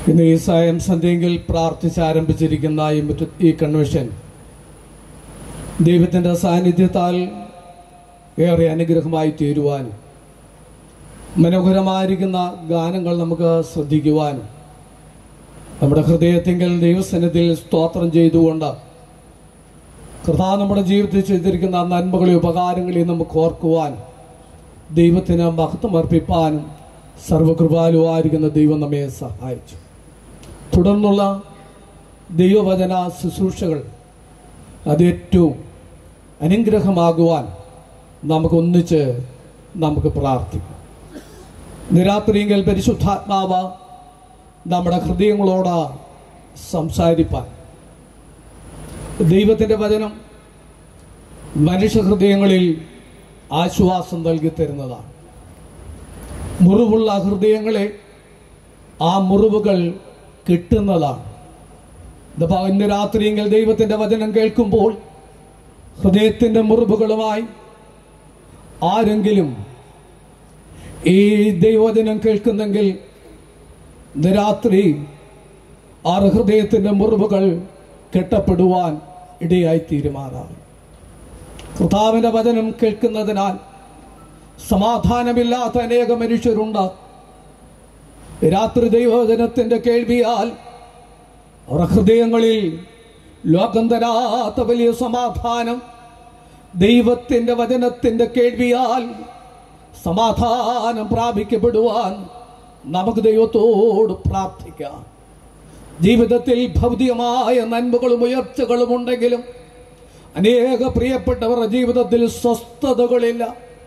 ഇന്ന് ഈ സായം സന്ധ്യയെങ്കിൽ പ്രാർത്ഥിച്ച് ആരംഭിച്ചിരിക്കുന്ന ഈ മുറ്റ- ഈ കൺവെൻഷൻ ദൈവത്തിൻ്റെ സാന്നിധ്യത്താൽ ഏറെ അനുഗ്രഹമായി തീരുവാനും മനോഹരമായിരിക്കുന്ന ഗാനങ്ങൾ നമുക്ക് ശ്രദ്ധിക്കുവാനും നമ്മുടെ ഹൃദയത്തിങ്കൽ ദൈവസന്നിധിയിൽ സ്തോത്രം ചെയ്തുകൊണ്ട് കർത്താവ് നമ്മുടെ ജീവിതത്തിൽ ചെയ്തിരിക്കുന്ന നന്മകളെ ഉപകാരങ്ങളെ നമുക്ക് ഓർക്കുവാൻ ദൈവത്തിന് മഹത്വം അർപ്പിപ്പാനും സർവകൃപാലുവായിരിക്കുന്ന ദൈവം നമ്മെ സഹായിച്ചു തുടർന്നുള്ള ദൈവവചന ശുശ്രൂഷകൾ അത് ഏറ്റവും അനുഗ്രഹമാകുവാൻ നമുക്ക് ഒന്നിച്ച് നമുക്ക് പ്രാർത്ഥിക്കാം നിരാത്രിയെങ്കിൽ പരിശുദ്ധാത്മാവ് നമ്മുടെ ഹൃദയങ്ങളോട് സംസാരിപ്പാൻ ദൈവത്തിൻ്റെ വചനം മനുഷ്യഹൃദയങ്ങളിൽ ആശ്വാസം നൽകി തരുന്നതാണ് മുറിവുള്ള ഹൃദയങ്ങളെ ആ മുറിവുകൾ കിട്ടുന്നതാണ് ഇതിപ്പോ ഇന്ന് രാത്രിയെങ്കിൽ ദൈവത്തിന്റെ വചനം കേൾക്കുമ്പോൾ ഹൃദയത്തിന്റെ മുറിവുകളുമായി ആരെങ്കിലും ഈ ദൈവവചനം കേൾക്കുന്നെങ്കിൽ ഇന്ന് രാത്രി ആ ഹൃദയത്തിന്റെ മുറിവുകൾ കെട്ടപ്പെടുവാൻ ഇടയായി തീരുമാറാണ് കർത്താവിന്റെ വചനം കേൾക്കുന്നതിനാൽ സമാധാനമില്ലാത്ത അനേക മനുഷ്യരുണ്ട് രാത്രി ദൈവവചനത്തിന്റെ കേൾവിയാൽ അവരുടെ ഹൃദയങ്ങളിൽ ലോകം തരാത്ത വലിയ സമാധാനം ദൈവത്തിന്റെ വചനത്തിന്റെ കേൾവിയാൽ സമാധാനം പ്രാപിക്കപ്പെടുവാൻ നമുക്ക് ദൈവത്തോട് പ്രാർത്ഥിക്കാം ജീവിതത്തിൽ ഭൗതികമായ നന്മകളും ഉയർച്ചകളും ഉണ്ടെങ്കിലും അനേക പ്രിയപ്പെട്ടവരുടെ ജീവിതത്തിൽ സ്വസ്ഥതകളില്ല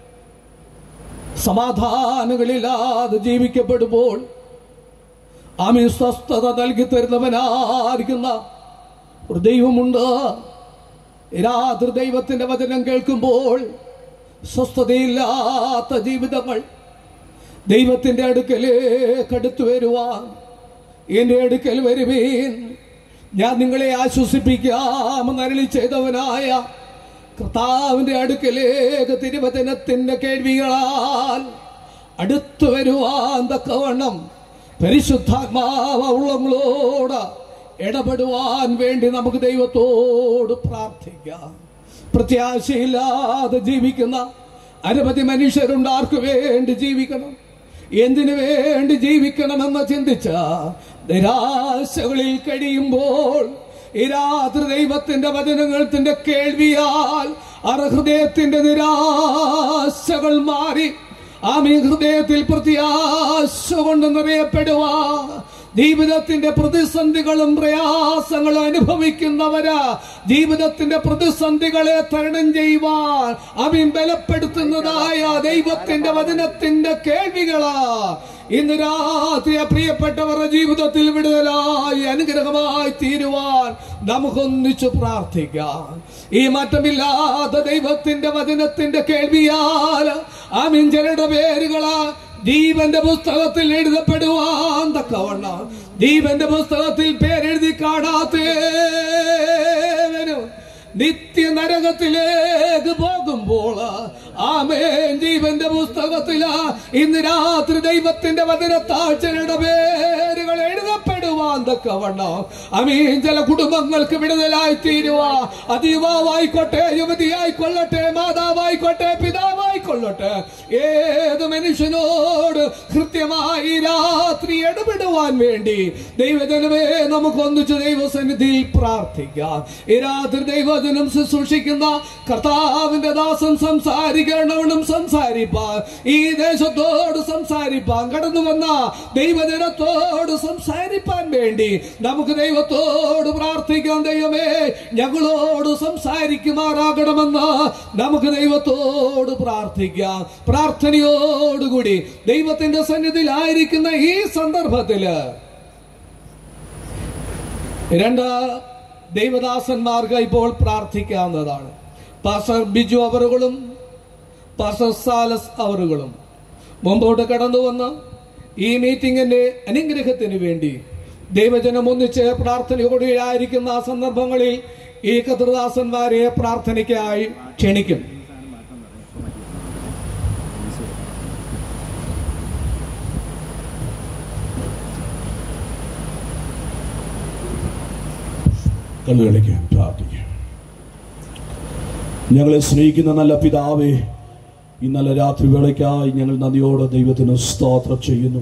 സമാധാനങ്ങളില്ലാതെ ജീവിക്കപ്പെടുമ്പോൾ ആമി സ്വസ്ഥത നൽകി തരുന്നവനായിരിക്കുന്ന ഒരു ദൈവമുണ്ട് രാത്രി ദൈവത്തിന്റെ വചനം കേൾക്കുമ്പോൾ സ്വസ്ഥതയില്ലാത്ത ജീവിതങ്ങൾ ദൈവത്തിന്റെ അടുക്കലേക്ക് അടുത്തു വരുവാൻ എന്റെ അടുക്കൽ വരുവീൻ ഞാൻ നിങ്ങളെ ആശ്വസിപ്പിക്കാമെന്ന് അരളി ചെയ്തവനായ കർത്താവിന്റെ അടുക്കലേക്ക് തിരുവചനത്തിന്റെ കേൾവികളാൽ അടുത്തു വരുവാൻ തക്കവണ്ണം പരിശുദ്ധാത്മാവ് ഉള്ളങ്ങളോട് ഇടപെടുവാൻ വേണ്ടി നമുക്ക് ദൈവത്തോട് പ്രാർത്ഥിക്കാം പ്രത്യാശയില്ലാതെ ജീവിക്കുന്ന അനവധി മനുഷ്യരുണ്ട് ആർക്ക് വേണ്ടി ജീവിക്കണം എന്തിനു വേണ്ടി ജീവിക്കണമെന്ന് ചിന്തിച്ച നിരാശകളിൽ കഴിയുമ്പോൾ ഈ രാത്രി ദൈവത്തിന്റെ വചനങ്ങളുടെ കേൾവിയാൽ അറ ഹൃദയത്തിന്റെ നിരാശകൾ മാറി ആമീ ഹൃദയത്തിൽ പ്രത്യാശ കൊണ്ട് നിറയപ്പെടുവാ ജീവിതത്തിന്റെ പ്രതിസന്ധികളും പ്രയാസങ്ങളും അനുഭവിക്കുന്നവരാ ജീവിതത്തിന്റെ പ്രതിസന്ധികളെ തരണം ചെയ്യുവാൻ അവൻ ബലപ്പെടുത്തുന്നതായ ദൈവത്തിന്റെ വചനത്തിന്റെ കേൾവികളാ ഇന്ന് രാത്രി പ്രിയപ്പെട്ടവരുടെ ജീവിതത്തിൽ വിടുതലായി അനുഗ്രഹമായി തീരുവാൻ നമുക്കൊന്നിച്ചു പ്രാർത്ഥിക്കാം ഈ മാറ്റമില്ലാത്ത ദൈവത്തിന്റെ വചനത്തിന്റെ കേൾവിയാൽ ആമിൻ ജനയുടെ പേരുകളാ ജീവന്റെ പുസ്തകത്തിൽ എഴുതപ്പെടുവാൻ തക്കവണ്ണം ജീവന്റെ പുസ്തകത്തിൽ പേരെഴുതി കാണാത്തേവനും നിത്യ നരകത്തിലേക്ക് പോകുമ്പോൾ ആമേൻ ജീവന്റെ പുസ്തകത്തില ഇന്ന് രാത്രി ദൈവത്തിന്റെ വചനത്താഴ്ചയുടെ പേരുകൾ എഴുതപ്പെടുവാൻ തക്കവണ്ണം അമീൻ ചില കുടുംബങ്ങൾക്ക് വിടുതലായി തീരുവാ അത് യുവാവായിക്കോട്ടെ യുവതിയായിക്കൊള്ളട്ടെ മാതാവായിക്കോട്ടെ പിതാവായിക്കൊള്ളട്ടെ ഏത് മനുഷ്യനോട് കൃത്യമായി രാത്രി ഇടപെടുവാൻ വേണ്ടി ദൈവജനമേ നമുക്കൊന്നിച്ച് ദൈവസന്നിധിയിൽ പ്രാർത്ഥിക്കാം ഈ രാത്രി ദൈവജനം ശുശ്രൂഷിക്കുന്ന കർത്താവിന്റെ ദാസൻ സംസാരിക്കണമെന്നും സംസാരിപ്പാൻ ഈ ദേശത്തോട് സംസാരിപ്പാൻ കടന്നു വന്ന ദൈവജനത്തോട് സംസാരിപ്പാൻ വേണ്ടി നമുക്ക് ദൈവത്തോട് പ്രാർത്ഥിക്കാം ദൈവമേ ഞങ്ങളോട് സംസാരിക്കുമാറാകണമെന്ന് നമുക്ക് ദൈവത്തോട് പ്രാർത്ഥിക്കാം പ്രാർത്ഥനയോടുകൂടി ദൈവത്തിന്റെ സന്നിധിയിലായിരിക്കുന്ന ഈ സന്ദർഭത്തില് രണ്ട് ദൈവദാസന്മാർക്ക് ഇപ്പോൾ പ്രാർത്ഥിക്കാവുന്നതാണ് പാസ്റ്റർ ബിജു അവറുകളും പാസ്റ്റർ സാലസ് അവറുകളും മുമ്പോട്ട് കടന്നു വന്ന് ഈ മീറ്റിംഗിന്റെ അനുഗ്രഹത്തിന് വേണ്ടി ദൈവജനം ഒന്നിച്ച് പ്രാർത്ഥനയോടെയായിരിക്കുന്ന ആ സന്ദർഭങ്ങളിൽ ഈ കതൃദാസന്മാരെ പ്രാർത്ഥനയ്ക്കായി ക്ഷണിക്കും കണ്ണുകളിക്കാൻ പ്രാർത്ഥിക്കാം ഞങ്ങളെ സ്നേഹിക്കുന്ന നല്ല പിതാവേ ഈ നല്ല രാത്രി വേളയ്ക്കായി ഞങ്ങൾ നന്ദിയോടെ ദൈവത്തിന് സ്തോത്രം ചെയ്യുന്നു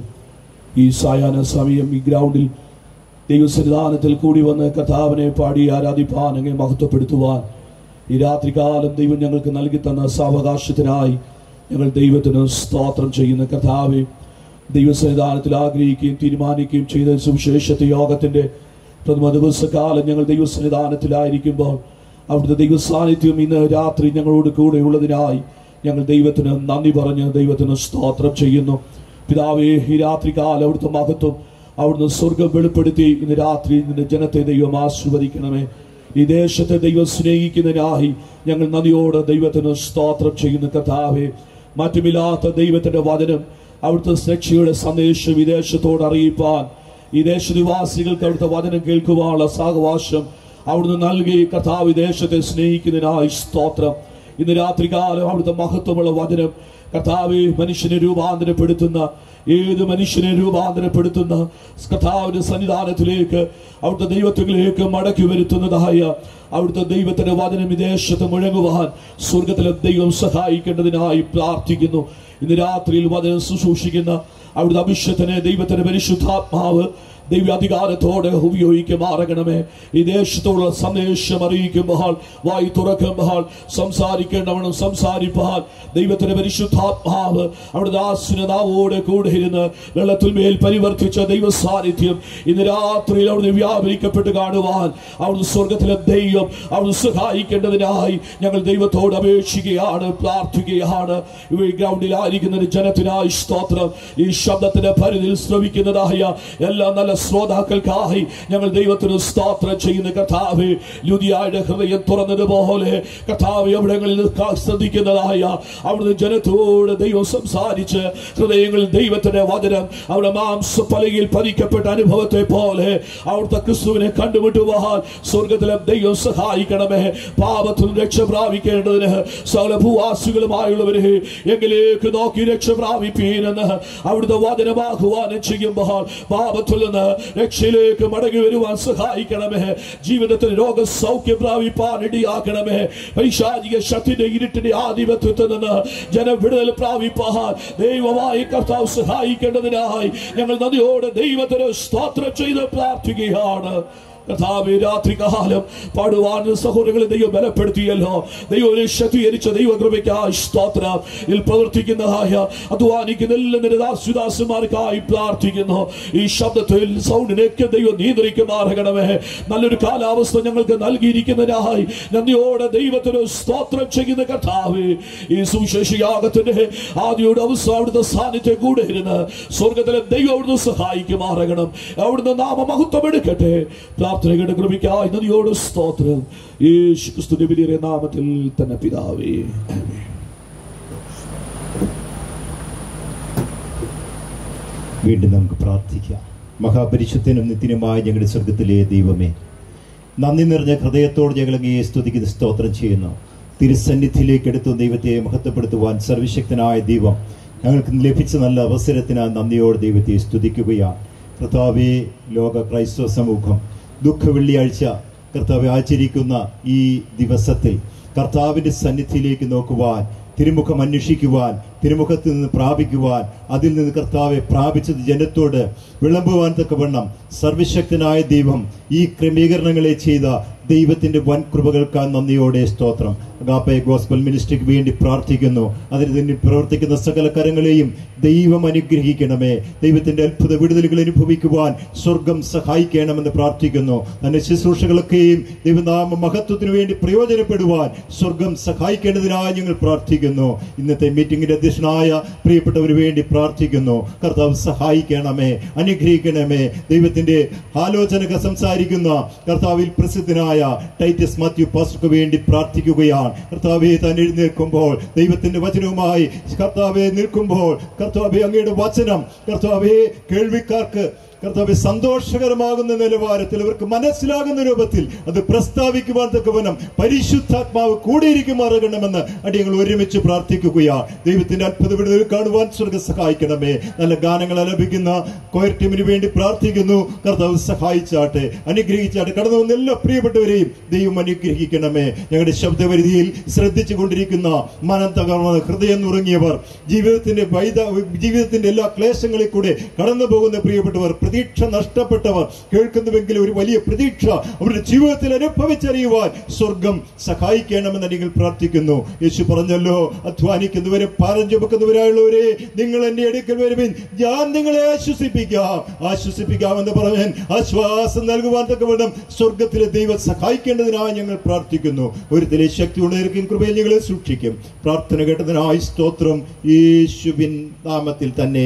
ഈ സായാഹ്ന സമയം ഈ ഗ്രൗണ്ടിൽ ദൈവസന്നിധാനത്തിൽ കൂടി വന്ന് കഥാവിനെ പാടി ആരാധിപ്പാൻ അങ്ങെ മഹത്വപ്പെടുത്തുവാൻ ഈ രാത്രികാലം ദൈവം ഞങ്ങൾക്ക് നൽകി തന്ന സാവകാശത്തിനായി ഞങ്ങൾ ദൈവത്തിന് സ്തോത്രം ചെയ്യുന്ന കഥാവെ ദൈവസന്നിധാനത്തിൽ ആഗ്രഹിക്കുകയും തീരുമാനിക്കുകയും ചെയ്ത സുവിശേഷത്തെ യോഗത്തിന്റെ പ്രഥമ ദിവസകാലം ഞങ്ങൾ ദൈവസന്നിധാനത്തിലായിരിക്കുമ്പോൾ അവിടുത്തെ ദൈവ സാന്നിധ്യം ഇന്ന് രാത്രി ഞങ്ങളോട് കൂടെ ഉള്ളതിനായി ഞങ്ങൾ ദൈവത്തിന് നന്ദി പറഞ്ഞ് ദൈവത്തിന് സ്തോത്രം ചെയ്യുന്നു പിതാവേ ഈ രാത്രികാലം അവിടുത്തെ മഹത്വം അവിടുന്ന് സ്വർഗം വെളിപ്പെടുത്തി ഇന്ന് രാത്രി നിന്റെ ജനത്തെ ദൈവം ആശീർവദിക്കണമേ ഈ ദേശത്തെ ദൈവം സ്നേഹിക്കുന്നതിനായി ഞങ്ങൾ നദിയോട് ദൈവത്തിന് സ്തോത്രം ചെയ്യുന്ന കഥാവേ മറ്റുമില്ലാത്ത ദൈവത്തിന്റെ വചനം അവിടുത്തെ രക്ഷയുടെ സന്ദേശം ഈ ദേശത്തോട് അറിയിപ്പാൻ ഈ ദേശനിവാസികൾക്ക് അവിടുത്തെ വചനം കേൾക്കുവാനുള്ള സാവകാശം അവിടുന്ന് നൽകി കഥാവ് ഈ ദേശത്തെ സ്നേഹിക്കുന്നതിനായി സ്തോത്രം ഇന്ന് രാത്രികാലം അവിടുത്തെ മഹത്വമുള്ള വചനം കർത്താവെ മനുഷ്യനെ രൂപാന്തരപ്പെടുത്തുന്ന ഏത് മനുഷ്യനെ രൂപാന്തരപ്പെടുത്തുന്ന കർത്താവിന്റെ സന്നിധാനത്തിലേക്ക് അവിടുത്തെ ദൈവത്തിലേക്ക് മടക്കി വരുത്തുന്നതായ അവിടുത്തെ ദൈവത്തിന്റെ വചനം വിദേശത്ത് മുഴങ്ങുവാൻ സ്വർഗത്തിലെ ദൈവം സഹായിക്കേണ്ടതിനായി പ്രാർത്ഥിക്കുന്നു ഇന്ന് രാത്രിയിൽ വചനം ശുശ്രൂഷിക്കുന്ന അവിടുത്തെ അഭിഷത്തിനെ ദൈവത്തിന്റെ പരിശുദ്ധാത്മാവ് ദൈവ അധികാരത്തോടെ ഉപയോഗിക്കുമാറണമേ ഈ ദേശത്തോടുള്ള സന്ദേശം അറിയിക്കുമ്പോൾ വായി തുറക്കുമ്പോൾ സംസാരിക്കേണ്ടവണ്ണം സംസാരിപ്പാൻ ദൈവത്തിന്റെ പരിശുദ്ധാത്മാവ് അവിടെ ദാസിന് നാവോടെ കൂടെ ഇരുന്ന് വെള്ളത്തിൽ മേൽ പരിവർത്തിച്ച ദൈവ സാന്നിധ്യം ഇന്ന് രാത്രിയിൽ അവിടുന്ന് വ്യാപരിക്കപ്പെട്ട് കാണുവാൻ അവിടുന്ന് സ്വർഗത്തിലെ ദൈവം അവിടുന്ന് സഹായിക്കേണ്ടതിനായി ഞങ്ങൾ ദൈവത്തോട് അപേക്ഷിക്കുകയാണ് പ്രാർത്ഥിക്കുകയാണ് ഈ ഗ്രൗണ്ടിലായിരിക്കുന്ന ഒരു ജനത്തിനായി സ്തോത്രം ഈ ശബ്ദത്തിന്റെ പരിധിയിൽ ശ്രമിക്കുന്നതായ എല്ലാ നല്ല ശ്രോതാക്കൾക്കായി ഞങ്ങൾ ദൈവത്തിന് സ്തോത്രം ചെയ്യുന്ന കഥാവ് ലുതിയായുടെ ഹൃദയം തുറന്നതുപോലെ കഥാവ് എവിടങ്ങളിൽ നിൽക്കാൻ ശ്രദ്ധിക്കുന്നതായ അവിടുന്ന് ജനത്തോട് ദൈവം സംസാരിച്ച് ഹൃദയങ്ങളിൽ ദൈവത്തിന്റെ വചനം അവിടെ മാംസ പലകയിൽ പതിക്കപ്പെട്ട അനുഭവത്തെ പോലെ അവിടുത്തെ ക്രിസ്തുവിനെ കണ്ടുമുട്ടുവാൻ സ്വർഗത്തിലെ ദൈവം സഹായിക്കണമേ പാപത്തിൽ രക്ഷ പ്രാപിക്കേണ്ടതിന് സകല ഭൂവാസികളുമായുള്ളവരെ എങ്കിലേക്ക് നോക്കി രക്ഷ പ്രാപിപ്പീനെന്ന് അവിടുത്തെ വചനമാകുവാനും ചെയ്യുമ്പോൾ പാപത്തിൽ നിന്ന് രക്ഷയിലേക്ക് മടങ്ങി വരുവാൻ സഹായിക്കണമേ ജീവിതത്തിൽ രോഗസൗഖ്യം പ്രാപിപ്പാൻ ഇടിയാക്കണമേ പൈശാചിക ശക്തിന്റെ ഇരുട്ടിന്റെ ആധിപത്യത്തിൽ നിന്ന് ജനം വിടുതൽ പ്രാപിപ്പാൻ ദൈവമായി കർത്താവ് സഹായിക്കേണ്ടതിനായി ഞങ്ങൾ നദിയോടെ ദൈവത്തിന് സ്തോത്രം ചെയ്ത് പ്രാർത്ഥിക്കുകയാണ് കർത്താവേ രാത്രികാലം പാടുവാൻ സഹോദരങ്ങളെ ദൈവം ബലപ്പെടുത്തിയല്ലോ ദൈവം ഒരു ശക്തീകരിച്ച ദൈവകൃപയ്ക്കായി സ്തോത്രം ഇതിൽ പ്രവർത്തിക്കുന്നതായ അധ്വാനിക്കുന്ന എല്ലാ നിരദാസുദാസുമാർക്കായി പ്രാർത്ഥിക്കുന്നു ഈ ശബ്ദത്തിൽ സൗണ്ടിനൊക്കെ ദൈവം നിയന്ത്രിക്കുമാറകണമേ നല്ലൊരു കാലാവസ്ഥ ഞങ്ങൾക്ക് നൽകിയിരിക്കുന്നതിനായി നന്ദിയോടെ ദൈവത്തിന് സ്തോത്രം ചെയ്യുന്ന കർത്താവ് ഈ സുവിശേഷയാഗത്തിന്റെ ആദ്യയുടെ അവസ്ഥ അവിടുത്തെ സാന്നിധ്യം കൂടെ ഇരുന്ന് സ്വർഗത്തിലെ ദൈവം അവിടുന്ന് സഹായിക്കുമാറകണം അവിടുന്ന് നാമമഹത്വം എടുക്കട്ടെ പ്രാർത്ഥനകളുടെ കൃപയ്ക്കായി നദിയോട് സ്തോത്രം യേശു ക്രിസ്തുവിന്റെ വലിയ നാമത്തിൽ തന്നെ പിതാവേ ആമേൻ. വീണ്ടും നമുക്ക് പ്രാർത്ഥിക്കാം മഹാപരിശുദ്ധനും നിത്യനുമായ ഞങ്ങളുടെ സ്വർഗത്തിലെ ദൈവമേ നന്ദി നിറഞ്ഞ ഹൃദയത്തോട് ഞങ്ങൾ അങ്ങയെ സ്തുതിക്കുന്ന സ്തോത്രം ചെയ്യുന്നു തിരുസന്നിധിയിലേക്ക് എടുത്തു ദൈവത്തെ മഹത്വപ്പെടുത്തുവാൻ സർവശക്തനായ ദൈവം ഞങ്ങൾക്ക് ലഭിച്ച നല്ല അവസരത്തിന് നന്ദിയോട് ദൈവത്തെ സ്തുതിക്കുകയാണ് കർത്താവെ ലോക ക്രൈസ്തവ സമൂഹം ദുഃഖ വെള്ളിയാഴ്ച കർത്താവെ ആചരിക്കുന്ന ഈ ദിവസത്തിൽ കർത്താവിന്റെ സന്നിധിയിലേക്ക് നോക്കുവാൻ തിരുമുഖം അന്വേഷിക്കുവാൻ തിരുമുഖത്ത് നിന്ന് പ്രാപിക്കുവാൻ അതിൽ നിന്ന് കർത്താവെ പ്രാപിച്ചത് ജനത്തോട് വിളമ്പുവാൻ തക്കവണ്ണം സർവശക്തനായ ദൈവം ഈ ക്രമീകരണങ്ങളെ ചെയ്ത ദൈവത്തിന്റെ വൻ കൃപകൾക്കാ നന്ദിയോടെ സ്തോത്രം അഗാപ്പെ ഗോസ്ബൽ മിനിസ്ട്രിക്ക് വേണ്ടി പ്രാർത്ഥിക്കുന്നു അതിന് തന്നെ പ്രവർത്തിക്കുന്ന സകല കരങ്ങളെയും ദൈവം അനുഗ്രഹിക്കണമേ ദൈവത്തിന്റെ അത്ഭുത വിടുതലുകൾ അനുഭവിക്കുവാൻ സ്വർഗം സഹായിക്കണമെന്ന് പ്രാർത്ഥിക്കുന്നു തന്റെ ശുശ്രൂഷകളൊക്കെയും ദൈവനാമ മഹത്വത്തിന് വേണ്ടി പ്രയോജനപ്പെടുവാൻ സ്വർഗം സഹായിക്കേണ്ടതിനായി ഞങ്ങൾ പ്രാർത്ഥിക്കുന്നു ഇന്നത്തെ മീറ്റിംഗിന്റെ അധ്യക്ഷനായ പ്രിയപ്പെട്ടവന് വേണ്ടി പ്രാർത്ഥിക്കുന്നു കർത്താവ് സഹായിക്കണമേ അനുഗ്രഹിക്കണമേ ദൈവത്തിന്റെ ആലോചനക സംസാരിക്കുന്ന കർത്താവിൽ പ്രസിദ്ധനായ ടൈറ്റസ് മാത്യു പാസ്റ്റർക്ക് വേണ്ടി പ്രാർത്ഥിക്കുകയാണ് കർത്താവെ താൻ എഴുന്നേൽക്കുമ്പോൾ ദൈവത്തിന്റെ വചനവുമായി കർത്താവെ നിൽക്കുമ്പോൾ കർത്താവെ അങ്ങയുടെ വചനം കർത്താവെ കേൾവിക്കാർക്ക് കർത്താവ് സന്തോഷകരമാകുന്ന നിലവാരത്തിൽ അവർക്ക് മനസ്സിലാകുന്ന രൂപത്തിൽ അത് പ്രസ്താവിക്കുവാൻ തക്കവണ്ണം പരിശുദ്ധാത്മാവ് കൂടിയിരിക്കുമാറാകണമെന്ന് അടിയങ്ങൾ ഒരുമിച്ച് പ്രാർത്ഥിക്കുകയാ ദൈവത്തിന്റെ അത്ഭുത വിടുതൽ കാണുവാൻ സ്വർഗ സഹായിക്കണമേ നല്ല ഗാനങ്ങൾ ആലപിക്കുന്ന കോയർ ടീമിന് വേണ്ടി പ്രാർത്ഥിക്കുന്നു കർത്താവ് സഹായിച്ചാട്ടെ അനുഗ്രഹിച്ചാട്ടെ കടന്നു വന്ന എല്ലാ പ്രിയപ്പെട്ടവരെയും ദൈവം അനുഗ്രഹിക്കണമേ ഞങ്ങളുടെ ശബ്ദപരിധിയിൽ ശ്രദ്ധിച്ചു കൊണ്ടിരിക്കുന്ന മനം തകർന്ന ഹൃദയം നുറങ്ങിയവർ ജീവിതത്തിന്റെ വൈദ ജീവിതത്തിന്റെ എല്ലാ ക്ലേശങ്ങളിൽ കൂടെ കടന്നു പോകുന്ന പ്രിയപ്പെട്ടവർ പ്രതീക്ഷ നഷ്ടപ്പെട്ടവർ കേൾക്കുന്നുവെങ്കിൽ ഒരു വലിയ പ്രതീക്ഷ അവരുടെ ജീവിതത്തിൽ അനുഭവിച്ചറിയുവാൻ സ്വർഗം സഹായിക്കണമെന്ന് നിങ്ങൾ പ്രാർത്ഥിക്കുന്നു യേശു പറഞ്ഞല്ലോ അധ്വാനിക്കുന്നവരെ പാരം ചുമക്കുന്നവരായുള്ളവരെ നിങ്ങൾ എന്റെ അടുക്കൽ വരുവിൻ ഞാൻ നിങ്ങളെ ആശ്വസിപ്പിക്കാം ആശ്വസിപ്പിക്കാമെന്ന് പറഞ്ഞാൽ ആശ്വാസം നൽകുവാൻ തക്കവണ്ണം സ്വർഗത്തിലെ ദൈവം സഹായിക്കേണ്ടതിനായി ഞങ്ങൾ പ്രാർത്ഥിക്കുന്നു ഒരു തിലെ ശക്തി ഉണർക്കും കൃപയിൽ ഞങ്ങളെ സൂക്ഷിക്കും പ്രാർത്ഥന കേട്ടതിനായി സ്തോത്രം യേശുവിൻ നാമത്തിൽ തന്നെ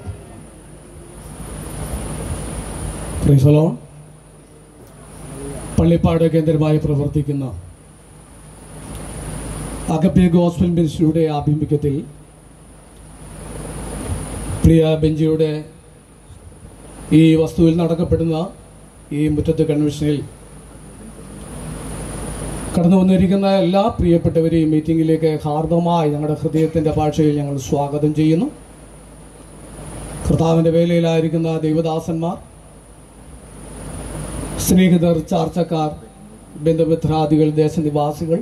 പ്രിസലോൺ പള്ളിപ്പാട് കേന്ദ്രമായി പ്രവർത്തിക്കുന്ന അഗപ്പെ ഗോസ്ബൽ മിനിസ്ട്രിയുടെ ആഭിമുഖ്യത്തിൽ പ്രിയ ബെഞ്ചിയുടെ ഈ വസ്തുവിൽ നടക്കപ്പെടുന്ന ഈ മുറ്റത്ത് കൺവെൻഷനിൽ കടന്നു വന്നിരിക്കുന്ന എല്ലാ പ്രിയപ്പെട്ടവരെയും മീറ്റിംഗിലേക്ക് ഹാർദമായി ഞങ്ങളുടെ ഹൃദയത്തിന്റെ ഭാഷയിൽ ഞങ്ങൾ സ്വാഗതം ചെയ്യുന്നു കർത്താവിന്റെ വേലയിലായിരിക്കുന്ന ദൈവദാസന്മാർ സ്നേഹിതർ ചാർച്ചക്കാർ ബന്ധുമിത്രാദികൾ ദേശനിവാസികൾ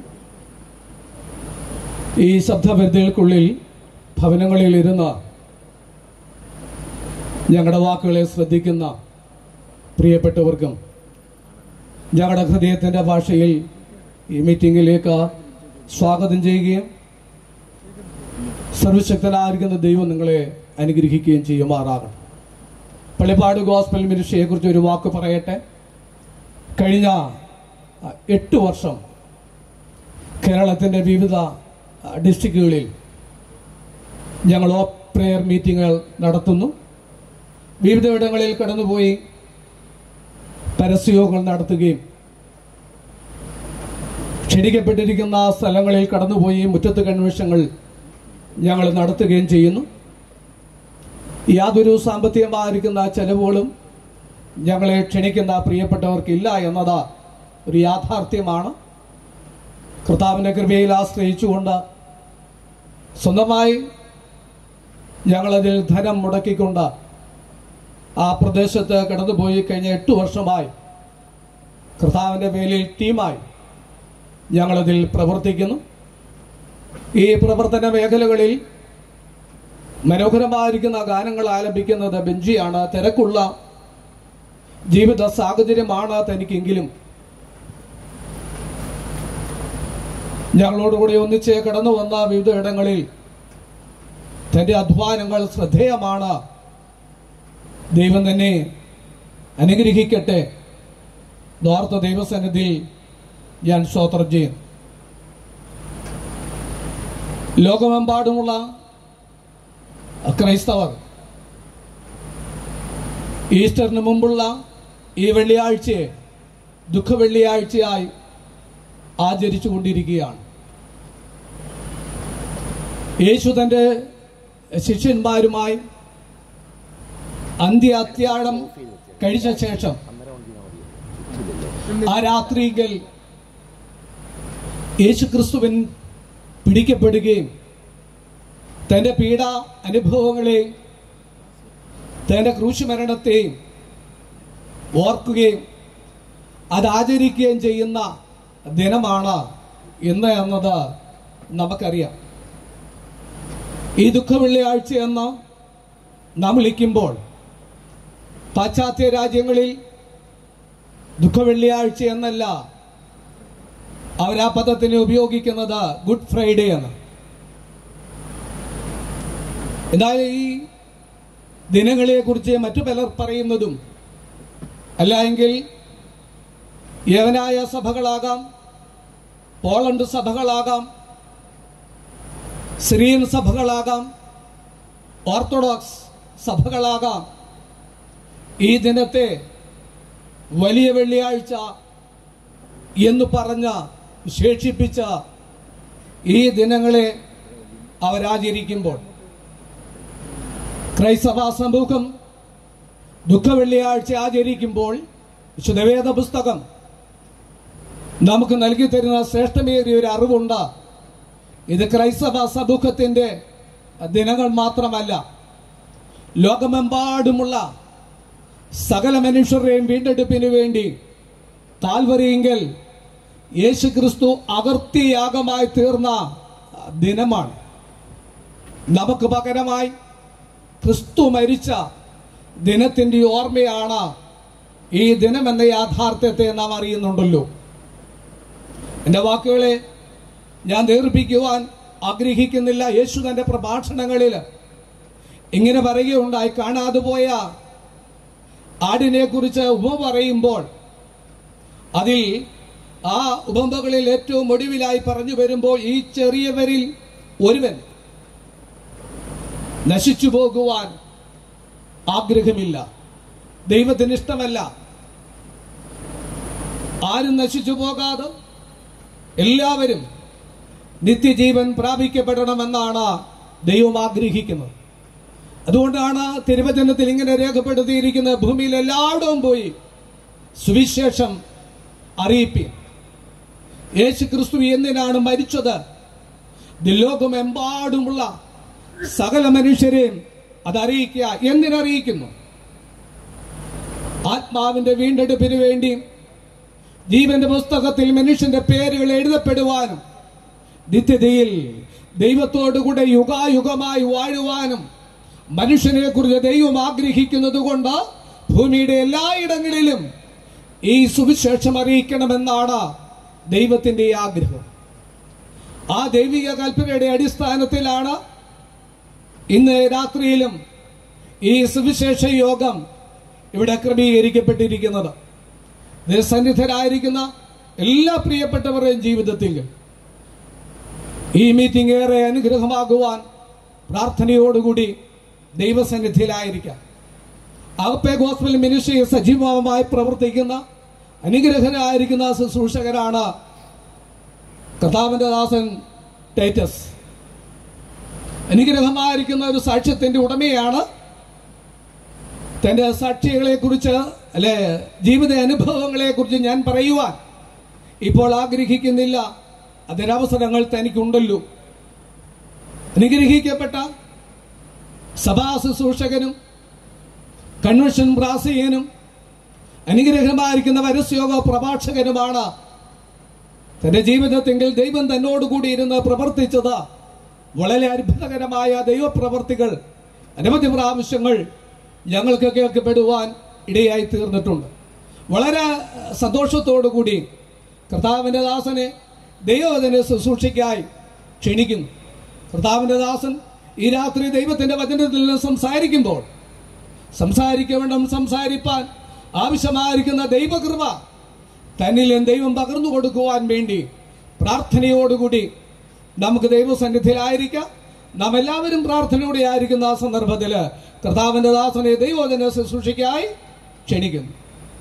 ഈ ശബ്ദപരിധികൾക്കുള്ളിൽ ഭവനങ്ങളിൽ ഇരുന്ന് ഞങ്ങളുടെ വാക്കുകളെ ശ്രദ്ധിക്കുന്ന പ്രിയപ്പെട്ടവർക്കും ഞങ്ങളുടെ ഹൃദയത്തിൻ്റെ ഭാഷയിൽ ഈ മീറ്റിംഗിലേക്ക് സ്വാഗതം ചെയ്യുകയും സർവശക്തനായിരിക്കുന്ന ദൈവം നിങ്ങളെ അനുഗ്രഹിക്കുകയും ചെയ്യുമാറാകണം പള്ളിപ്പാട് ഗോസ്ബൽ മിനിസ്ട്രിയെക്കുറിച്ച് ഒരു വാക്ക് പറയട്ടെ കഴിഞ്ഞ അഹ്, എട്ട് വർഷം കേരളത്തിൻ്റെ വിവിധ അഹ്, ഡിസ്ട്രിക്റ്റുകളിൽ ഞങ്ങൾ ഓ പ്രെയർ മീറ്റിങ്ങുകൾ നടത്തുന്നു വിവിധ ഇടങ്ങളിൽ കടന്നുപോയി പരസ്യയോഗങ്ങൾ നടത്തുകയും ക്ഷണിക്കപ്പെട്ടിരിക്കുന്ന സ്ഥലങ്ങളിൽ കടന്നുപോയി മുറ്റത്ത് കൺവെൻഷനുകൾ ഞങ്ങൾ നടത്തുകയും ചെയ്യുന്നു യാതൊരു സാമ്പത്തികമായിരിക്കുന്ന ചെലവുകളും ഞങ്ങളെ ക്ഷണിക്കുന്ന പ്രിയപ്പെട്ടവർക്കില്ല എന്നത് ഒരു യാഥാർത്ഥ്യമാണ് കർത്താവിൻ്റെ കൃപയിൽ ആശ്രയിച്ചുകൊണ്ട് സ്വന്തമായി ഞങ്ങളതിൽ ധനം മുടക്കിക്കൊണ്ട് ആ പ്രദേശത്ത് കടന്നുപോയി കഴിഞ്ഞ എട്ട് വർഷമായി കർത്താവിൻ്റെ പേരിൽ ടീമായി ഞങ്ങളതിൽ പ്രവർത്തിക്കുന്നു ഈ പ്രവർത്തന മേഖലകളിൽ മനോഹരമായിരിക്കുന്ന ഗാനങ്ങൾ ആലപിക്കുന്നത് ബെഞ്ചിയാണ് തിരക്കുള്ള ജീവിത സാഹചര്യമാണ് തനിക്കെങ്കിലും ഞങ്ങളോടുകൂടി ഒന്നിച്ച് കടന്നു വന്ന വിവിധ ഇടങ്ങളിൽ തന്റെ അധ്വാനങ്ങൾ ശ്രദ്ധേയമാണ് ദൈവം തന്നെ അനുഗ്രഹിക്കട്ടെ നോർത്ത ദൈവസന്നിധിയിൽ ഞാൻ സ്തോത്രം ചെയ്യും ലോകമെമ്പാടുമുള്ള ക്രൈസ്തവർ ഈസ്റ്ററിന് മുമ്പുള്ള ഈ വെള്ളിയാഴ്ചയെ ദുഃഖവെള്ളിയാഴ്ചയായി ആചരിച്ചു കൊണ്ടിരിക്കുകയാണ് യേശു തൻ്റെ ശിഷ്യന്മാരുമായി അന്ത്യ അത്യാഴം കഴിച്ച ശേഷം ആ രാത്രിയിൽ യേശു ക്രിസ്തുവിൻ പിടിക്കപ്പെടുകയും തൻ്റെ പീഡ അനുഭവങ്ങളെയും തൻ്റെ ക്രൂശുമരണത്തെയും ഓർക്കുകയും അത് ആചരിക്കുകയും ചെയ്യുന്ന ദിനമാണ് ഇന്ന് എന്നത് നമുക്കറിയാം ഈ ദുഃഖ വെള്ളിയാഴ്ച എന്ന് നാം വിളിക്കുമ്പോൾ പാശ്ചാത്യ രാജ്യങ്ങളിൽ ദുഃഖ വെള്ളിയാഴ്ച എന്നല്ല അവർ ആ പദത്തിന് ഉപയോഗിക്കുന്നത് ഗുഡ് ഫ്രൈഡേ എന്ന് എന്നാൽ ഈ ദിനങ്ങളെ കുറിച്ച് മറ്റു പലർ പറയുന്നതും അല്ല എങ്കിൽ യവനായ സഭകളാകാം പോളണ്ട് സഭകളാകാം സിറിയൻ സഭകളാകാം ഓർത്തഡോക്സ് സഭകളാകാം ഈ ദിനത്തെ വലിയ വെള്ളിയാഴ്ച എന്ന് പറഞ്ഞ വിശേഷിപ്പിച്ച ഈ ദിനങ്ങളെ അവരാചരിക്കുമ്പോൾ ക്രൈസ്തവ സമൂഹം ദുഃഖവെള്ളിയാഴ്ച ആചരിക്കുമ്പോൾ വിശുദ്ധവേദ പുസ്തകം നമുക്ക് നൽകി തരുന്ന ശ്രേഷ്ഠമേറിയ ഒരു അറിവുണ്ട് ഇത് ക്രൈസ്തവ സമൂഹത്തിന്റെ ദിനങ്ങൾ മാത്രമല്ല ലോകമെമ്പാടുമുള്ള സകല മനുഷ്യരുടെയും വീണ്ടെടുപ്പിന് വേണ്ടി കാൽവരിയെങ്കിൽ യേശു ക്രിസ്തു അകർത്തിയാഗമായി തീർന്ന ദിനമാണ് നമുക്ക് പകരമായി ക്രിസ്തു മരിച്ച ദിനത്തിന്റെ ഓർമ്മയാണ് ഈ ദിനം എന്ന യാഥാർത്ഥ്യത്തെ നാം അറിയുന്നുണ്ടല്ലോ എൻ്റെ വാക്കുകളെ ഞാൻ ദീർഘിപ്പിക്കുവാൻ ആഗ്രഹിക്കുന്നില്ല യേശു തന്റെ പ്രഭാഷണങ്ങളിൽ ഇങ്ങനെ പറയുകയുണ്ടായി കാണാതെ പോയ ആടിനെ കുറിച്ച് ഉപമ പറയുമ്പോൾ അതിൽ ആ ഉപമകളിൽ ഏറ്റവും ഒടുവിലായി പറഞ്ഞു വരുമ്പോൾ ഈ ചെറിയവരിൽ ഒരുവൻ നശിച്ചു പോകുവാൻ ആഗ്രഹമില്ല ദൈവത്തിന് ഇഷ്ടമല്ല ആരും നശിച്ചു പോകാതെ എല്ലാവരും നിത്യജീവൻ പ്രാപിക്കപ്പെടണമെന്നാണ് ദൈവം ആഗ്രഹിക്കുന്നത് അതുകൊണ്ടാണ് തിരുവചനത്തിൽ ഇങ്ങനെ രേഖപ്പെടുത്തിയിരിക്കുന്നത് ഭൂമിയിൽ എല്ലായിടവും പോയി സുവിശേഷം അറിയിപ്പി യേശു ക്രിസ്തു എന്തിനാണ് മരിച്ചത് ഇത് ലോകമെമ്പാടുമുള്ള സകല മനുഷ്യരെയും അത് അറിയിക്കുക എന്തിനറിയിക്കുന്നു ആത്മാവിന്റെ വീണ്ടെടുപ്പിന് വേണ്ടി ജീവന്റെ പുസ്തകത്തിൽ മനുഷ്യന്റെ പേരുകൾ എഴുതപ്പെടുവാനും നിത്യതയിൽ ദൈവത്തോടുകൂടെ യുഗായുഗമായി വാഴുവാനും മനുഷ്യനെ കുറിച്ച് ദൈവം ആഗ്രഹിക്കുന്നത് കൊണ്ട് ഭൂമിയുടെ എല്ലായിടങ്ങളിലും ഈ സുവിശേഷം അറിയിക്കണമെന്നാണ് ദൈവത്തിന്റെ ആഗ്രഹം ആ ദൈവിക കൽപ്പനയുടെ അടിസ്ഥാനത്തിലാണ് ഇന്ന് രാത്രിയിലും ഈ സുവിശേഷ യോഗം ഇവിടെ ക്രമീകരിക്കപ്പെട്ടിരിക്കുന്നത് സന്നിധരായിരിക്കുന്ന എല്ലാ പ്രിയപ്പെട്ടവരുടെയും ജീവിതത്തിൽ ഈ മീറ്റിംഗ് ഏറെ അനുഗ്രഹമാകുവാൻ പ്രാർത്ഥനയോടുകൂടി ദൈവസന്നിധിയിലായിരിക്കാം അകപ്പെ ഗോസ്ബൽ മിനിസ്ട്രി സജീവമായി പ്രവർത്തിക്കുന്ന അനുഗ്രഹരായിരിക്കുന്ന ശുശ്രൂഷകരാണ് കർത്താവിന്റെ ദാസൻ ടൈറ്റസ് അനുഗ്രഹമായിരിക്കുന്ന ഒരു സാക്ഷ്യത്തിന്റെ ഉടമയാണ് തന്റെ സാക്ഷികളെ കുറിച്ച് അല്ലെ ജീവിത അനുഭവങ്ങളെ കുറിച്ച് ഞാൻ പറയുവാൻ ഇപ്പോൾ ആഗ്രഹിക്കുന്നില്ല അതിനവസരങ്ങൾ തനിക്കുണ്ടല്ലോ അനുഗ്രഹിക്കപ്പെട്ട സഭാ ശുശ്രൂഷകനും കൺവെൻഷൻ പ്രാസീയനും അനുഗ്രഹമായിരിക്കുന്ന വരസ്യോഗ പ്രഭാഷകനുമാണ് തന്റെ ജീവിതത്തെങ്കിൽ ദൈവം തന്നോടുകൂടി ഇരുന്ന് പ്രവർത്തിച്ചത് വളരെ അത്ഭുതകരമായ ദൈവപ്രവർത്തികൾ അനവധി പ്രാവശ്യങ്ങൾ ഞങ്ങൾക്ക് കേൾക്കപ്പെടുവാൻ ഇടയായി തീർന്നിട്ടുണ്ട് വളരെ സന്തോഷത്തോടുകൂടി കർത്താവിൻ്റെ ദാസനെ ദൈവത്തിൻ്റെ ശുശ്രൂഷയ്ക്കായി ക്ഷണിക്കുന്നു കർത്താവിൻ്റെ ദാസൻ ഈ രാത്രി ദൈവത്തിൻ്റെ വചനത്തിൽ നിന്ന് സംസാരിക്കുമ്പോൾ സംസാരിക്കവേണം സംസാരിപ്പാൻ ആവശ്യമായിരിക്കുന്ന ദൈവകൃപ തന്നിൽ ദൈവം പകർന്നു കൊടുക്കുവാൻ വേണ്ടി പ്രാർത്ഥനയോടുകൂടി നമുക്ക് ദൈവസന്നിധിയിലായിരിക്കാം നാം എല്ലാവരും പ്രാർത്ഥനയോടെ ആയിരിക്കുന്ന ആ സന്ദർഭത്തിൽ കർത്താവിന്റെ ദാസനെ ദൈവജന ശുശ്രൂഷയ്ക്കായി ക്ഷണിക്കുന്നു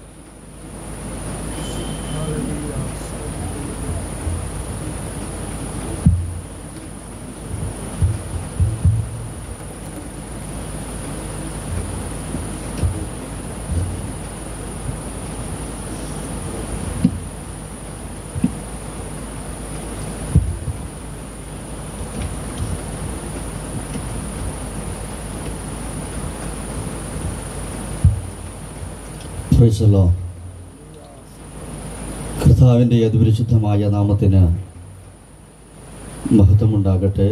പ്രൈസലോ കർത്താവിൻ്റെ അതിപരിശുദ്ധമായ നാമത്തിന് മഹത്വമുണ്ടാകട്ടെ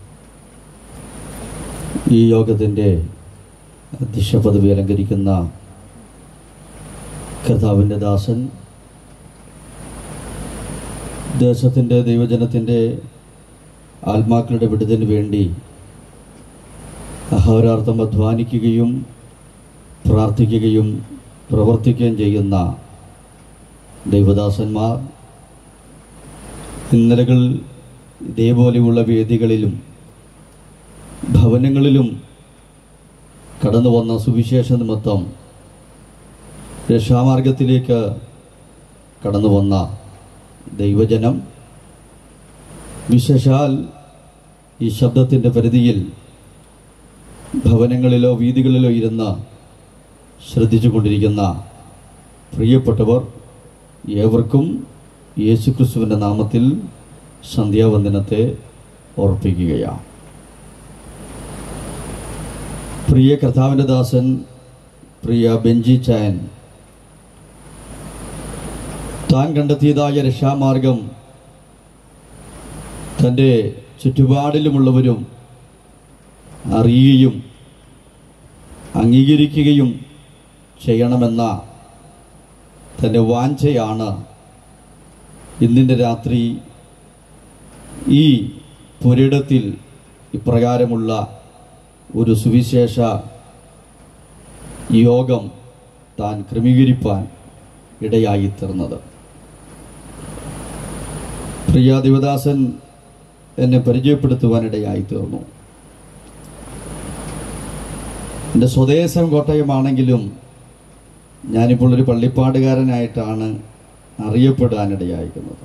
ഈ യോഗത്തിൻ്റെ അധ്യക്ഷ പദവി അലങ്കരിക്കുന്ന കർത്താവിൻ്റെ ദാസൻ ദേശത്തിൻ്റെ ദൈവജനത്തിൻ്റെ ആത്മാക്കളുടെ വിടുതലിന് വേണ്ടി അഹോരാർത്ഥം അധ്വാനിക്കുകയും പ്രാർത്ഥിക്കുകയും പ്രവർത്തിക്കുകയും ചെയ്യുന്ന ദൈവദാസന്മാർ ഇന്നലകൾ ഇതേപോലെയുള്ള വേദികളിലും ഭവനങ്ങളിലും കടന്നു വന്ന സുവിശേഷ നിമിത്തം രക്ഷാമാർഗത്തിലേക്ക് കടന്നു വന്ന ദൈവജനം വിശേഷാൽ ഈ ശബ്ദത്തിൻ്റെ പരിധിയിൽ ഭവനങ്ങളിലോ വീതികളിലോ ഇരുന്ന് ശ്രദ്ധിച്ചു കൊണ്ടിരിക്കുന്ന പ്രിയപ്പെട്ടവർ ഏവർക്കും യേശുക്രിസ്തുവിൻ്റെ നാമത്തിൽ സന്ധ്യാവന്ദനത്തെ ഓർപ്പിക്കുകയാണ് പ്രിയ കർത്താവിൻ്റെ ദാസൻ പ്രിയ ബെഞ്ചി ചായൻ താൻ കണ്ടെത്തിയതായ രക്ഷാമാർഗം തൻ്റെ ചുറ്റുപാടിലുമുള്ളവരും അറിയുകയും അംഗീകരിക്കുകയും ചെയ്യണമെന്ന തൻ്റെ വാഞ്ചയാണ് ഇന്നിൻ്റെ രാത്രി ഈ പുരിടത്തിൽ ഇപ്രകാരമുള്ള ഒരു സുവിശേഷ യോഗം താൻ ക്രമീകരിപ്പാൻ ഇടയായി തീർന്നത് പ്രിയ ദേവദാസൻ എന്നെ പരിചയപ്പെടുത്തുവാൻ ഇടയായി തീർന്നു എൻ്റെ സ്വദേശം കോട്ടയമാണെങ്കിലും ഞാനിപ്പോൾ ഒരു പള്ളിപ്പാടുകാരനായിട്ടാണ് അറിയപ്പെടാനിടയായിരിക്കുന്നത്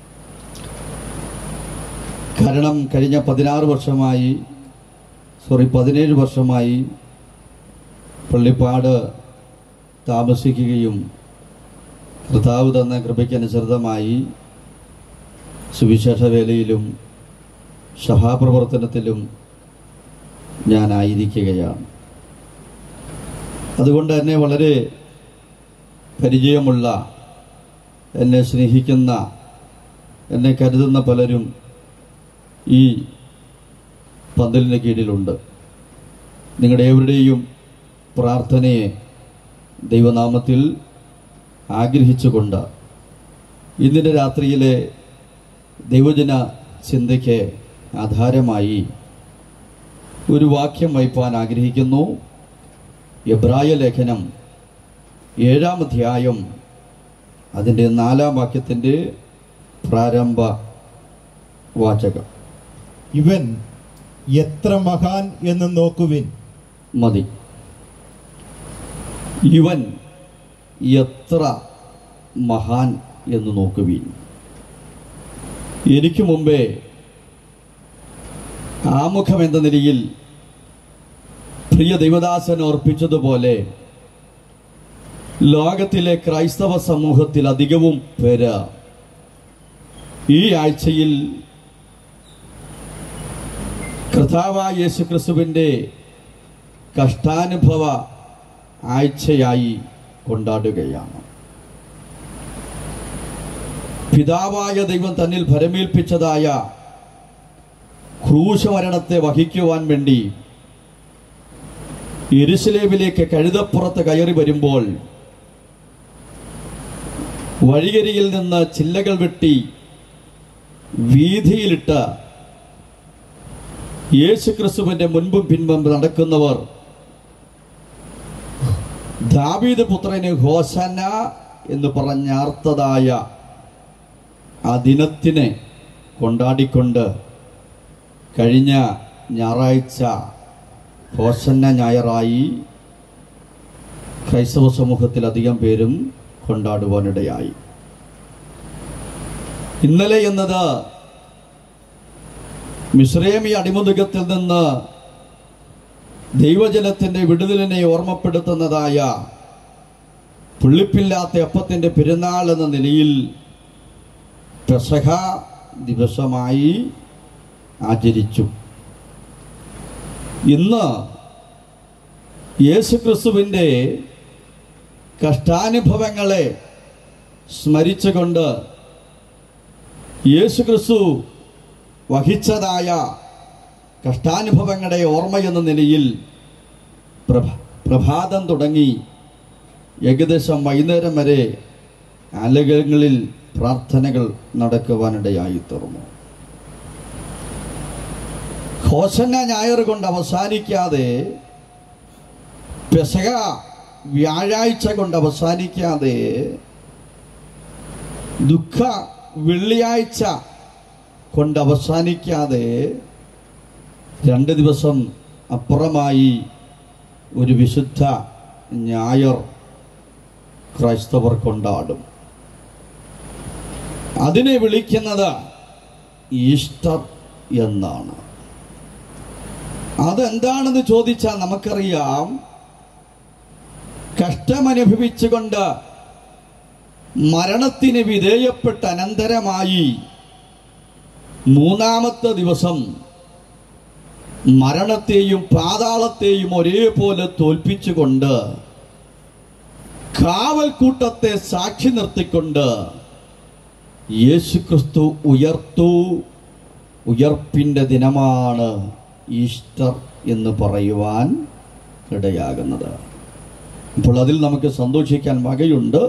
കാരണം കഴിഞ്ഞ പതിനാറ് വർഷമായി സോറി പതിനേഴ് വർഷമായി പള്ളിപ്പാട് താമസിക്കുകയും കർത്താവ് തന്ന കൃപയ്ക്കനുസൃതമായി സുവിശേഷ വേലയിലും സഭാപ്രവർത്തനത്തിലും ഞാനായിരിക്കുകയാണ് അതുകൊണ്ട് തന്നെ വളരെ പരിചയമുള്ള എന്നെ സ്നേഹിക്കുന്ന എന്നെ കരുതുന്ന പലരും ഈ പന്തലിന് കീഴിലുണ്ട് നിങ്ങളുടെ ഏവരുടെയും പ്രാർത്ഥനയെ ദൈവനാമത്തിൽ ആഗ്രഹിച്ചുകൊണ്ട് ഇന്നിൻ്റെ രാത്രിയിലെ ദൈവജന ചിന്തയ്ക്ക് ആധാരമായി ഒരു വാക്യം വായിപ്പാൻ ആഗ്രഹിക്കുന്നു എബ്രായ ലേഖനം ഏഴാം അധ്യായം അതിൻ്റെ നാലാം വാക്യത്തിൻ്റെ പ്രാരംഭ വാചകം ഇവൻ എത്ര മഹാൻ എന്ന് നോക്കുവിൻ മതി ഇവൻ എത്ര മഹാൻ എന്ന് നോക്കുവീൻ എനിക്ക് മുമ്പേ ആമുഖം എന്ന നിലയിൽ പ്രിയ ദൈവദാസൻ ഓർപ്പിച്ചതുപോലെ ലോകത്തിലെ ക്രൈസ്തവ സമൂഹത്തിൽ അധികവും പേര് ഈ ആഴ്ചയിൽ കർത്താവായ യേശു ക്രിസ്തുവിൻ്റെ കഷ്ടാനുഭവ ആഴ്ചയായി കൊണ്ടാടുകയാണ് പിതാവായ ദൈവം തന്നിൽ ഭരമേൽപ്പിച്ചതായ ക്രൂശമരണത്തെ വഹിക്കുവാൻ വേണ്ടി യെരുസലേമിലേക്ക് കഴുതപ്പുറത്ത് കയറി വരുമ്പോൾ വഴിയരിയിൽ നിന്ന് ചില്ലകൾ വെട്ടി വീതിയിലിട്ട് യേശുക്രിസ്തുവിന്റെ മുൻപും പിൻപും നടക്കുന്നവർ ദാവീദ് പുത്രന് ഹോസന എന്ന് പറഞ്ഞാർത്തതായ ആ ദിനത്തിനെ കൊണ്ടാടിക്കൊണ്ട് കഴിഞ്ഞ ഞായറാഴ്ച ഹോസന്ന ഞായറായി ക്രൈസ്തവ സമൂഹത്തിൽ അധികം പേരും കൊണ്ടാടുവാനിടയായി ഇന്നലെ എന്നത് മിശ്രേമി അടിമുതുകത്തിൽ നിന്ന് ദൈവജനത്തിന്റെ വിടുതലിനെ ഓർമ്മപ്പെടുത്തുന്നതായ പുള്ളിപ്പില്ലാത്ത അപ്പത്തിന്റെ പെരുന്നാൾ എന്ന നിലയിൽ പെസഹ ദിവസമായി ആചരിച്ചു ഇന്ന് യേശുക്രിസ്തുവിൻ്റെ കഷ്ടാനുഭവങ്ങളെ സ്മരിച്ചുകൊണ്ട് യേശുക്രിസ്തു വഹിച്ചതായ കഷ്ടാനുഭവങ്ങളുടെ ഓർമ്മയെന്ന നിലയിൽ പ്രഭ പ്രഭാതം തുടങ്ങി ഏകദേശം വൈകുന്നേരം വരെ ആലയങ്ങളിൽ പ്രാർത്ഥനകൾ നടക്കുവാനിടയായി തീർന്നു ഹോസന്ന ഞായർ കൊണ്ട് അവസാനിക്കാതെ പെസക വ്യാഴാഴ്ച കൊണ്ട് അവസാനിക്കാതെ ദുഃഖ വെള്ളിയാഴ്ച കൊണ്ട് അവസാനിക്കാതെ രണ്ട് ദിവസം അപ്പുറമായി ഒരു വിശുദ്ധ ഞായർ ക്രൈസ്തവർ കൊണ്ടാടും അതിനെ വിളിക്കുന്നത് ഈസ്റ്റർ എന്നാണ് അതെന്താണെന്ന് ചോദിച്ചാൽ നമുക്കറിയാം കഷ്ടമനുഭവിച്ചുകൊണ്ട് മരണത്തിന് വിധേയപ്പെട്ട അനന്തരമായി മൂന്നാമത്തെ ദിവസം മരണത്തെയും പാതാളത്തെയും ഒരേപോലെ തോൽപ്പിച്ചുകൊണ്ട് കാവൽക്കൂട്ടത്തെ സാക്ഷി നിർത്തിക്കൊണ്ട് യേശുക്രിസ്തു ഉയർത്തു ഉയർപ്പിൻ്റെ ദിനമാണ് ഈസ്റ്റർ എന്ന് പറയുവാൻ ഇടയാകുന്നത് അപ്പോൾ അതിൽ നമുക്ക് സന്തോഷിക്കാൻ വകയുണ്ട്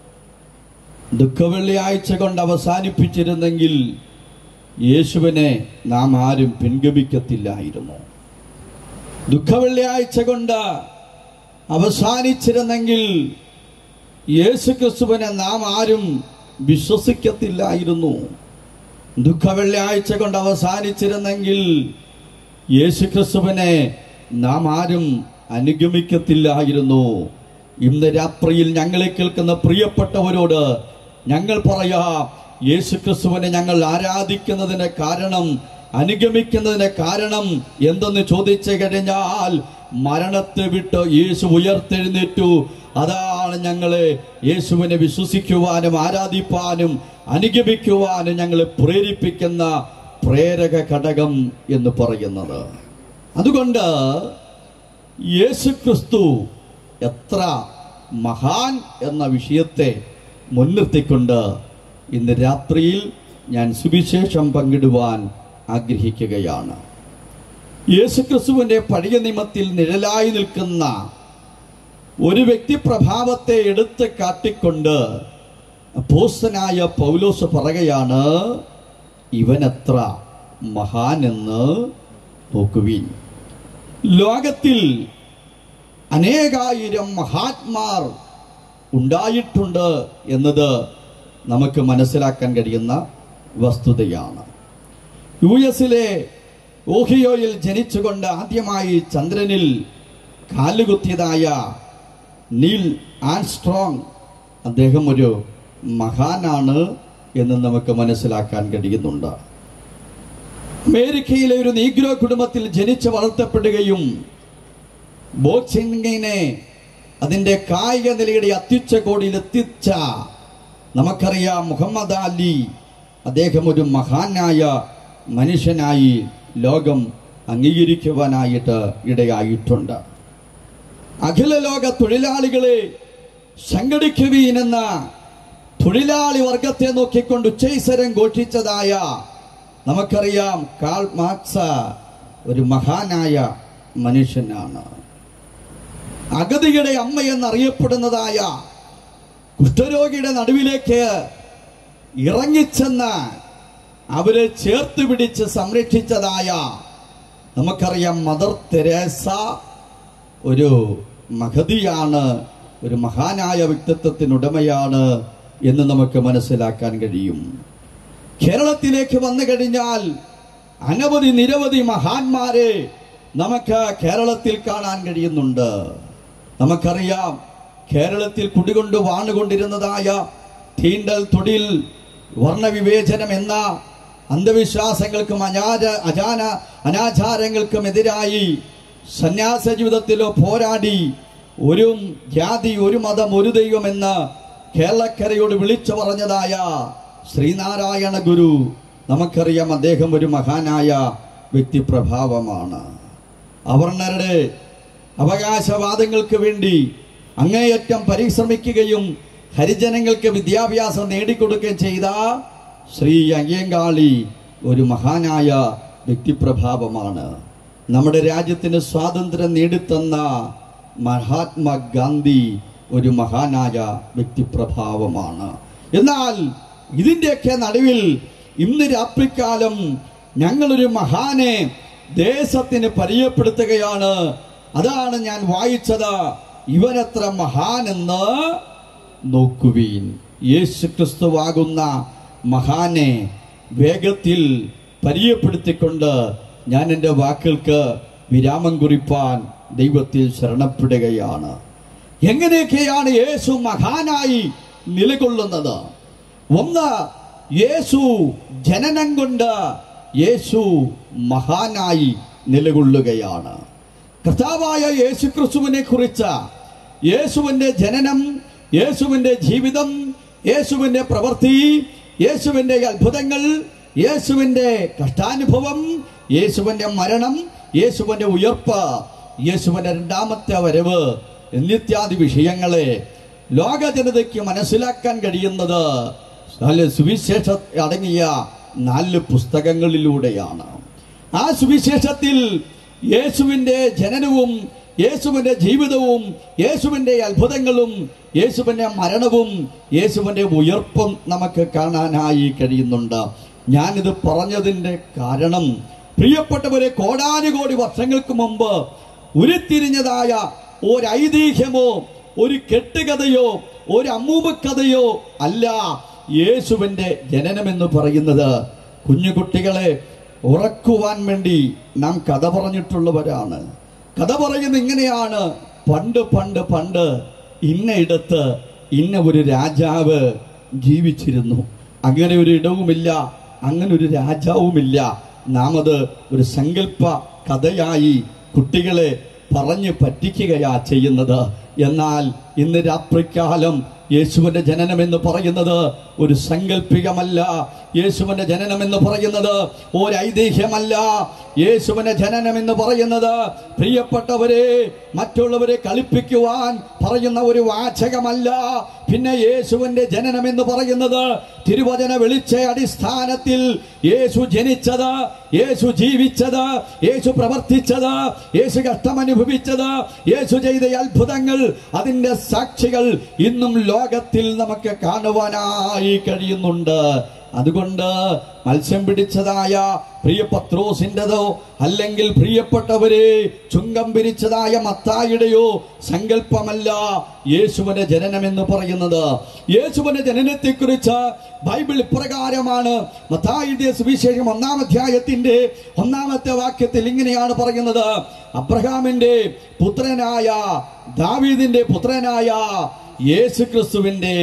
ദുഃഖവെള്ളിയാഴ്ച കൊണ്ട് അവസാനിപ്പിച്ചിരുന്നെങ്കിൽ യേശുവിനെ നാം ആരും പിൻഗമിക്കത്തില്ലായിരുന്നു ദുഃഖവെള്ളിയാഴ്ച കൊണ്ട് അവസാനിച്ചിരുന്നെങ്കിൽ യേശുക്രിസ്തുവിനെ നാം ആരും വിശ്വസിക്കത്തില്ലായിരുന്നു ദുഃഖവെള്ളിയാഴ്ച കൊണ്ട് അവസാനിച്ചിരുന്നെങ്കിൽ യേശുക്രിസ്തുവിനെ നാം ആരും അനുഗമിക്കത്തില്ലായിരുന്നു ഇന്ന് രാത്രിയിൽ ഞങ്ങളെ കേൾക്കുന്ന പ്രിയപ്പെട്ടവരോട് ഞങ്ങൾ പറയാം യേശുക്രിസ്തുവിനെ ഞങ്ങൾ ആരാധിക്കുന്നതിന് കാരണം അനുഗമിക്കുന്നതിന് കാരണം എന്തെന്ന് ചോദിച്ചു കഴിഞ്ഞാൽ മരണത്തെ വിട്ട് യേശു ഉയർത്തെഴുന്നേറ്റു അതാണ് ഞങ്ങളെ യേശുവിനെ വിശ്വസിക്കുവാനും ആരാധിപ്പാനും അനുഗമിക്കുവാനും ഞങ്ങളെ പ്രേരിപ്പിക്കുന്ന പ്രേരക ഘടകം എന്ന് പറയുന്നത് അതുകൊണ്ട് യേശുക്രിസ്തു എത്ര മഹാൻ എന്ന വിഷയത്തെ മുൻനിർത്തിക്കൊണ്ട് ഇന്ന് രാത്രിയിൽ ഞാൻ സുവിശേഷം പങ്കിടുവാൻ ആഗ്രഹിക്കുകയാണ് യേശുക്രിസ്തുവിന്റെ പഴയ നിയമത്തിൽ നിഴലായി നിൽക്കുന്ന ഒരു വ്യക്തി പ്രഭാവത്തെ എടുത്ത് കാട്ടിക്കൊണ്ട് അപ്പോസ്തനായ പൗലോസ് പറയുകയാണ് ഇവനെത്ര മഹാനെന്ന് നോക്കുവിൻ ലോകത്തിൽ അനേകായിരം മഹാത്മാർ ഉണ്ടായിട്ടുണ്ട് എന്നത് നമുക്ക് മനസ്സിലാക്കാൻ കഴിയുന്ന വസ്തുതയാണ് യു എസിലെ ഓഹിയോയിൽ ജനിച്ചുകൊണ്ട് ആദ്യമായി ചന്ദ്രനിൽ കാലുകുത്തിയതായ നീൽ ആൻസ്ട്രോങ് അദ്ദേഹം ഒരു മഹാനാണ് എന്ന് നമുക്ക് മനസ്സിലാക്കാൻ കഴിയുന്നുണ്ട് അമേരിക്കയിലെ ഒരു നീഗ്രോ കുടുംബത്തിൽ ജനിച്ച് വളർത്തപ്പെടുകയും ബോക്സിംഗിനെ അതിന്റെ കായിക നിലയുടെ അത്യുച്ച കോടിയിൽ എത്തിച്ച നമുക്കറിയാം മുഹമ്മദ് അലി അദ്ദേഹം ഒരു മഹാനായ മനുഷ്യനായി ലോകം അംഗീകരിക്കുവാനായിട്ട് ഇടയായിട്ടുണ്ട് അഖില ലോക തൊഴിലാളികളെ സംഘടിക്കുവീനെന്ന തൊഴിലാളി വർഗത്തെ നോക്കിക്കൊണ്ട് ഉച്ചൈസരം ഘോഷിച്ചതായ നമുക്കറിയാം കാൾ മാർക്സ ഒരു മഹാനായ മനുഷ്യനാണ് അഗതിയുടെ അമ്മ എന്നറിയപ്പെടുന്നതായ കുഷ്ഠരോഗിയുടെ നടുവിലേക്ക് ഇറങ്ങിച്ചെന്ന് അവരെ ചേർത്ത് പിടിച്ച് സംരക്ഷിച്ചതായ നമുക്കറിയാം മദർ തെരേസ ഒരു മഹതിയാണ് ഒരു മഹാനായ വ്യക്തിത്വത്തിനുടമയാണ് എന്ന് നമുക്ക് മനസ്സിലാക്കാൻ കഴിയും കേരളത്തിലേക്ക് വന്നു കഴിഞ്ഞാൽ അനവധി നിരവധി മഹാന്മാരെ നമുക്ക് കേരളത്തിൽ കാണാൻ കഴിയുന്നുണ്ട് നമുക്കറിയാം കേരളത്തിൽ കുടികൊണ്ട് വാണുകൊണ്ടിരുന്നതായ തീണ്ടൽ തൊടിൽ വർണ്ണവിവേചനം എന്ന അന്ധവിശ്വാസങ്ങൾക്കും അനാച അജാന അനാചാരങ്ങൾക്കും എതിരായി സന്യാസ ജീവിതത്തിലോ പോരാടി ഒരു ജാതി ഒരു മതം ഒരു ദൈവം എന്ന് കേരളക്കരയോട് വിളിച്ചു പറഞ്ഞതായ ശ്രീനാരായണ ഗുരു നമുക്കറിയാം അദ്ദേഹം ഒരു മഹാനായ വ്യക്തിപ്രഭാവമാണ് അവർണരുടെ അവകാശവാദങ്ങൾക്ക് വേണ്ടി അങ്ങേയറ്റം പരിശ്രമിക്കുകയും ഹരിജനങ്ങൾക്ക് വിദ്യാഭ്യാസം നേടിക്കൊടുക്കുകയും ചെയ്ത ശ്രീ അയ്യങ്കാളി ഒരു മഹാനായ വ്യക്തിപ്രഭാവമാണ് നമ്മുടെ രാജ്യത്തിന് സ്വാതന്ത്ര്യം നേടിത്തന്ന മഹാത്മാഗാന്ധി ഒരു മഹാനായ വ്യക്തിപ്രഭാവമാണ് എന്നാൽ ഇതിൻ്റെയൊക്കെ നടുവിൽ ഇന്ന് രാത്രിക്കാലം ഞങ്ങളൊരു മഹാനെ ദേശത്തിന് പരിചയപ്പെടുത്തുകയാണ് അതാണ് ഞാൻ വായിച്ചത് ഇവനെത്ര മഹാനെന്ന് നോക്കുവീൻ യേശു ക്രിസ്തുവാകുന്ന മഹാനെ വേഗത്തിൽ പരിചയപ്പെടുത്തിക്കൊണ്ട് ഞാൻ എൻ്റെ വാക്കുകൾക്ക് വിരാമം കുറിപ്പാൻ ദൈവത്തിൽ ശരണപ്പെടുകയാണ് എങ്ങനെയൊക്കെയാണ് യേശു മഹാനായി നിലകൊള്ളുന്നത് ഒന്ന് യേശു ജനനം കൊണ്ട് യേശു മഹാനായി നിലകൊള്ളുകയാണ് കർത്താവായ യേശു ക്രിസ്തുവിനെ കുറിച്ച് യേശുവിൻ്റെ ജനനം യേശുവിൻ്റെ ജീവിതം യേശുവിൻ്റെ പ്രവൃത്തി യേശുവിൻ്റെ അത്ഭുതങ്ങൾ യേശുവിൻ്റെ കഷ്ടാനുഭവം യേശുവിൻ്റെ മരണം യേശുവിൻ്റെ ഉയർപ്പ് യേശുവിൻ്റെ രണ്ടാമത്തെ വരവ് എന്നിത്യാദി വിഷയങ്ങളെ ലോക ജനതയ്ക്ക് മനസ്സിലാക്കാൻ കഴിയുന്നത് നാല് സുവിശേഷ അടങ്ങിയ നാല് പുസ്തകങ്ങളിലൂടെയാണ് ആ സുവിശേഷത്തിൽ യേശുവിൻ്റെ ജനനവും യേശുവിൻ്റെ ജീവിതവും യേശുവിൻ്റെ അത്ഭുതങ്ങളും യേശുവിൻ്റെ മരണവും യേശുവിൻ്റെ ഉയർപ്പും നമുക്ക് കാണാനായി കഴിയുന്നുണ്ട് ഞാനിത് പറഞ്ഞതിൻ്റെ കാരണം പ്രിയപ്പെട്ടവരെ കോടാനുകോടി വർഷങ്ങൾക്ക് മുമ്പ് ഉരുത്തിരിഞ്ഞതായ ഒരു ഐതിഹ്യമോ ഒരു കെട്ടുകഥയോ ഒരു അമ്മൂമ്മക്കഥയോ അല്ല യേശുവിൻ്റെ ജനനമെന്ന് പറയുന്നത് കുഞ്ഞുകുട്ടികളെ ഉറക്കുവാൻ വേണ്ടി നാം കഥ പറഞ്ഞിട്ടുള്ളവരാണ് കഥ പറയുന്നത് ഇങ്ങനെയാണ് പണ്ട് പണ്ട് പണ്ട് ഇന്നയിടത്ത് ഇന്ന ഒരു രാജാവ് ജീവിച്ചിരുന്നു അങ്ങനെ ഒരു ഇടവുമില്ല അങ്ങനെ ഒരു രാജാവുമില്ല നാം അത് ഒരു സങ്കല്പ കഥയായി കുട്ടികളെ പറഞ്ഞു പറ്റിക്കുകയാ ചെയ്യുന്നത് എന്നാൽ ഇന്ന് രാത്രിക്കാലം യേശുവിന്റെ ജനനം എന്ന് പറയുന്നത് ഒരു സങ്കല്പികമല്ല യേശുവിന്റെ ജനനം എന്ന് പറയുന്നത് ഒരു ഐതിഹ്യമല്ല യേശുവിന്റെ ജനനം എന്ന് പറയുന്നത് പ്രിയപ്പെട്ടവരെ മറ്റുള്ളവരെ കളിപ്പിക്കുവാൻ പറയുന്ന ഒരു വാചകമല്ല പിന്നെ യേശുവിന്റെ ജനനം എന്ന് പറയുന്നത് തിരുവചന വെളിച്ച അടിസ്ഥാനത്തിൽ യേശു ജനിച്ചത് യേശു ജീവിച്ചത് യേശു പ്രവർത്തിച്ചത് യേശു കഷ്ടമനുഭവിച്ചത് യേശു ചെയ്ത അത്ഭുതങ്ങൾ അതിന്റെ സാക്ഷികൾ ഇന്നും ലോകത്തിൽ നമുക്ക് കാണുവാനായി കഴിയുന്നുണ്ട് അതുകൊണ്ട് മത്സ്യം പിടിച്ചതായ പ്രിയ പത്രോസിൻ്റെതോ അല്ലെങ്കിൽ പ്രിയപ്പെട്ടവരെ ചുങ്കം പിരിച്ചതായ മത്തായിയുടെയോ സങ്കല്പമല്ല യേശുവിന്റെ ജനനം എന്ന് പറയുന്നത് യേശുവിന്റെ ജനനത്തെക്കുറിച്ച് ബൈബിൾ ഇപ്രകാരമാണ് മത്തായിയുടെ സുവിശേഷം ഒന്നാം അധ്യായത്തിന്റെ ഒന്നാമത്തെ വാക്യത്തിൽ ഇങ്ങനെയാണ് പറയുന്നത് അബ്രഹാമിന്റെ പുത്രനായ ദാവീദിന്റെ പുത്രനായ യേശു ക്രിസ്തുവിന്റെ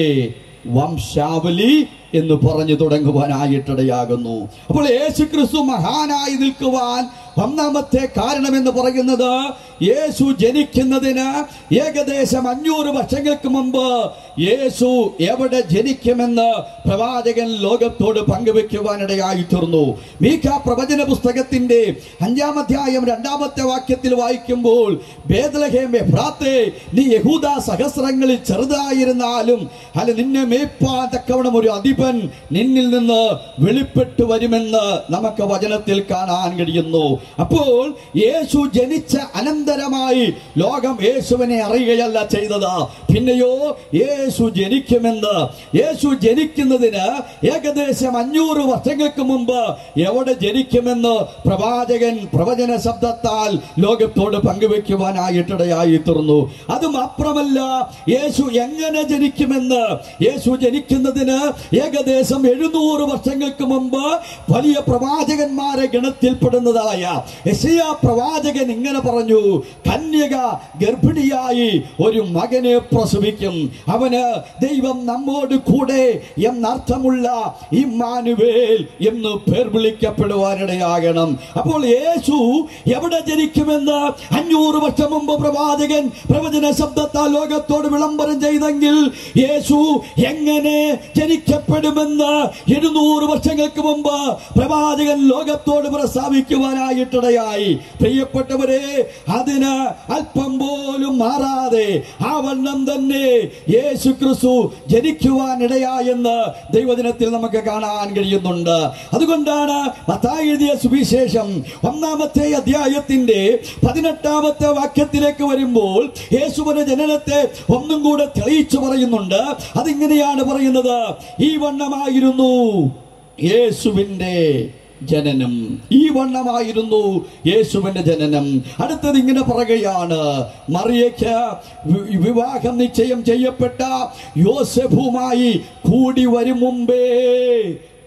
വംശാവലി എന്ന് പറഞ്ഞു തുടങ്ങുവാനായിട്ടിടയാകുന്നു അപ്പോൾ യേശു ക്രിസ്തു മഹാനായി നിൽക്കുവാൻ ഒന്നാമത്തെ കാരണം എന്ന് പറയുന്നത് യേശു ജനിക്കുന്നതിന് ഏകദേശം അഞ്ഞൂറ് വർഷങ്ങൾക്ക് മുമ്പ് യേശു എവിടെ ജനിക്കുമെന്ന് പ്രവാചകൻ ലോകത്തോട് പങ്കുവെക്കുവാനിടയായി തീർന്നു മീഖ പ്രവചന പുസ്തകത്തിന്റെ അഞ്ചാം അധ്യായം രണ്ടാമത്തെ വാക്യത്തിൽ വായിക്കുമ്പോൾ ബേദലഹേം എഫ്രാത്തെ നീ യഹൂദ സഹസ്രങ്ങളിൽ ചെറുതായിരുന്നാലും അല്ല നിന്നെ മേപ്പാൻ തക്കവണ്ണം ഒരു അധിപൻ നിന്നിൽ നിന്ന് വെളിപ്പെട്ടു വരുമെന്ന് നമുക്ക് വചനത്തിൽ കാണാൻ കഴിയുന്നു അപ്പോൾ യേശു ജനിച്ച അനന്തരമായി ലോകം യേശുവിനെ അറിയുകയല്ല ചെയ്തത് പിന്നെയോ യേശു ജനിക്കുമെന്ന് യേശു ജനിക്കുന്നതിന് ഏകദേശം അഞ്ഞൂറ് വർഷങ്ങൾക്ക് മുമ്പ് എവിടെ ജനിക്കുമെന്ന് പ്രവാചകൻ പ്രവചന ശബ്ദത്താൽ ലോകത്തോട് പങ്കുവെക്കുവാനായിട്ടിടയായി തീർന്നു അത് മാത്രമല്ല യേശു എങ്ങനെ ജനിക്കുമെന്ന് യേശു ജനിക്കുന്നതിന് ഏകദേശം എഴുന്നൂറ് വർഷങ്ങൾക്ക് മുമ്പ് വലിയ പ്രവാചകന്മാരെ ഗണത്തിൽപ്പെടുന്നതായ യശയാ പ്രവാചകൻ ഇങ്ങനെ പറഞ്ഞു കന്യക ഗർഭിണിയായി ഒരു മകനെ പ്രസവിക്കും അവന് ദൈവം നമ്മോട് കൂടെ എന്നർത്ഥമുള്ള ഇമ്മാനുവേൽ എന്ന് പേർ വിളിക്കപ്പെടുവാനിടയാകണം അപ്പോൾ യേശു എവിടെ ജനിക്കുമെന്ന് അഞ്ഞൂറ് വർഷം മുമ്പ് പ്രവാചകൻ പ്രവചന ശബ്ദത്താൽ ലോകത്തോട് വിളംബരം ചെയ്തെങ്കിൽ യേശു എങ്ങനെ ജനിക്കപ്പെടുമെന്ന് എഴുന്നൂറ് വർഷങ്ങൾക്ക് മുമ്പ് പ്രവാചകൻ ലോകത്തോട് പ്രസ്താവിക്കുവാനായിട്ടിടയായി പ്രിയപ്പെട്ടവരെ അതിന് അല്പം പോലും മാറാതെ ആ വണ്ണം തന്നെ യേശു ക്രിസ്തു ജനിക്കുവാനിടയായെന്ന് ദൈവദിനത്തിൽ നമുക്ക് കാണാൻ കഴിയുന്നുണ്ട് അതുകൊണ്ടാണ് മത്തായി എഴുതിയ സുവിശേഷം ഒന്നാമത്തെ അധ്യായത്തിന്റെ പതിനെട്ടാമത്തെ വാക്യത്തിലേക്ക് വരുമ്പോൾ യേശുവിന്റെ ജനനത്തെ ഒന്നും കൂടെ തെളിയിച്ചു പറയുന്നുണ്ട് അതിങ്ങനെയാണ് പറയുന്നത് ഈ വണ്ണമായിരുന്നു യേശുവിന്റെ ജനനം ഈ വണ്ണമായിരുന്നു യേശുവിന്റെ ജനനം അടുത്തത് ഇങ്ങനെ പറയുകയാണ് മറിയയ്ക്ക് വി- വിവാഹം നിശ്ചയം ചെയ്യപ്പെട്ട യോസഫുമായി കൂടി വരും മുമ്പേ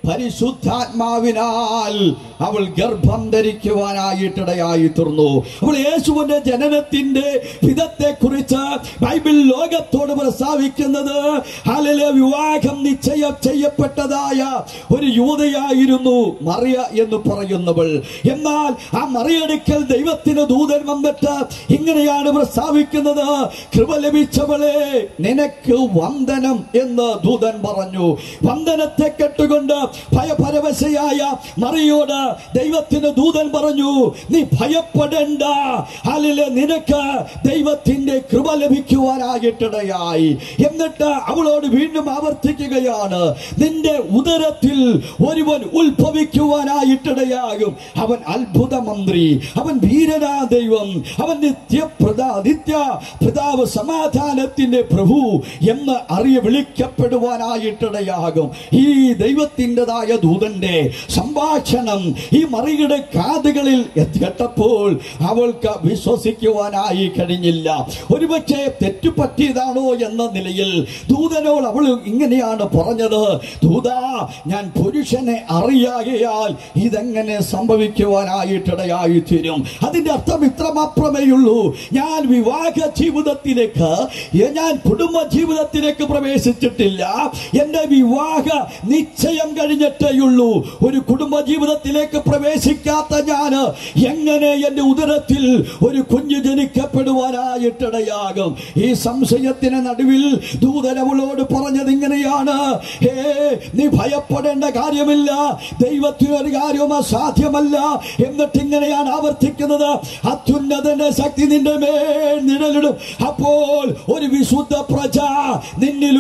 പരിശുദ്ധാത്മാവിനാൽ അവൾ ഗർഭം ധരിക്കുവാനായിട്ടിടയായി തീർന്നു അവൾ യേശുവിന്റെ ജനനത്തിന്റെ വിധത്തെ കുറിച്ച് ബൈബിൾ ലോകത്തോട് പ്രസ്താവിക്കുന്നത് ഹാലലെ വിവാഹം നിശ്ചയം ചെയ്യപ്പെട്ടതായ ഒരു യുവതയായിരുന്നു മറിയ എന്ന് പറയുന്നവൾ എന്നാൽ ആ മറിയടുക്കൽ ദൈവത്തിന് ദൂതൻ വന്നിട്ട് ഇങ്ങനെയാണ് പ്രസ്താവിക്കുന്നത് കൃപ ലഭിച്ചവളെ നിനക്ക് വന്ദനം എന്ന് ദൂതൻ പറഞ്ഞു വന്ദനത്തെ കെട്ടുകൊണ്ട് ഭയപരവശയായ മറിയോട് ദൈവത്തിന് ദൂതൻ പറഞ്ഞു നീ ഭയപ്പെടേണ്ട അല്ലെ നിനക്ക് ദൈവത്തിന്റെ കൃപ ലഭിക്കുവാനായിട്ടിടയായി എന്നിട്ട് അവളോട് വീണ്ടും ആവർത്തിക്കുകയാണ് നിന്റെ ഉദരത്തിൽ ഒരുവൻ ഉത്ഭവിക്കുവാനായിട്ടിടയാകും അവൻ അത്ഭുത മന്ത്രി അവൻ വീരനാ ദൈവം അവൻ നിത്യപ്രദാ നിത്യ പ്രതാവ് സമാധാനത്തിന്റെ പ്രഭു എന്ന് അറിയ വിളിക്കപ്പെടുവാനായിട്ടിടയാകും ഈ ദൈവത്തിൻ്റെതായ ദൂതന്റെ സംഭാഷണം ഈ മറിയുടെ കാതുകളിൽ കേട്ടപ്പോൾ അവൾക്ക് വിശ്വസിക്കുവാനായി കഴിഞ്ഞില്ല ഒരുപക്ഷെ തെറ്റുപറ്റിയതാണോ എന്ന നിലയിൽ ദൂതനോട് അവൾ ഇങ്ങനെയാണ് പറഞ്ഞത് ദൂതാ ഞാൻ പുരുഷനെ അറിയാകയാൽ ഇതെങ്ങനെ സംഭവിക്കുവാനായിട്ടിടയായി തീരും അതിന്റെ അർത്ഥം ഇത്ര മാത്രമേ ഉള്ളൂ ഞാൻ വിവാഹ ജീവിതത്തിലേക്ക് ഞാൻ കുടുംബ ജീവിതത്തിലേക്ക് പ്രവേശിച്ചിട്ടില്ല എന്റെ വിവാഹ നിശ്ചയം കഴിഞ്ഞിട്ടേയുള്ളൂ ഒരു കുടുംബ ജീവിതത്തിലേക്ക് പ്രവേശിക്കാത്ത ഞാൻ എങ്ങനെ എന്റെ ഉദരത്തിൽ ഒരു കുഞ്ഞ് ജനിക്കപ്പെടുവാനായിട്ടിടയാകും ഈ സംശയത്തിന് നടുവിൽ ദൂതനവളോട് പറഞ്ഞത് ഇങ്ങനെയാണ് ഹേ നീ ഭയപ്പെടേണ്ട കാര്യമില്ല ദൈവത്തിന് ഒരു കാര്യവും അസാധ്യമല്ല എന്നിട്ട് ഇങ്ങനെയാണ് ആവർത്തിക്കുന്നത് അത്യുന്നതന്റെ ശക്തി നിന്റെ മേൽ നിഴലിടും അപ്പോൾ ഒരു വിശുദ്ധ പ്രജ നിന്നിൽ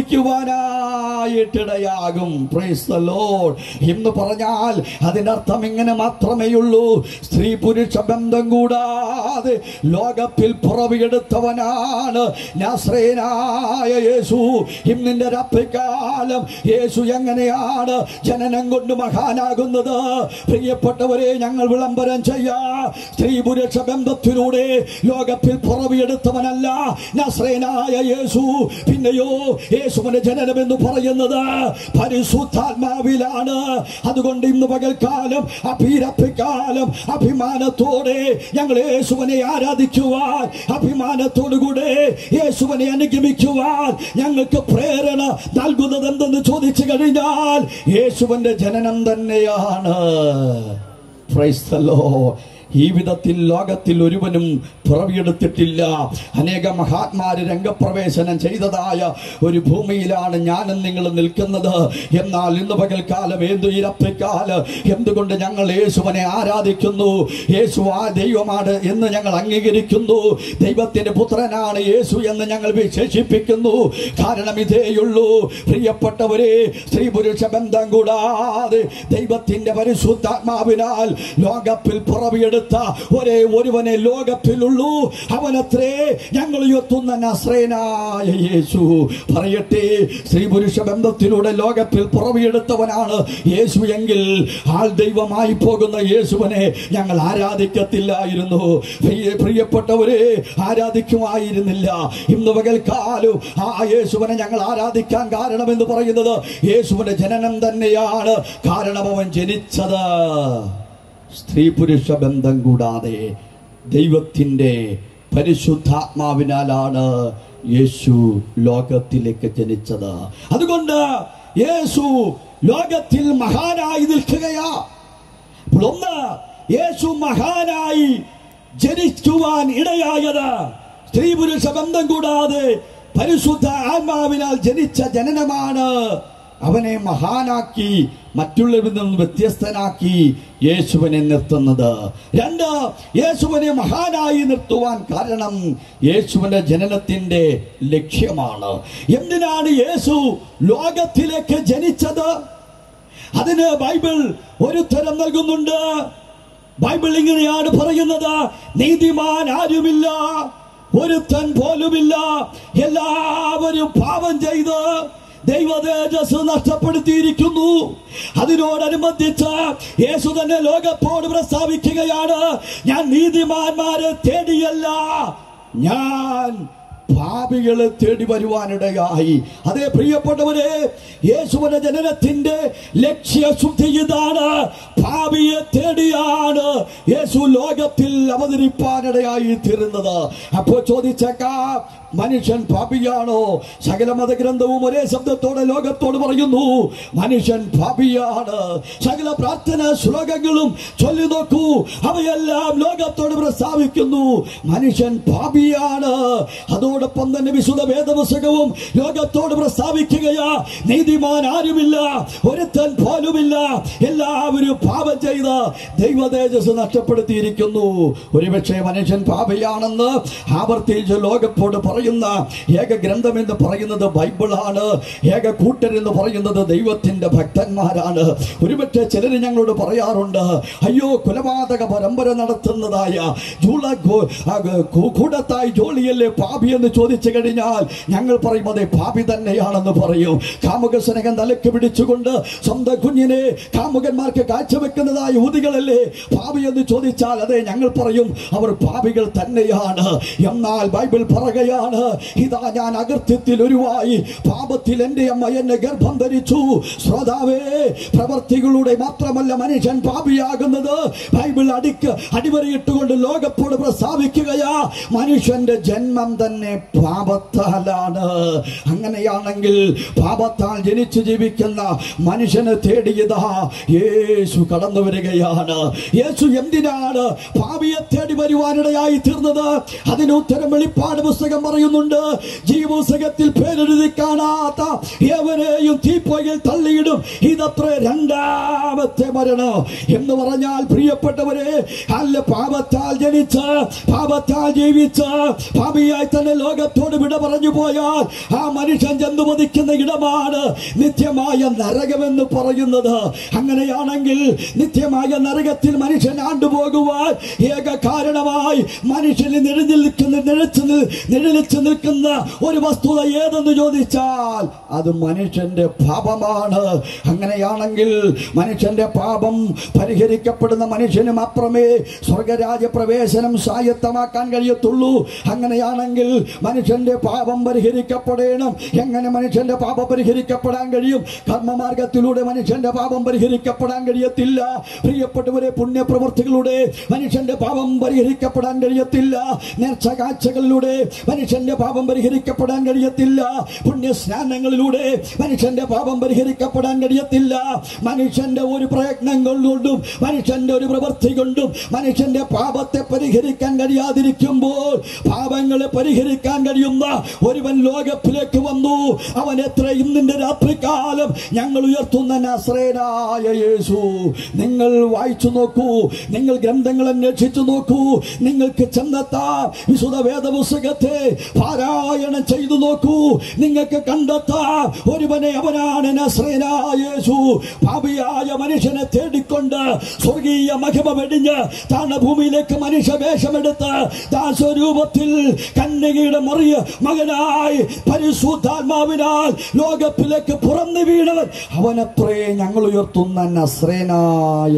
ഉത്ഭവിക്കുവാനായിട്ടിടയാകും Praise the Lord. എന്ന് പറഞ്ഞാൽ അതിനർത്ഥം ഇങ്ങനെ മാത്രമേ ഉള്ളൂ സ്ത്രീ പുരുഷ ബന്ധം കൂടാതെ ലോകത്തിൽ പുറവിയെടുത്തവനാണ് നാസ്രേനായ യേശു ഇന്നിന്റെ രാത്രികാലം യേശു എങ്ങനെയാണ് ജനനം കൊണ്ട് മഹാനാകുന്നത് പ്രിയപ്പെട്ടവരെ ഞങ്ങൾ വിളംബരം ചെയ്യാ സ്ത്രീ പുരുഷ ബന്ധത്തിലൂടെ ലോകത്തിൽ പുറവിയെടുത്തവനല്ല നസ്രേനായ യേശു പിന്നെയോ യേശുവിന്റെ ജനനം എന്ന് പറയുന്നത് പരിശുദ്ധാത്മാവിലാണ് അതുകൊണ്ട് ഇന്ന് പകൽക്കാലം അഭിരപ്പിക്കാലം അഭിമാനത്തോടെ ഞങ്ങൾ യേശുവിനെ ആരാധിക്കുവാൻ അഭിമാനത്തോടുകൂടെ യേശുവിനെ അനുഗമിക്കുവാൻ ഞങ്ങൾക്ക് പ്രേരണ നൽകുന്നത് എന്തെന്ന് ചോദിച്ചു കഴിഞ്ഞാൽ യേശുവിന്റെ ജനനം തന്നെയാണ് Praise the Lord. ഈ വിധത്തിൽ ലോകത്തിൽ ഒരുവനും പിറവിയെടുത്തിട്ടില്ല അനേക മഹാത്മാര് രംഗപ്രവേശനം ചെയ്തതായ ഒരു ഭൂമിയിലാണ് ഞാനും നിങ്ങൾ നിൽക്കുന്നത് എന്നാൽ ഇന്ന് പകൽക്കാലം ഏതു ഇരപ്പിക്കാല് എന്തുകൊണ്ട് ഞങ്ങൾ യേശുവിനെ ആരാധിക്കുന്നു യേശു ആ ദൈവമാണ് എന്ന് ഞങ്ങൾ അംഗീകരിക്കുന്നു ദൈവത്തിന്റെ പുത്രനാണ് യേശു എന്ന് ഞങ്ങൾ വിശേഷിപ്പിക്കുന്നു കാരണം ഇതേയുള്ളൂ പ്രിയപ്പെട്ടവരെ സ്ത്രീ പുരുഷ ബന്ധം കൂടാതെ ദൈവത്തിന്റെ പരിശുദ്ധാത്മാവിനാൽ ലോകത്തിൽ പുറവിയെടുത്ത ഒരേ ഒരുവനെ ലോകത്തിലുള്ളൂ അവനത്രേ ഞങ്ങൾ ഉയർത്തുന്ന നസ്രേനായ യേശു പറയട്ടെ സ്ത്രീ പുരുഷ ബന്ധത്തിലൂടെ ലോകത്തിൽ പുറവിയെടുത്തവനാണ് യേശു എങ്കിൽ ആൾ ദൈവമായി പോകുന്ന യേശുവിനെ ഞങ്ങൾ ആരാധിക്കത്തില്ലായിരുന്നു പ്രിയ- പ്രിയപ്പെട്ടവരെ ആരാധിക്കുമായിരുന്നില്ല ഇന്ന് പകൽക്കാലം ആ യേശുവിനെ ഞങ്ങൾ ആരാധിക്കാൻ കാരണം എന്ന് പറയുന്നത് യേശുവിന്റെ ജനനം തന്നെയാണ് കാരണം അവൻ ജനിച്ചത് സ്ത്രീ പുരുഷ ബന്ധം കൂടാതെ ദൈവത്തിൻ്റെ പരിശുദ്ധാത്മാവിനാലാണ് യേശു ലോകത്തിലേക്ക് ജനിച്ചത് അതുകൊണ്ട് യേശു ലോകത്തിൽ മഹാനായി നിൽക്കുകയാ അപ്പോൾ ഒന്ന് യേശു മഹാനായി ജനിക്കുവാൻ ഇടയായത് സ്ത്രീ പുരുഷ ബന്ധം കൂടാതെ പരിശുദ്ധ ആത്മാവിനാൽ ജനിച്ച ജനനമാണ് അവനെ മഹാനാക്കി മറ്റുള്ളവരിൽ നിന്ന് വ്യത്യസ്തനാക്കി യേശുവിനെ നിർത്തുന്നത് രണ്ട് യേശുവിനെ മഹാനായി നിർത്തുവാൻ കാരണം യേശുവിന്റെ ജനനത്തിന്റെ ലക്ഷ്യമാണ് എന്തിനാണ് യേശു ലോകത്തിലേക്ക് ജനിച്ചത് അതിന് ബൈബിൾ ഒരു തരം നൽകുന്നുണ്ട് ബൈബിൾ ഇങ്ങനെയാണ് പറയുന്നത് നീതിമാൻ ആരുമില്ല ഒരുത്തൻ പോലുമില്ല എല്ലാവരും പാപം ചെയ്ത് ദൈവ തേജസ് നഷ്ടപ്പെടുത്തിയിരിക്കുന്നു അതിനോടനുബന്ധിച്ച് യേശു തന്നെ ലോകത്തോട് പ്രസ്താവിക്കുകയാണ് ഞാൻ നീതിമാന്മാരെ തേടിയല്ല ഞാൻ ഭാവികളെ തേടി വരുവാനിടയായി അതേ പ്രിയപ്പെട്ടവരെ യേശുവിന്റെ ജനനത്തിന്റെ ലക്ഷ്യശുദ്ധി ഇതാണ് ഭാവിയെ തേടിയാണ് യേശു ലോകത്തിൽ അവതരിപ്പാനിടയായി തീരുന്നത് അപ്പോ ചോദിച്ചേക്കാം മനുഷ്യൻ പാപിയാണോ സകല മതഗ്രന്ഥവും ഒരേ ശബ്ദത്തോടെ ലോകത്തോട് പറയുന്നു മനുഷ്യൻ പാപിയാണ് സകല പ്രാർത്ഥന ശ്ലോകങ്ങളും ചൊല്ലി നോക്കൂ അവയെല്ലാം ലോകത്തോട് പ്രസ്താവിക്കുന്നു മനുഷ്യൻ പാപിയാണ് അതോടൊപ്പം തന്നെ വിശുദ്ധ വേദപുസ്തകവും ലോകത്തോട് പ്രസ്താവിക്കുകയാ നീതിമാൻ ആരുമില്ല ഒരുത്തൻ പോലുമില്ല എല്ലാവരും പാപം ചെയ്ത് ദൈവതേജസ് നഷ്ടപ്പെടുത്തിയിരിക്കുന്നു ഒരുപക്ഷെ മനുഷ്യൻ പാപയാണെന്ന് ആവർത്തിച്ച് ലോകത്തോട് പറയുന്ന ഏക ഗ്രന്ഥം എന്ന് പറയുന്നത് ബൈബിളാണ് ഏക കൂട്ടർ എന്ന് പറയുന്നത് ദൈവത്തിന്റെ ഭക്തന്മാരാണ് ഒരുപക്ഷെ ചിലർ ഞങ്ങളോട് പറയാറുണ്ട് അയ്യോ കുലപാതക പരമ്പര നടത്തുന്നതായ ജൂള ഗോ- ആ ഗ- കൂ- കൂടത്തായി ജോലിയല്ലേ പാപി എന്ന് ചോദിച്ചു കഴിഞ്ഞാൽ ഞങ്ങൾ പറയും അതെ പാപി തന്നെയാണെന്ന് പറയും കാമുക സ്നേഹം തലക്ക് പിടിച്ചുകൊണ്ട് സ്വന്തം കുഞ്ഞിനെ കാമുകന്മാർക്ക് കാഴ്ചവെക്കുന്നതായ ഊതികളല്ലേ പാപി എന്ന് ചോദിച്ചാൽ അതെ ഞങ്ങൾ പറയും അവർ പാപികൾ തന്നെയാണ് എന്നാൽ ബൈബിൾ പറയുകയാണ് ഇതാ ഞാൻ അകൃത്യത്തിൽ ഒരുവായി പാപത്തിൽ എന്റെ അമ്മ എന്നെ ഗർഭം ധരിച്ചു ശ്രോതാവേ പ്രവർത്തികളുടെ മാത്രമല്ല മനുഷ്യൻ പാപിയാകുന്നത് ബൈബിൾ അടിക്ക് അടിവരയിട്ടുകൊണ്ട് ലോകത്തോട് പ്രസ്താവിക്കുകയാ മനുഷ്യന്റെ ജന്മം തന്നെ പാപത്താലാണ് അങ്ങനെയാണെങ്കിൽ പാപത്താൽ ജനിച്ചു ജീവിക്കുന്ന മനുഷ്യനെ തേടിയതാ യേശു കടന്നു വരികയാണ് യേശു എന്തിനാണ് പാപിയെ തേടി വരുവാനിടയായി തീർന്നത് അതിന് ഉത്തരം വെളിപ്പാട് പുസ്തകം പറയുന്നുണ്ട് ജീവപുസ്തകത്തിൽ പേരെഴുതി കാണാത്ത ഏവരെയും തീപ്പൊയിൽ തള്ളിയിടും ഇതത്ര രണ്ടാമത്തെ മരണം എന്ന് പറഞ്ഞാൽ പ്രിയപ്പെട്ടവരെ അല്ല പാപത്താൽ ജനിച്ച് പാപത്താൽ ജീവിച്ച് പാപിയായി തന്നെ ലോകത്തോട് വിട പറഞ്ഞു പോയാൽ ആ മനുഷ്യൻ ചെന്നു മതിക്കുന്ന ഇടമാണ് നിത്യമായ നരകമെന്ന് പറയുന്നത് അങ്ങനെയാണെങ്കിൽ നിത്യമായ നരകത്തിൽ മനുഷ്യൻ ആണ്ടുപോകുവാൻ ഏക കാരണമായി മനുഷ്യന് നിഴഞ്ഞു നിൽക്കുന്ന നിഴച്ചു നി- നിഴലിച്ചു നിൽക്കുന്ന ഒരു വസ്തുത ഏതെന്ന് ചോദിച്ചാൽ അത് മനുഷ്യന്റെ പാപമാണ് അങ്ങനെയാണെങ്കിൽ മനുഷ്യന്റെ പാപം പരിഹരിക്കപ്പെടുന്ന മനുഷ്യന് മാത്രമേ സ്വർഗരാജ്യ പ്രവേശനം സ്വായത്തമാക്കാൻ കഴിയത്തുള്ളൂ അങ്ങനെയാണെങ്കിൽ മനുഷ്യന്റെ പാപം പരിഹരിക്കപ്പെടണം എങ്ങനെ മനുഷ്യന്റെ പാപം പരിഹരിക്കപ്പെടാൻ കഴിയും കർമ്മമാർഗത്തിലൂടെ മനുഷ്യന്റെ പാപം പരിഹരിക്കപ്പെടാൻ കഴിയത്തില്ല പ്രിയപ്പെട്ടവരെ പുണ്യപ്രവൃത്തികളുടെ മനുഷ്യന്റെ പാപം പരിഹരിക്കപ്പെടാൻ കഴിയത്തില്ല നേർച്ച കാഴ്ചകളിലൂടെ മനുഷ്യന്റെ പാപം പരിഹരിക്കപ്പെടാൻ കഴിയത്തില്ല പുണ്യസ്നാനങ്ങളിലൂടെ മനുഷ്യന്റെ പാപം പരിഹരിക്കപ്പെടാൻ കഴിയത്തില്ല മനുഷ്യന്റെ ഒരു പ്രയത്നം കൊണ്ടും മനുഷ്യന്റെ ഒരു പ്രവൃത്തി കൊണ്ടും മനുഷ്യന്റെ പാപത്തെ പരിഹരിക്കാൻ കഴിയാതിരിക്കുമ്പോൾ പാപങ്ങളെ പരിഹരിക്കാൻ കഴിയുന്ന ഒരുവൻ ലോകത്തിലേക്ക് വന്നു അവൻ എത്ര ഇന്നിന്റെ രാത്രികാലം ഞങ്ങൾ ഉയർത്തുന്ന നസ്രേനായ യേശു നിങ്ങൾ വായിച്ചു നോക്കൂ നിങ്ങൾ ഗ്രന്ഥങ്ങൾ അന്വേഷിച്ചു നോക്കൂ നിങ്ങൾക്ക് ചെന്നെത്താം വിശുദ്ധ വേദപുസ്തകത്തെ പാരായണം ചെയ്തു നോക്കൂ നിങ്ങൾക്ക് കണ്ടെത്താം ഒരുവനെ അവനാണ് നസ്രേനായ യേശു പാപിയായ മനുഷ്യനെ തേടിക്കൊണ്ട് സ്വർഗീയ മഹിമ വെടിഞ്ഞ് താണ ഭൂമിയിലേക്ക് മനുഷ്യ വേഷമെടുത്ത് ദാസ്വരൂപത്തിൽ കന്യകയുടെ മറിയ മകനായി പരിശുദ്ധാത്മാവിനാൽ ലോകത്തിലേക്ക് പുറന്നു വീണവൻ അവനത്രേ ഞങ്ങൾ ഉയർത്തുന്ന നസ്രേനായ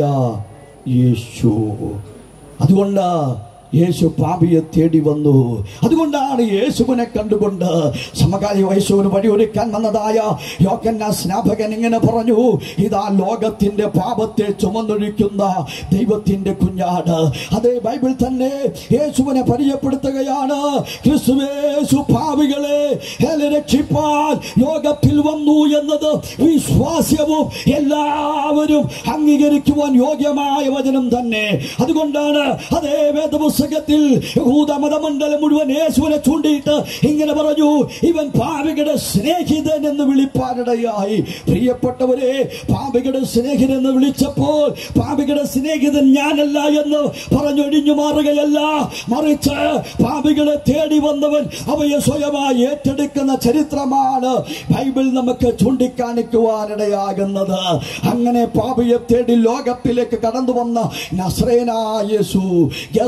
യേശു അതുകൊണ്ട് യേശു പാപിയെ തേടി വന്നു അതുകൊണ്ടാണ് യേശുവിനെ കണ്ടുകൊണ്ട് സമകാലിക യേശുവിന് വഴിയൊരുക്കാൻ വന്നതായ യോക്കന്ന സ്നാപകൻ ഇങ്ങനെ പറഞ്ഞു ഇതാ ലോകത്തിന്റെ പാപത്തെ ചുമന്നൊഴിക്കുന്ന ദൈവത്തിന്റെ കുഞ്ഞാട് അതേ ബൈബിൾ തന്നെ യേശുവിനെ പരിചയപ്പെടുത്തുകയാണ് ക്രിസ്തുവേശു പാപികളെ ഹേല രക്ഷിപ്പാൻ ലോകത്തിൽ വന്നു എന്നത് വിശ്വാസ്യവും എല്ലാവരും അംഗീകരിക്കുവാൻ യോഗ്യമായ വചനം തന്നെ അതുകൊണ്ടാണ് അതേ വേദപുസ്തകത്തിൽ യഹൂദ മതമണ്ഡലം മുഴുവൻ യേശുവിനെ ചൂണ്ടിയിട്ട് ഇങ്ങനെ പറഞ്ഞു ഇവൻ പാപികളുടെ സ്നേഹിതൻ എന്ന് വിളിപ്പാനിടയായി പ്രിയപ്പെട്ടവരെ പാപികളുടെ സ്നേഹിതൻ എന്ന് വിളിച്ചപ്പോൾ പാപികളുടെ സ്നേഹിതൻ ഞാനല്ല എന്ന് പറഞ്ഞൊഴിഞ്ഞു മാറുകയല്ല മറിച്ച് പാപികളെ തേടി വന്നവൻ അവയെ സ്വയമായി ഏറ്റെടുക്കുന്ന ചരിത്രമാണ് ബൈബിൾ നമുക്ക് ചൂണ്ടിക്കാണിക്കുവാനിടയാകുന്നത് അങ്ങനെ പാപിയെ തേടി ലോകത്തിലേക്ക് കടന്നു വന്ന നസ്രേനായ യേശു യെസ്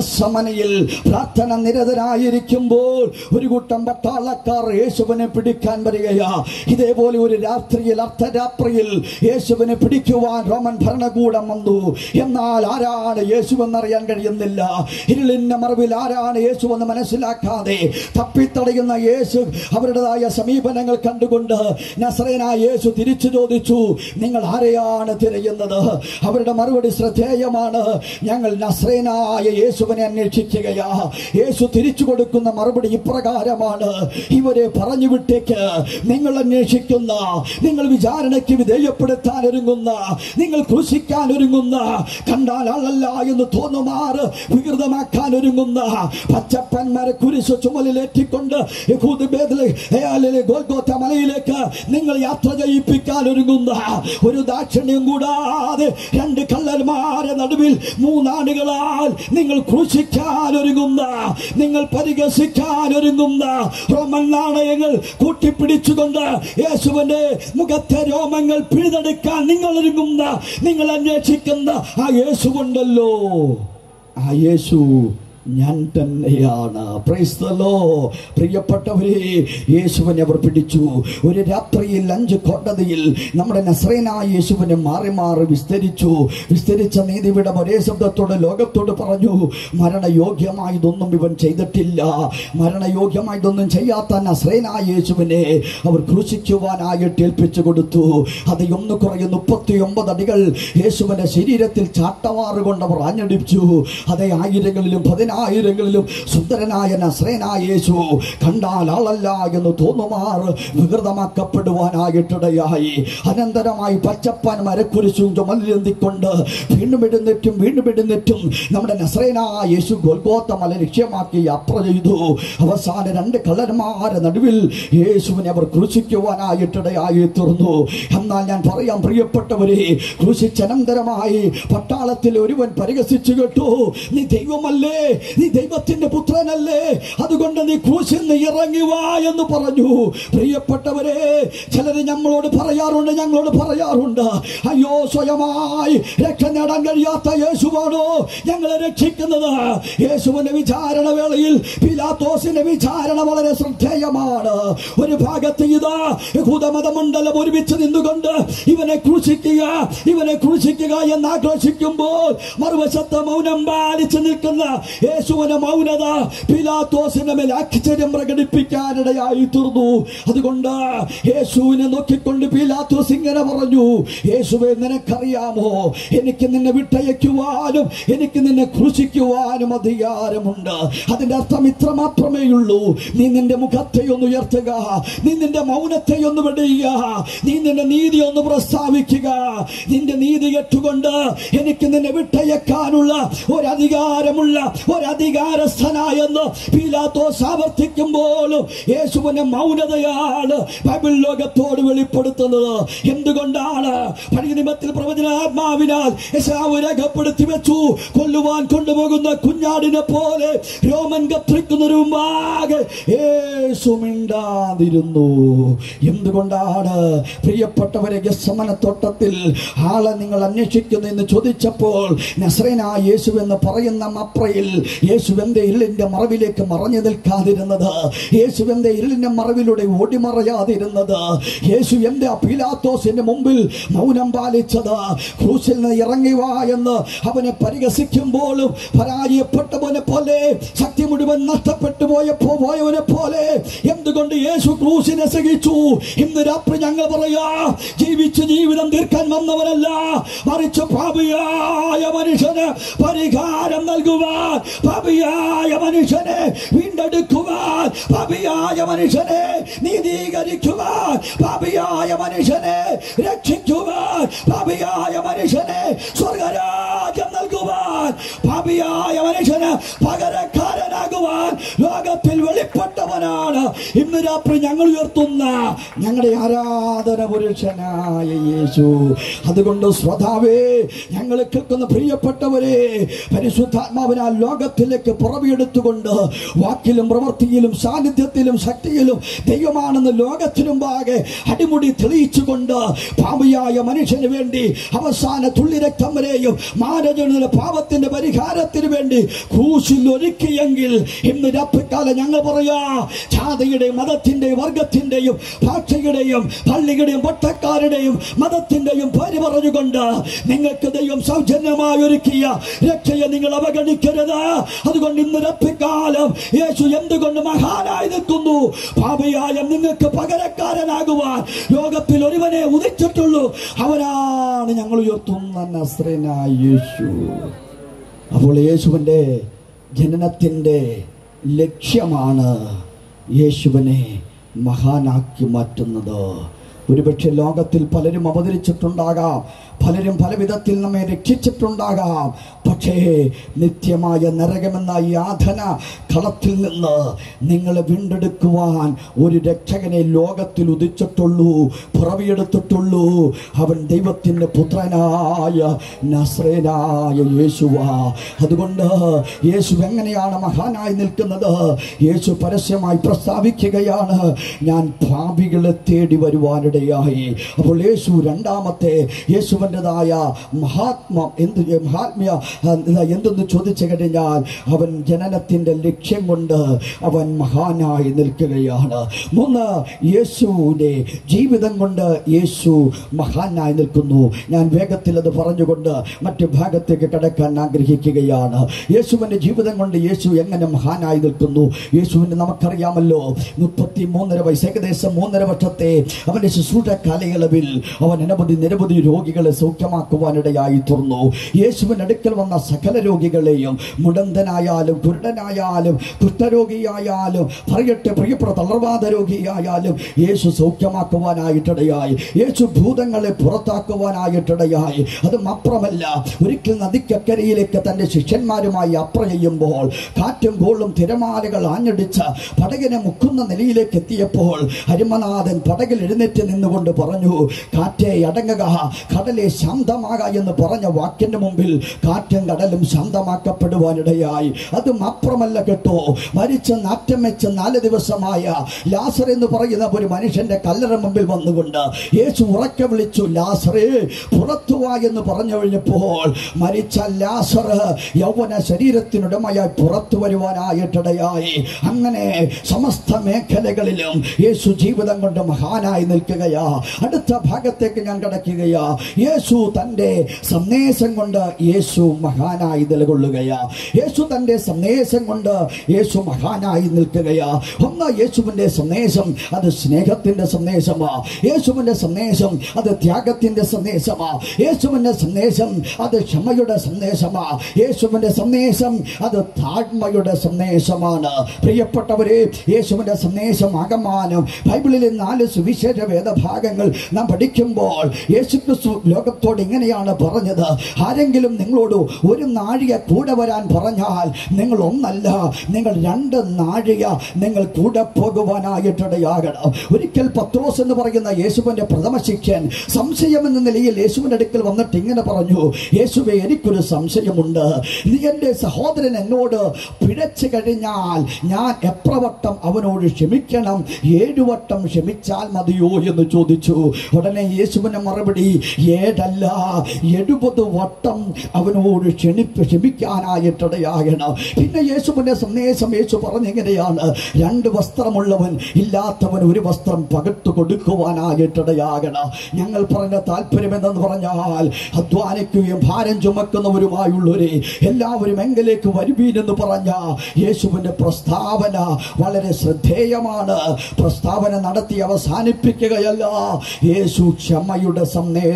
ഗസമനയിൽ പ്രാർത്ഥന നിരതരായിരിക്കുമ്പോൾ ഒരു കൂട്ടം പട്ടാളക്കാർ യേശുവിനെ പിടിക്കാൻ വരികയാ ഇതേപോലെ ഒരു രാത്രിയിൽ അർദ്ധരാത്രിയിൽ യേശുവിനെ പിടിക്കുവാൻ റോമൻ ഭരണകൂടം വന്നു എന്നാൽ ആരാണ് യേശു എന്നറിയാൻ കഴിയുന്നില്ല ഇരുളിന്റെ മറവിൽ ആരാണ് യേശു എന്ന് മനസ്സിലാക്കാതെ തപ്പിത്തടയുന്ന യേശു അവരുടേതായ സമീപനങ്ങൾ കണ്ടുകൊണ്ട് നസ്രേനായ യേശു തിരിച്ചു ചോദിച്ചു നിങ്ങൾ ആരെയാണ് തിരയുന്നത് അവരുടെ മറുപടി ശ്രദ്ധേയമാണ് ഞങ്ങൾ നസ്രേനായ യേശുവിനെ അന്വേഷിക്കുകയാ യേശു തിരിച്ചു കൊടുക്കുന്ന മറുപടി ഇപ്രകാരമാണ് ഇവരെ പറഞ്ഞു വിട്ടേക്ക് നിങ്ങൾ അന്വേഷിക്കുന്ന നിങ്ങൾ വിചാരണയ്ക്ക് വിധേയപ്പെടുത്താൻ ഒരുങ്ങുന്ന നിങ്ങൾ ക്രൂശിക്കാൻ ഒരുങ്ങുന്ന കണ്ടാൽ ആളല്ല എന്ന് തോന്നുമാറ് വികൃതമാക്കാൻ ഒരുങ്ങുന്ന പച്ചപ്പന്മാരെ കുരിശ് ചുമലിലേറ്റിക്കൊണ്ട് യഹൂദ് ബേത്ലഹേമിലെ ഗോൽഗോത്ത മലയിലേക്ക് നിങ്ങൾ യാത്ര ചെയ്യിപ്പിക്കാൻ ഒരുങ്ങുന്ന ഒരു ദാക്ഷിണ്യം കൂടാതെ രണ്ട് കള്ളന്മാരെ നടുവിൽ മൂന്നാടുകളാൽ നിങ്ങൾ ക്രൂശിക്കാൻ ഒരുങ്ങുന്ന നിങ്ങൾ പരിഹസിക്കാൻ ഒരുങ്ങുന്ന റോമൻ നാണയങ്ങൾ കൂട്ടിപ്പിടിച്ചുകൊണ്ട് യേശുവിന്റെ മുഖത്തെ രോമങ്ങൾ പിഴുതെടുക്കാൻ നിങ്ങൾ ഒരുങ്ങുന്ന നിങ്ങൾ അന്വേഷിക്കുന്ന ആ യേശുവുണ്ടല്ലോ ആ യേശു ഞാൻ തന്നെയാണ് Praise the Lord. പ്രിയപ്പെട്ടവരെ യേശുവിനെ അവർ പിടിച്ചു ഒരു രാത്രിയിൽ അഞ്ച് കോടതിയിൽ നമ്മുടെ നസ്രേനായ യേശുവിനെ മാറി മാറി വിസ്തരിച്ചു വിസ്തരിച്ച നീതിവിടം ഒരേ ശബ്ദത്തോട് ലോകത്തോട് പറഞ്ഞു മരണയോഗ്യമായതൊന്നും ഇവൻ ചെയ്തിട്ടില്ല മരണയോഗ്യമായതൊന്നും ചെയ്യാത്ത നസ്രേനായ യേശുവിനെ അവർ ക്രൂശിക്കുവാനായിട്ട് ഏൽപ്പിച്ചു കൊടുത്തു അത് ഒന്ന് കുറയെ മുപ്പത്തി ഒമ്പത് അടികൾ യേശുവിന്റെ ശരീരത്തിൽ ചാട്ടവാറ് കൊണ്ട് അവർ ആഞ്ഞടിച്ചു അതേ ആയിരങ്ങളിലും പതിനായിരങ്ങളിലും സുന്ദരനായ നസ്രേനായ യേശു കണ്ടാൽ ആളല്ല എന്ന് തോന്നുമാർ വികൃതമാക്കപ്പെടുവാനായിട്ടിടയായി അനന്തരമായി പച്ചപ്പാൻ മരക്കുരിശും ചുമലിലെന്തിക്കൊണ്ട് വീണ്ടും എഴുന്നേറ്റും വീണ്ടും എഴുന്നേറ്റും നമ്മുടെ നസ്രേനായ യേശു ഗോൽഗോത്ത മല ലക്ഷ്യമാക്കി യാത്ര ചെയ്തു അവസാന രണ്ട് കള്ളന്മാരെ നടുവിൽ യേശുവിനെ അവർ ക്രൂശിക്കുവാനായിട്ടിടയായി തീർന്നു എന്നാൽ ഞാൻ പറയാം പ്രിയപ്പെട്ടവരെ ക്രൂശിച്ചനന്തരമായി പട്ടാളത്തിൽ ഒരുവൻ പരിഹസിച്ചു കേട്ടു നീ ദൈവമല്ലേ നീ ദൈവത്തിന്റെ പുത്രനല്ലേ അതുകൊണ്ട് നീ ക്രൂശിൽ നിന്ന് ഇറങ്ങി വാ എന്ന് പറഞ്ഞു പ്രിയപ്പെട്ടവരെ ചിലര് ഞങ്ങളോട് പറയാറുണ്ട് ഞങ്ങളോട് പറയാറുണ്ട് അയ്യോ സ്വയമായി രക്ഷ നേടാൻ കഴിയാത്ത യേശുവാണോ ഞങ്ങളെ രക്ഷിക്കുന്നത് യേശുവിന്റെ വിചാരണ വേളയിൽ പിലാത്തോസിന്റെ വിചാരണ വളരെ ശ്രദ്ധേയമാണ് ഒരു ഭാഗത്ത് ഇതാ യഹൂദമതമണ്ഡലം ഒരുമിച്ച് നിന്നുകൊണ്ട് ഇവനെ ക്രൂശിക്കുക ഇവനെ ക്രൂശിക്കുക എന്ന് ആഘോഷിക്കുമ്പോൾ മറുവശത്ത് മൗനം പാലിച്ചു നിൽക്കുന്ന യേശുവിന്റെ മൗനത പിലാത്തോസിന്റെ മേൽ ആശ്ചര്യം പ്രകടിപ്പിക്കാനിടയായി തീർന്നു അതുകൊണ്ട് യേശുവിനെ നോക്കിക്കൊണ്ട് പിലാത്തോസ് ഇങ്ങനെ പറഞ്ഞു യേശുവെ നിനക്കറിയാമോ എനിക്ക് നിന്നെ വിട്ടയക്കുവാനും എനിക്ക് നിന്നെ ക്രൂശിക്കുവാനും അധികാരമുണ്ട് അതിന്റെ അർത്ഥം ഇത്ര മാത്രമേ ഉള്ളൂ നീ നിന്റെ മുഖത്തെ ഒന്ന് ഉയർത്തുക നീ നിന്റെ മൗനത്തെ ഒന്ന് വെടിയുക നീ നിന്റെ നീതി ഒന്ന് പ്രസ്താവിക്കുക നിന്റെ നീതി കെട്ടുകൊണ്ട് എനിക്ക് നിന്നെ വിട്ടയക്കാനുള്ള ഒരധികാരമുള്ള ഒരധികാരസ്ഥനായെന്ന് പീലാത്തോസ് ആവർത്തിക്കുമ്പോഴും യേശുവിന്റെ മൗനതയാണ് ബൈബിൾ ലോകത്തോട് വെളിപ്പെടുത്തുന്നത് എന്തുകൊണ്ടാണ് പഴയ നിയമത്തിൽ പ്രവചനാത്മാവിനാൽ യശാവ് രേഖപ്പെടുത്തി വെച്ചു കൊല്ലുവാൻ കൊണ്ടുപോകുന്ന കുഞ്ഞാടിനെ പോലെ രോമൻ കത്തിരിക്കുന്നതിന് മുമ്പാകെ യേശു മിണ്ടാതിരുന്നു എന്തുകൊണ്ടാണ് പ്രിയപ്പെട്ടവരെ ഗസമനത്തോട്ടത്തിൽ ആളെ നിങ്ങൾ അന്വേഷിക്കുന്നു എന്ന് ചോദിച്ചപ്പോൾ നസ്രേനായ യേശു എന്ന് പറയുന്ന മപ്രയിൽ യേശുവിന്റെ ഇരുളിന്റെ മറവിലേക്ക് മറഞ്ഞു നിൽക്കാതിരുന്നത് യേശുവിന്റെ ഇരുളിന്റെ മറവിലൂടെ ഓടിമറയാതിരുന്നത് യേശു എന്റെ പീലാത്തോസിന്റെ മുമ്പിൽ മൗനം പാലിച്ചത് ക്രൂശിൽ നിന്ന് ഇറങ്ങി വാ എന്ന് അവനെ പരിഹസിക്കുമ്പോഴും പരാജയപ്പെട്ടവനെ പോലെ ശക്തി മുഴുവൻ നഷ്ടപ്പെട്ടു പോയപ്പോ പോയവനെ പോലെ എന്തുകൊണ്ട് യേശു ക്രൂശിനെ സഹിച്ചു ഇന്ന് രാത്രി ഞങ്ങൾ പറയാ ജീവിച്ച് ജീവിതം തീർക്കാൻ വന്നവനല്ല മറിച്ച് പാപിയായ മനുഷ്യന് പരിഹാരം നൽകുവാൻ പാപിയായ മനുഷ്യനെ വീണ്ടെടുക്കുവാൻ പാപിയായ മനുഷ്യനെ നീതീകരിക്കുവാൻ പാപിയായ മനുഷ്യനെ രക്ഷിക്കുവാൻ പാപിയായ മനുഷ്യനെ സ്വർഗരാജ്യം നൽകുവാൻ പാപിയായ മനുഷ്യന് പകരക്കാരനാകുവാൻ ലോകത്തിൽ വെളിപ്പെട്ടവനാണ് ഇന്ന് രാത്രി ഞങ്ങൾ ഉയർത്തുന്ന ഞങ്ങളുടെ ആരാധന പുരുഷനായ യേശു അതുകൊണ്ട് സ്വതാവേ ഞങ്ങൾ കേൾക്കുന്ന പ്രിയപ്പെട്ടവരെ പരിശുദ്ധാത്മാവിനാൽ ലോകത്തിലേക്ക് പുറവിയെടുത്തുകൊണ്ട് വാക്കിലും പ്രവൃത്തിയിലും സാന്നിധ്യത്തിലും ശക്തിയിലും ദൈവമാണെന്ന് ലോകത്തിനു മുമ്പാകെ അടിമുടി തെളിയിച്ചുകൊണ്ട് പാപിയായ മനുഷ്യന് വേണ്ടി അവസാന തുള്ളി രക്തം വരെയും മാനജനുടെ പാപത്തിന്റെ പരിഹാരത്തിന് വേണ്ടി ക്രൂശിൽ ഒരുക്കിയെങ്കിൽ ഇന്ന് രാത്രിക്കാലം ഞങ്ങൾ പറയാ ജാതിയുടെയും മതത്തിന്റെയും വർഗത്തിന്റെയും ഭാഷയുടെയും പള്ളിയുടെയും പട്ടക്കാരുടെയും മതത്തിന്റെയും പേര് പറഞ്ഞുകൊണ്ട് നിങ്ങൾക്ക് ദൈവം സൗജന്യമായി ഒരുക്കിയ രക്ഷയെ നിങ്ങൾ അവഗണിക്കരുത് അതുകൊണ്ട് ഇന്ന് രാത്രിക്കാലം യേശു എന്തുകൊണ്ട് മഹാനായി നിൽക്കുന്നു പാപിയായ നിങ്ങൾക്ക് പകരക്കാരനാകുവാൻ ലോകത്തിൽ ഒരുവനെ ഉദിച്ചിട്ടുള്ളൂ അവനാണ് ഞങ്ങൾ ഉയർത്തുന്ന നസ്രനായ യേശു അപ്പോൾ യേശുവിൻ്റെ ജനനത്തിൻ്റെ ലക്ഷ്യമാണ് യേശുവിനെ മഹാനാക്കി മാറ്റുന്നത് ഒരുപക്ഷെ ലോകത്തിൽ പലരും അവതരിച്ചിട്ടുണ്ടാകാം പലരും പല വിധത്തിൽ നമ്മെ രക്ഷിച്ചിട്ടുണ്ടാകാം പക്ഷേ നിത്യമായ നരകമെന്ന യാതന കളത്തിൽ നിന്ന് നിങ്ങളെ വീണ്ടെടുക്കുവാൻ ഒരു രക്ഷകനെ ലോകത്തിൽ ഉദിച്ചിട്ടുള്ളൂ പുറവിയെടുത്തിട്ടുള്ളൂ അവൻ ദൈവത്തിൻ്റെ പുത്രനായ നസ്രേനായ യേശുവാ അതുകൊണ്ട് യേശു എങ്ങനെയാണ് മഹാനായി നിൽക്കുന്നത് യേശു പരസ്യമായി പ്രസ്താവിക്കുകയാണ് ഞാൻ ഭാവികളെ തേടി വരുവാനിടയായി അപ്പോൾ യേശു രണ്ടാമത്തെ യേശുവിൻ്റെതായ മഹാത്മ എന്ത് മഹാത്മ്യ ആ, ഇതാ എന്തെന്ന് ചോദിച്ചു കഴിഞ്ഞാൽ അവൻ ജനനത്തിൻ്റെ ലക്ഷ്യം കൊണ്ട് അവൻ മഹാനായി നിൽക്കുകയാണ് മൂന്ന് യേശുവിൻ്റെ ജീവിതം കൊണ്ട് യേശു മഹാനായി നിൽക്കുന്നു ഞാൻ വേഗത്തിൽ അത് പറഞ്ഞുകൊണ്ട് മറ്റു ഭാഗത്തേക്ക് കടക്കാൻ ആഗ്രഹിക്കുകയാണ് യേശുവിൻ്റെ ജീവിതം കൊണ്ട് യേശു എങ്ങനെ മഹാനായി നിൽക്കുന്നു യേശുവിന് നമുക്കറിയാമല്ലോ മുപ്പത്തി മൂന്നര വയസ്സ് ഏകദേശം മൂന്നര വർഷത്തെ അവന്റെ ശുശ്രൂഷ കാലയളവിൽ അവൻ അനവധി നിരവധി രോഗികളെ സൗഖ്യമാക്കുവാനിടയായി തീർന്നു യേശുവിന്റെ അടുക്കൽ വന്ന സകല രോഗികളെയും മുടന്തനായാലും കുരുടനായാലും കുഷ്ഠരോഗിയായാലും പറയട്ടെ പ്രിയപ്പെട്ട തളർവാദ രോഗിയായാലും യേശു സൗഖ്യമാക്കുവാനായിട്ടിടയായി യേശു ഭൂതങ്ങളെ പുറത്താക്കുവാനായിട്ടിടയായി അത് മാത്രമല്ല ഒരിക്കൽ നദിക്കക്കരയിലേക്ക് തന്റെ ശിഷ്യന്മാരുമായി യാത്ര ചെയ്യുമ്പോൾ കാറ്റും കോളും തിരമാലകൾ ആഞ്ഞടിച്ച് പടകിനെ മുക്കുന്ന നിലയിലേക്ക് എത്തിയപ്പോൾ ഹരിമനാഥൻ പടകിൽ എഴുന്നേറ്റ് നിന്നുകൊണ്ട് പറഞ്ഞു കാറ്റേ അടങ്ങുക കടലെ ശാന്തമാക എന്ന് പറഞ്ഞ വാക്കിന്റെ മുമ്പിൽ കാറ്റും കടലും ശാന്തമാക്കപ്പെടുവാനിടയായി അത് മാത്രമല്ല കേട്ടോ മരിച്ച നാറ്റം വെച്ച് നാല് ദിവസമായ ലാസർ എന്ന് പറയുന്ന ഒരു മനുഷ്യന്റെ കല്ലറ മുമ്പിൽ വന്നുകൊണ്ട് യേശു ഉറക്കെ വിളിച്ചു ലാസറേ പുറത്തു വാ എന്ന് പറഞ്ഞു കഴിഞ്ഞപ്പോൾ മരിച്ച ലാസർ യൗവന ശരീരത്തിനുടമയായി പുറത്തു വരുവാനായിട്ടിടയായി അങ്ങനെ സമസ്ത മേഖലകളിലും യേശു ജീവിതം കൊണ്ട് മഹാനായി നിൽക്കുകയാ അടുത്ത ഭാഗത്തേക്ക് ഞാൻ കിടക്കുകയാ യേശു തന്റെ സന്ദേശം കൊണ്ട് യേശു മഹാനായി നിലകൊള്ളുകയാ യേശു തന്റെ സന്ദേശം കൊണ്ട് യേശു മഹാനായി നിൽക്കുകയാ ഒന്ന് യേശുവിന്റെ സന്ദേശം അത് സ്നേഹത്തിന്റെ സന്ദേശമാ യേശുവിന്റെ സന്ദേശം അത് ത്യാഗത്തിന്റെ സന്ദേശമാ യേശുവിന്റെ സന്ദേശം അത് ക്ഷമയുടെ സന്ദേശമാ യേശുവിന്റെ സന്ദേശം അത് താഴ്മയുടെ സന്ദേശമാണ് പ്രിയപ്പെട്ടവരെ യേശുവിന്റെ സന്ദേശം ആകമാനം ബൈബിളിലെ നാല് സുവിശേഷ വേദഭാഗങ്ങൾ നാം പഠിക്കുമ്പോൾ യേശുക്രിസ്തു ലോകത്തോട് ഇങ്ങനെയാണ് പറഞ്ഞത് ആരെങ്കിലും നിങ്ങളോട് ഒരു നാഴിക കൂടെ വരാൻ പറഞ്ഞാൽ നിങ്ങൾ ഒന്നല്ല നിങ്ങൾ രണ്ട് നാഴിക നിങ്ങൾ കൂടെ പോകുവാനായിട്ടിടയാകണം ഒരിക്കൽ പത്രോസ് എന്ന് പറയുന്ന യേശുവിന്റെ പ്രഥമ ശിഷ്യൻ സംശയം എന്ന നിലയിൽ യേശുവിന്റെ അടുക്കൽ വന്നിട്ട് ഇങ്ങനെ പറഞ്ഞു യേശുവെ എനിക്കൊരു സംശയമുണ്ട് നീ എൻ്റെ സഹോദരൻ എന്നോട് പിഴച്ചു കഴിഞ്ഞാൽ ഞാൻ എപ്രവട്ടം അവനോട് ക്ഷമിക്കണം ഏഴുവട്ടം ക്ഷമിച്ചാൽ മതിയോ എന്ന് ചോദിച്ചു ഉടനെ യേശുവിന്റെ മറുപടി ഏഴല്ല എഴുപത് വട്ടം അവനോട് ക്ഷണിപ്പ് ക്ഷമിക്കാനായിട്ടിടയാകണം പിന്നെ യേശുവിന്റെ സന്ദേശം യേശു പറഞ്ഞെങ്ങനെയാണ് രണ്ട് വസ്ത്രമുള്ളവൻ ഇല്ലാത്തവൻ ഒരു വസ്ത്രം പകർത്തു കൊടുക്കുവാനായിട്ടിടയാകണം ഞങ്ങൾ പറഞ്ഞ താല്പര്യം എന്തെന്ന് പറഞ്ഞാൽ അധ്വാനിക്കുകയും ഭാരം ചുമക്കുന്നവരുമായുള്ളവരെ എല്ലാവരും എങ്കിലേക്ക് വരുവീനെന്ന് പറഞ്ഞ യേശുവിന്റെ പ്രസ്താവന വളരെ ശ്രദ്ധേയമാണ് പ്രസ്താവന നടത്തി അവസാനിപ്പിക്കുകയല്ല യേശു ക്ഷമയുടെ സന്ദേശമാണ്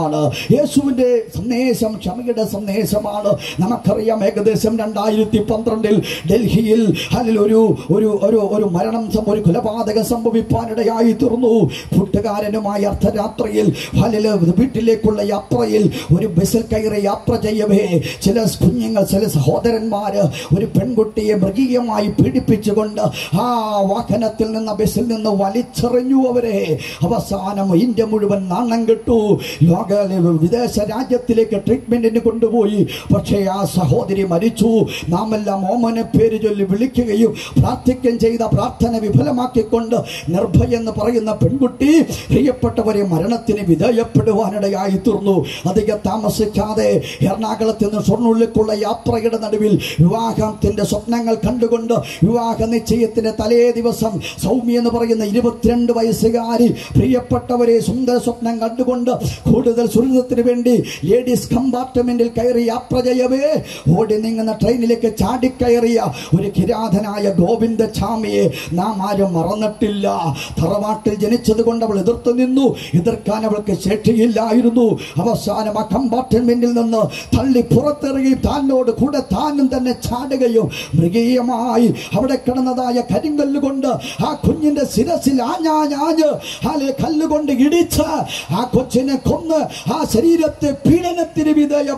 സന്ദേശമാണ് യേശുവിന്റെ സന്ദേശം ക്ഷമയുടെ സന്ദേശമാണ് നമുക്കറിയാം ഏകദേശം രണ്ടായിരത്തി പന്ത്രണ്ടിൽ ഡൽഹിയിൽ അതിൽ ഒരു ഒരു ഒരു ഒരു മരണം സം- ഒരു കൊലപാതകം സംഭവിപ്പാനിടയായി തീർന്നു കൂട്ടുകാരനുമായി അർദ്ധരാത്രിയിൽ ഹലില് വീട്ടിലേക്കുള്ള യാത്രയിൽ ഒരു ബസ്സിൽ കയറി യാത്ര ചെയ്യവേ ചില കുഞ്ഞുങ്ങൾ ചില സഹോദരന്മാര് ഒരു പെൺകുട്ടിയെ മൃഗീയമായി പീഡിപ്പിച്ചുകൊണ്ട് ആ വാഹനത്തിൽ നിന്ന് ബസ്സിൽ നിന്ന് വലിച്ചെറിഞ്ഞു അവരെ അവസാനം ഇന്ത്യ മുഴുവൻ നാണം കെട്ടു ലോക വിദേശ രാജ്യത്തിലേക്ക് ട്രീറ്റ്മെന്റിന് കൊണ്ടുപോയി പക്ഷേ ആ സഹോദരി മരിച്ചു നാം എല്ലാം ഓമനെ പേര് ചൊല്ലി വിളിക്കുകയും പ്രാർത്ഥിക്കുകയും ചെയ്ത പ്രാർത്ഥന വിഫലമാക്കിക്കൊണ്ട് നിർഭയ എന്ന് പറയുന്ന പെൺകുട്ടി പ്രിയപ്പെട്ടവരെ മരണത്തിന് വിധേയപ്പെടുവാനിടയായി തീർന്നു അധികം താമസിക്കാതെ എറണാകുളത്ത് നിന്ന് ഷൊർണൂരിലേക്കുള്ള യാത്രയുടെ നടുവിൽ വിവാഹത്തിന്റെ സ്വപ്നങ്ങൾ കണ്ടുകൊണ്ട് വിവാഹ നിശ്ചയത്തിന്റെ തലേ ദിവസം സൗമ്യ എന്ന് പറയുന്ന ഇരുപത്തിരണ്ട് വയസ്സുകാരി പ്രിയപ്പെട്ടവരെ സുന്ദര സ്വപ്നം കണ്ടുകൊണ്ട് കൂടുതൽ സുരക്ഷത്തിന് വേണ്ടി ലേഡീസ് കമ്പാർട്ട്മെന്റിൽ കയറി യാത്ര ചെയ്യവേ ഓടി നീങ്ങുന്ന ട്രെയിനിലേക്ക് ചാടിക്കയറിയ ഒരു കിരാതനായ ഗോവിന്ദ ചാമിയെ നാം ആരും മറന്നിട്ടില്ല തറവാട്ടിൽ ജനിച്ചത് കൊണ്ട് അവൾ എതിർത്തു നിന്നു എതിർക്കാൻ അവൾക്ക് ശേഷിയില്ലായിരുന്നു അവസാനം ആ കമ്പാർട്ട്മെന്റിൽ നിന്ന് തള്ളി പുറത്തിറങ്ങി താനോട് കൂടെ താനും തന്നെ ചാടുകയും മൃഗീയമായി അവിടെ കിടന്നതായ കരിങ്കല്ല് കൊണ്ട് ആ കുഞ്ഞിന്റെ ശിരസിൽ ആഞ്ഞാഞ്ഞാഞ്ഞ് ആലെ കല്ലുകൊണ്ട് ഇടിച്ച് ആ കൊച്ചിനെ കൊന്ന് ആ ശരീരത്തെ പീഡനത്തിന്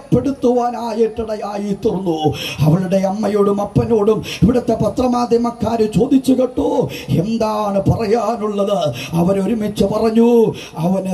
വിധേയപ്പെടുത്തുവാനായിട്ടിടയായി തീർന്നു അവളുടെ അമ്മയോടും അപ്പനോടും ഇവിടുത്തെ പത്രമാധ്യമക്കാര് ചോദിച്ചു കേട്ടോ എന്താണ് പറയാനുള്ളത് അവരൊരുമിച്ച് പറഞ്ഞു അവനെ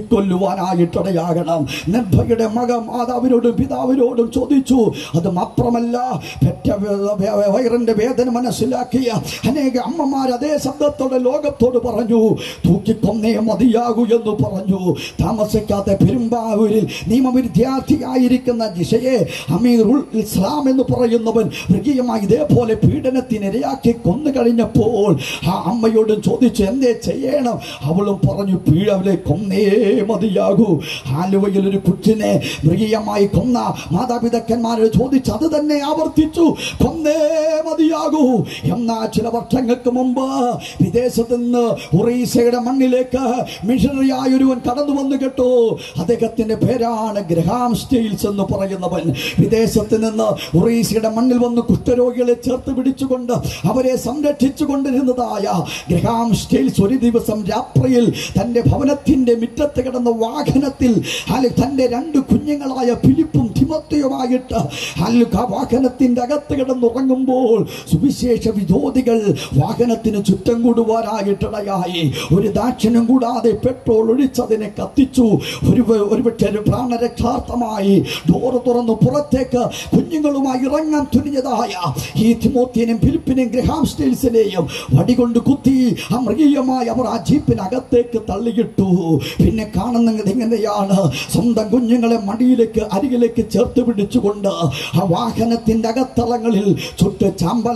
തൂക്കിക്കൊല്ലുവാനായിട്ടിടയാകണം നിർഭയുടെ മക മാതാവിനോടും പിതാവിനോടും ചോദിച്ചു അത് മാത്രമല്ല പെറ്റ വേ- വേ- വയറിന്റെ വേദന മനസ്സിലാക്കിയ അനേക അമ്മമാർ അതേ ശബ്ദത്തോടെ ലോകത്തോട് പറഞ്ഞു തൂക്കിക്കൊന്നേ മതിയാകൂ എന്ന് പറഞ്ഞു താമസിക്കാത്ത പെരുമ്പാവൂരിൽ നിയമവിദ്യാർത്ഥിയായിരിക്കുന്ന ജിഷയെ അമീറുൽ ഇസ്ലാം എന്ന് പറയുന്നവൻ മൃഗീയമായി ഇതേപോലെ പീഡനത്തിനിരയാക്കി കൊന്നു കഴിഞ്ഞപ്പോൾ ആ അമ്മയോടും ചോദിച്ചു എന്തേ ചെയ്യണം അവളും പറഞ്ഞു പീഴവലെ കൊന്നേ മതിയാകൂ ആലുവയിൽ ഒരു കുറ്റിനെ മൃഗീയമായി കൊന്ന മാതാപിതാക്കന്മാരോട് ചോദിച്ചു അത് തന്നെ ആവർത്തിച്ചു കൊന്നേ മതിയാകൂ എന്നാ ചില വർഷങ്ങൾക്ക് മുമ്പ് വിദേശത്ത് നിന്ന് ഒറീസയുടെ മണ്ണിലേക്ക് മിഷണറിയായ ഒരുവൻ കടന്നു വന്നു കേട്ടോ അദ്ദേഹത്തിന്റെ പേരാണ് ഗ്രഹാം സ്റ്റീൽസ് എന്ന് പറയുന്നവൻ വിദേശത്ത് നിന്ന് ഒറീസയുടെ മണ്ണിൽ വന്ന് കുഷ്ഠരോഗികളെ ചേർത്ത് പിടിച്ചുകൊണ്ട് അവരെ സംരക്ഷിച്ചു കൊണ്ടിരുന്നതായ ഗ്രഹാം സ്റ്റീൽസ് ഒരു ദിവസം രാത്രിയിൽ തന്റെ ഭവനത്തിന്റെ മുറ്റത്ത് കിടന്ന വാഹനത്തിൽ അല്ലെ തന്റെ രണ്ട് കുഞ്ഞുങ്ങളായ ഫിലിപ്പും തിമത്തയുമായിട്ട് അല്ലെ ആ വാഹനത്തിന്റെ അകത്ത് കിടന്നുറങ്ങുമ്പോൾ സുവിശേഷ വിരോധികൾ വാഹനത്തിന് ചുറ്റം കൂടുവാനായിട്ടിടയായി ഒരു ദാക്ഷിണ്യം കൂടാതെ പെട്രോൾ ഒഴിച്ചതിനെ കത്തിച്ചു ഒരു ഒരുപക്ഷെ ഒരു പ്രാണരക്ഷാർത്ഥമായി ഡോറ് തുറന്ന് പുറത്തേക്ക് കുഞ്ഞുങ്ങളുമായി ഇറങ്ങാൻ തുനിഞ്ഞതായ ഈ തിമോത്തിയനെയും ഫിലിപ്പിനെയും ഗ്രഹാം സ്റ്റീൽസിനെയും വടികൊണ്ട് കുത്തി ആ മൃഗീയമായി അവർ ആ ജീപ്പിനകത്തേക്ക് തള്ളിയിട്ടു പിന്നെ കാണുന്നത് എങ്ങനെയാണ് സ്വന്തം കുഞ്ഞുങ്ങളെ മടിയിലേക്ക് അരികിലേക്ക് ചേർത്ത് പിടിച്ചുകൊണ്ട് ആ വാഹനത്തിന്റെ അകത്തളങ്ങളിൽ ചുട്ട്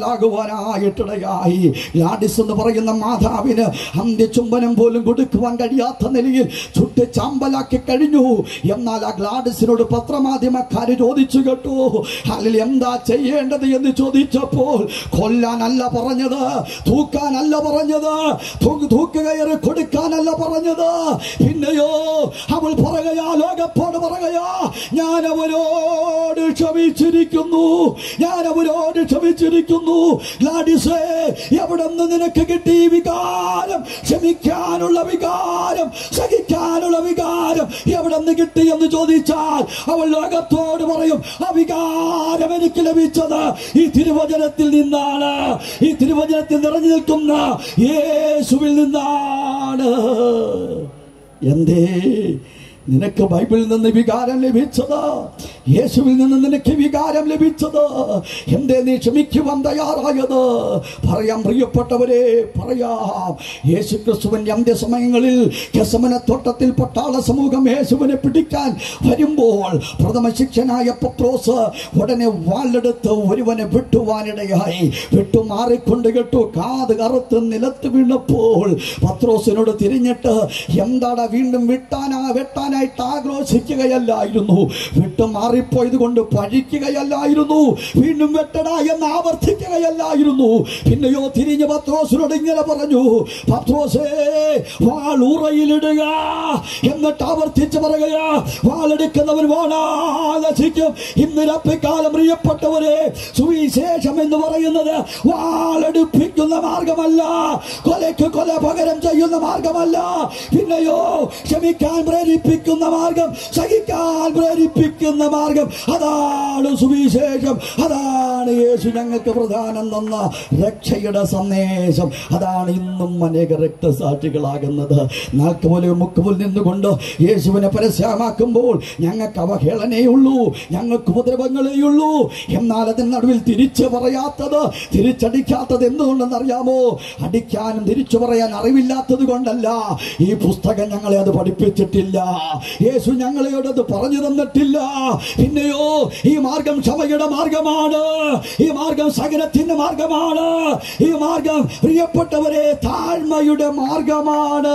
ചാമ്പലാകുവാനായിട്ടിടയായി ലാഡിസ് എന്ന് പറയുന്ന മാതാവിന് അന്ത്യചുംബനം പോലും കൊടുക്കുവാൻ കഴിയാത്ത നിലയിൽ ചുട്ട് ചാമ്പലാക്കി കഴിഞ്ഞു എന്നാൽ ആ ഗ്ലാഡിസിനോട് പത്രമാധ്യമക്കാര് ചോദിച്ചു കേട്ടു അതിൽ എന്താ ചെയ്യേണ്ടത് എന്ന് ചോദിച്ചപ്പോൾ കൊല്ലാനല്ല പറഞ്ഞത് തൂക്കാനല്ല പറഞ്ഞത് തൂക്ക് തൂക്കുകയറ് കൊടുക്കാനല്ല പറഞ്ഞത് പിന്നെയോ അവൾ പറയുകയാ ലോകത്തോട് പറയുകയാ ഞാൻ അവരോട് ക്ഷമിച്ചിരിക്കുന്നു ഞാൻ അവരോട് ക്ഷമിച്ചിരിക്കുന്നു ഗ്ലാഡിസേ എവിടെ നിന്ന് നിനക്ക് കിട്ടി ഈ വികാരം ക്ഷമിക്കാനുള്ള വികാരം സഹിക്കാനുള്ള വികാരം എവിടെ നിന്ന് കിട്ടി എന്ന് ചോദിച്ചാൽ അവൾ ലോകത്തോട് പറയും ആ വികാരം എനിക്ക് ലഭിച്ചത് ഈ തിരുവചനത്തിൽ നിന്നാണ് ഈ തിരുവചനത്തിൽ നിറഞ്ഞു നിൽക്കുന്ന യേശുവിൽ നിന്നാണ് എന്തേ നിനക്ക് ബൈബിളിൽ നിന്ന് വികാരം ലഭിച്ചത് യേശുവിൽ നിന്ന് നിനക്ക് വികാരം ലഭിച്ചത് എന്തേ നീ ക്ഷമിക്കുവാൻ തയ്യാറായത് പറയാം പ്രിയപ്പെട്ടവരെ പറയാം യേശു ക്രിസ്തുവിന്റെ അന്ത്യസമയങ്ങളിൽ കെസമന തോട്ടത്തിൽ പട്ടാള സമൂഹം യേശുവിനെ പിടിക്കാൻ വരുമ്പോൾ പ്രഥമ ശിക്ഷനായ പത്രോസ് ഉടനെ വാളെടുത്ത് ഒരുവനെ വിട്ടുവാനിടയായി വിട്ടുമാറിക്കൊണ്ട് കേട്ടു കാത് കറുത്ത് നിലത്ത് വീണപ്പോൾ പത്രോസിനോട് തിരിഞ്ഞിട്ട് എന്താടാ വീണ്ടും വിട്ടാനാ വെട്ടാനാ മാറുവാനായിട്ട് ആക്രോശിക്കുകയല്ലായിരുന്നു വിട്ടു മാറിപ്പോയത് കൊണ്ട് പഴിക്കുകയല്ലായിരുന്നു വീണ്ടും വെട്ടട എന്ന് ആവർത്തിക്കുകയല്ലായിരുന്നു പിന്നെയോ തിരിഞ്ഞ് പത്രോസിനോട് ഇങ്ങനെ പറഞ്ഞു പത്രോസേ വാൾ ഉറയിലിടുക എന്നിട്ട് ആവർത്തിച്ച് പറയുക വാളെടുക്കുന്നവൻ വാണാലസിക്കും ഇന്ന് രാത്രികാലം പ്രിയപ്പെട്ടവരെ സുവിശേഷം എന്ന് പറയുന്നത് വാളെടുപ്പിക്കുന്ന മാർഗമല്ല കൊലയ്ക്ക് കൊല പകരം ചെയ്യുന്ന മാർഗമല്ല പിന്നെയോ ക്ഷമിക്കാൻ പ്രേരിപ്പിക്കുന്ന മാർഗം സഹിക്കാൻ പ്രേരിപ്പിക്കുന്ന മാർഗം അതാണ് സുവിശേഷം അതാണ് യേശു ഞങ്ങൾക്ക് പ്രധാനം തന്ന രക്ഷയുടെ സന്ദേശം അതാണ് ഇന്നും അനേക രക്തസാക്ഷികളാകുന്നത് നാക്കുമുല മുക്കുമുൽ നിന്നുകൊണ്ട് യേശുവിനെ പരസ്യമാക്കുമ്പോൾ ഞങ്ങൾക്ക് അവഹേളനയുള്ളൂ ഞങ്ങൾക്ക് ഉപദ്രവങ്ങളേയുള്ളൂ എന്നാൽ അതിന് നടുവിൽ തിരിച്ചു പറയാത്തത് തിരിച്ചടിക്കാത്തത് എന്തുകൊണ്ടെന്ന് അറിയാമോ അടിക്കാനും തിരിച്ചു പറയാൻ അറിവില്ലാത്തത് കൊണ്ടല്ല ഈ പുസ്തകം ഞങ്ങളെ അത് പഠിപ്പിച്ചിട്ടില്ല യേശു ഞങ്ങളെയോട് അത് പറഞ്ഞു തന്നിട്ടില്ല പിന്നെയോ ഈ മാർഗം ക്ഷമയുടെ മാർഗമാണ് ഈ മാർഗം സകലത്തിന്റെ മാർഗമാണ് ഈ മാർഗം പ്രിയപ്പെട്ടവരെ താഴ്മയുടെ മാർഗമാണ്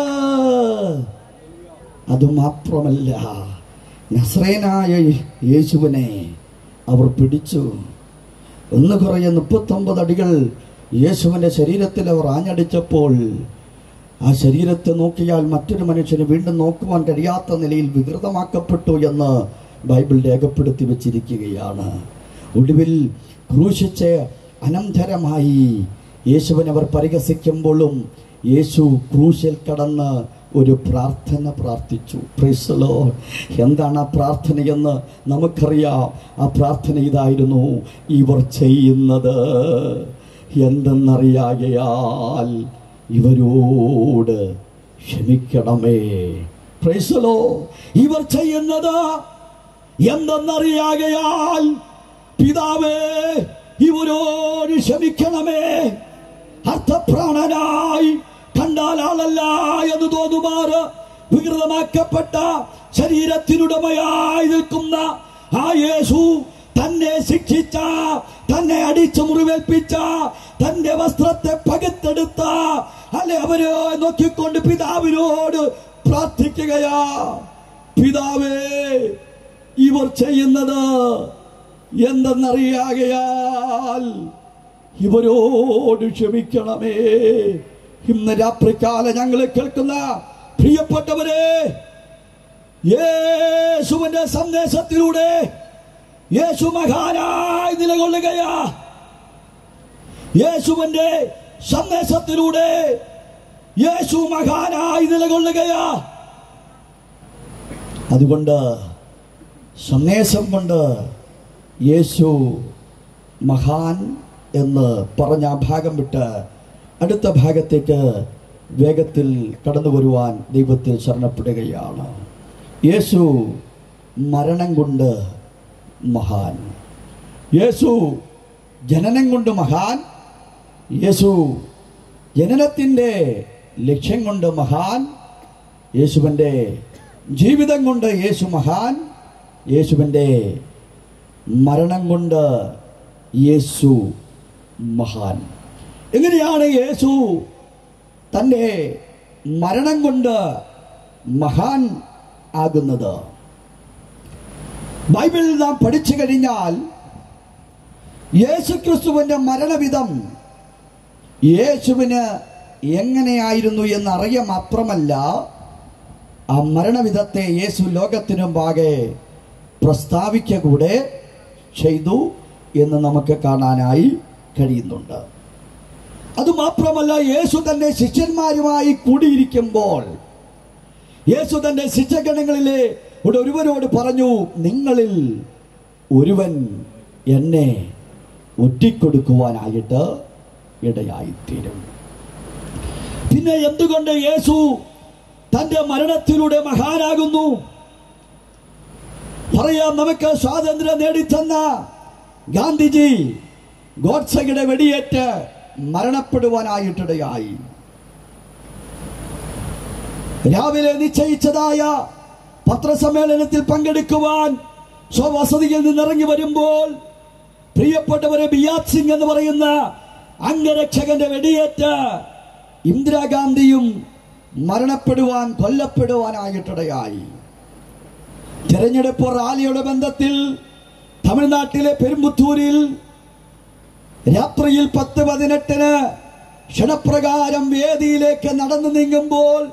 അതുമാത്രമല്ല നസ്രേനായ യേശുവിനെ അവർ പിടിച്ചു ഒന്ന് കുറയെ മുപ്പത്തൊമ്പത് അടികൾ യേശുവിൻ്റെ ശരീരത്തിൽ അവർ ആഞ്ഞടിച്ചപ്പോൾ ആ ശരീരത്തെ നോക്കിയാൽ മറ്റൊരു മനുഷ്യന് വീണ്ടും നോക്കുവാൻ കഴിയാത്ത നിലയിൽ വികൃതമാക്കപ്പെട്ടു എന്ന് ബൈബിൾ രേഖപ്പെടുത്തി വച്ചിരിക്കുകയാണ് ഒടുവിൽ ക്രൂശിച്ച് അനന്തരമായി യേശുവിനെ അവർ പരിഹസിക്കുമ്പോഴും യേശു ക്രൂശിൽ കടന്ന് ഒരു പ്രാർത്ഥന പ്രാർത്ഥിച്ചു പ്രീസലോ എന്താണ് ആ പ്രാർത്ഥനയെന്ന് നമുക്കറിയാം ആ പ്രാർത്ഥന ഇതായിരുന്നു ഇവർ ചെയ്യുന്നത് എന്തെന്നറിയാകയാൽ ഇവരോട് ക്ഷമിക്കണമേ പ്രൈസലോ ഇവർ ചെയ്യുന്നത് എന്തെന്നറിയാകയാൽ പിതാവേ ഇവരോട് ക്ഷമിക്കണമേ അർത്ഥപ്രാണനായി കണ്ടാൽ ആളല്ല എന്ന് തോന്നുമാറ് വികൃതമാക്കപ്പെട്ട ശരീരത്തിനുടമയായി നിൽക്കുന്ന ആ യേശു തന്നെ ശിക്ഷിച്ച തന്നെ അടിച്ചു മുറിവേൽപ്പിച്ച തന്റെ വസ്ത്രത്തെ പകുത്തെടുത്ത അല്ലെ അവരെ നോക്കിക്കൊണ്ട് പിതാവിനോട് പ്രാർത്ഥിക്കുകയാ പിതാവേ ഇവർ ചെയ്യുന്നത് എന്തെന്നറിയാകയാൽ ഇവരോട് ക്ഷമിക്കണമേ ഇന്ന് രാത്രികാല ഞങ്ങളെ കേൾക്കുന്ന പ്രിയപ്പെട്ടവരെ യേശുവിന്റെ സന്ദേശത്തിലൂടെ യേശു മഹാനായി നിലകൊള്ളുകയാ യേശുവിന്റെ സന്ദേശത്തിലൂടെ യേശു മഹാനായി നിലകൊള്ളുകയാ അതുകൊണ്ട് സന്ദേശം കൊണ്ട് യേശു മഹാൻ എന്ന് പറഞ്ഞ ആ ഭാഗം വിട്ട് അടുത്ത ഭാഗത്തേക്ക് വേഗത്തിൽ കടന്നു വരുവാൻ ദൈവത്തിൽ ശരണപ്പെടുകയാണ് യേശു മരണം കൊണ്ട് മഹാൻ യേശു ജനനം കൊണ്ട് മഹാൻ യേശു ജനനത്തിൻ്റെ ലക്ഷ്യം കൊണ്ട് മഹാൻ യേശുവിൻ്റെ ജീവിതം കൊണ്ട് യേശു മഹാൻ യേശുവിൻ്റെ മരണം കൊണ്ട് യേശു മഹാൻ എങ്ങനെയാണ് യേശു തൻ്റെ മരണം കൊണ്ട് മഹാൻ ആകുന്നത് ബൈബിൾ നാം പഠിച്ചു കഴിഞ്ഞാൽ യേശുക്രിസ്തുവിൻ്റെ മരണവിധം യേശുവിന് എങ്ങനെയായിരുന്നു എന്നറിയ മാത്രമല്ല ആ മരണവിധത്തെ യേശു ലോകത്തിനു മുമ്പാകെ പ്രസ്താവിക്ക കൂടെ ചെയ്തു എന്ന് നമുക്ക് കാണാനായി കഴിയുന്നുണ്ട് അതുമാത്രമല്ല യേശു തന്റെ ശിഷ്യന്മാരുമായി കൂടിയിരിക്കുമ്പോൾ യേശു തന്റെ ശിഷ്യഗണങ്ങളിലെ ഇവിടെ ഒരുവരോട് പറഞ്ഞു നിങ്ങളിൽ ഒരുവൻ എന്നെ ഒറ്റിക്കൊടുക്കുവാനായിട്ട് ഇടയായിത്തീരും പിന്നെ എന്തുകൊണ്ട് യേശു തന്റെ മരണത്തിലൂടെ മഹാനാകുന്നു പറയാം നമുക്ക് സ്വാതന്ത്ര്യം നേടിത്തന്ന ഗാന്ധിജി ഗോഡ്സയുടെ വെടിയേറ്റ് മരണപ്പെടുവാനായിട്ടിടയായി രാവിലെ നിശ്ചയിച്ചതായ പത്രസമ്മേളനത്തിൽ പങ്കെടുക്കുവാൻ സ്വവസതിയിൽ നിന്നിറങ്ങി വരുമ്പോൾ പ്രിയപ്പെട്ടവരെ ബിയാത് സിംഗ് എന്ന് പറയുന്ന അംഗരക്ഷകന്റെ വെടിയേറ്റ് ഇന്ദിരാഗാന്ധിയും മരണപ്പെടുവാൻ കൊല്ലപ്പെടുവാനായിട്ടിടയായി തെരഞ്ഞെടുപ്പ് റാലിയുടെ ബന്ധത്തിൽ തമിഴ്നാട്ടിലെ പെരുമ്പുത്തൂരിൽ രാത്രിയിൽ പത്ത് പതിനെട്ടിന് ക്ഷണപ്രകാരം വേദിയിലേക്ക് നടന്നു നീങ്ങുമ്പോൾ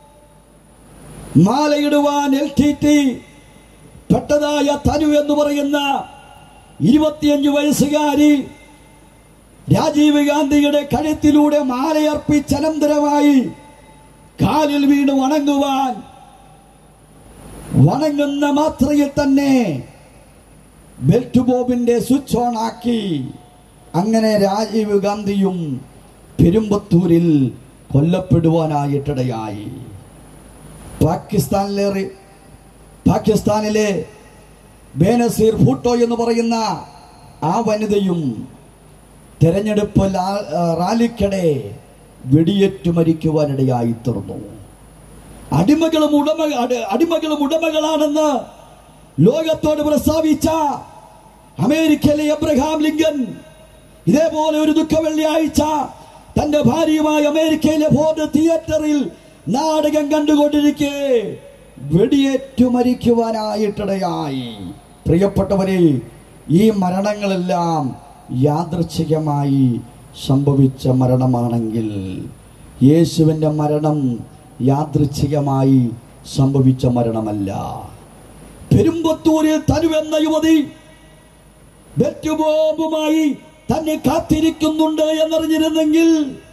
മാലയിടുവാൻ എൽ ടി ടി പെട്ടതായ തനു എന്ന് പറയുന്ന ഇരുപത്തിയഞ്ച് വയസ്സുകാരി രാജീവ് ഗാന്ധിയുടെ കഴുത്തിലൂടെ മാലയർപ്പിച്ച് അനന്തരമായി കാലിൽ വീണ് വണങ്ങുവാൻ വണങ്ങുന്ന മാത്രയിൽ തന്നെ ബെൽറ്റ് ബോബിന്റെ സ്വിച്ച് ഓൺ ആക്കി അങ്ങനെ രാജീവ് ഗാന്ധിയും പെരുമ്പത്തൂരിൽ കൊല്ലപ്പെടുവാനായിട്ടിടയായി പാകിസ്ഥാനിലെ റി- പാകിസ്ഥാനിലെ ബേനസീർ ഭൂട്ടോ എന്ന് പറയുന്ന ആ വനിതയും തെരഞ്ഞെടുപ്പ് ലാ- ആ, റാലിക്കിടെ വെടിയേറ്റു മരിക്കുവാനിടയായി തീർന്നു അടിമകളും ഉടമ അടി- അടിമകളും ഉടമകളാണെന്ന് ലോകത്തോട് പ്രസ്താവിച്ച അമേരിക്കയിലെ എബ്രഹാം ലിങ്കൻ ഇതേപോലെ ഒരു ദുഃഖ വെള്ളിയാഴ്ച തന്റെ ഭാര്യയുമായി അമേരിക്കയിലെ ഫോർഡ് തിയേറ്ററിൽ നാടകം കണ്ടുകൊണ്ടിരിക്കെ വെടിയേറ്റു മരിക്കുവാനായിട്ടിടയായി പ്രിയപ്പെട്ടവരെ ഈ മരണങ്ങളെല്ലാം യാദൃച്ഛികമായി സംഭവിച്ച മരണമാണെങ്കിൽ യേശുവിൻ്റെ മരണം യാദൃച്ഛികമായി സംഭവിച്ച മരണമല്ല പെരുമ്പത്തൂരിൽ തനുവെന്ന യുവതി ബെറ്റുബോംബുമായി തന്നെ കാത്തിരിക്കുന്നുണ്ട് എന്നറിഞ്ഞിരുന്നെങ്കിൽ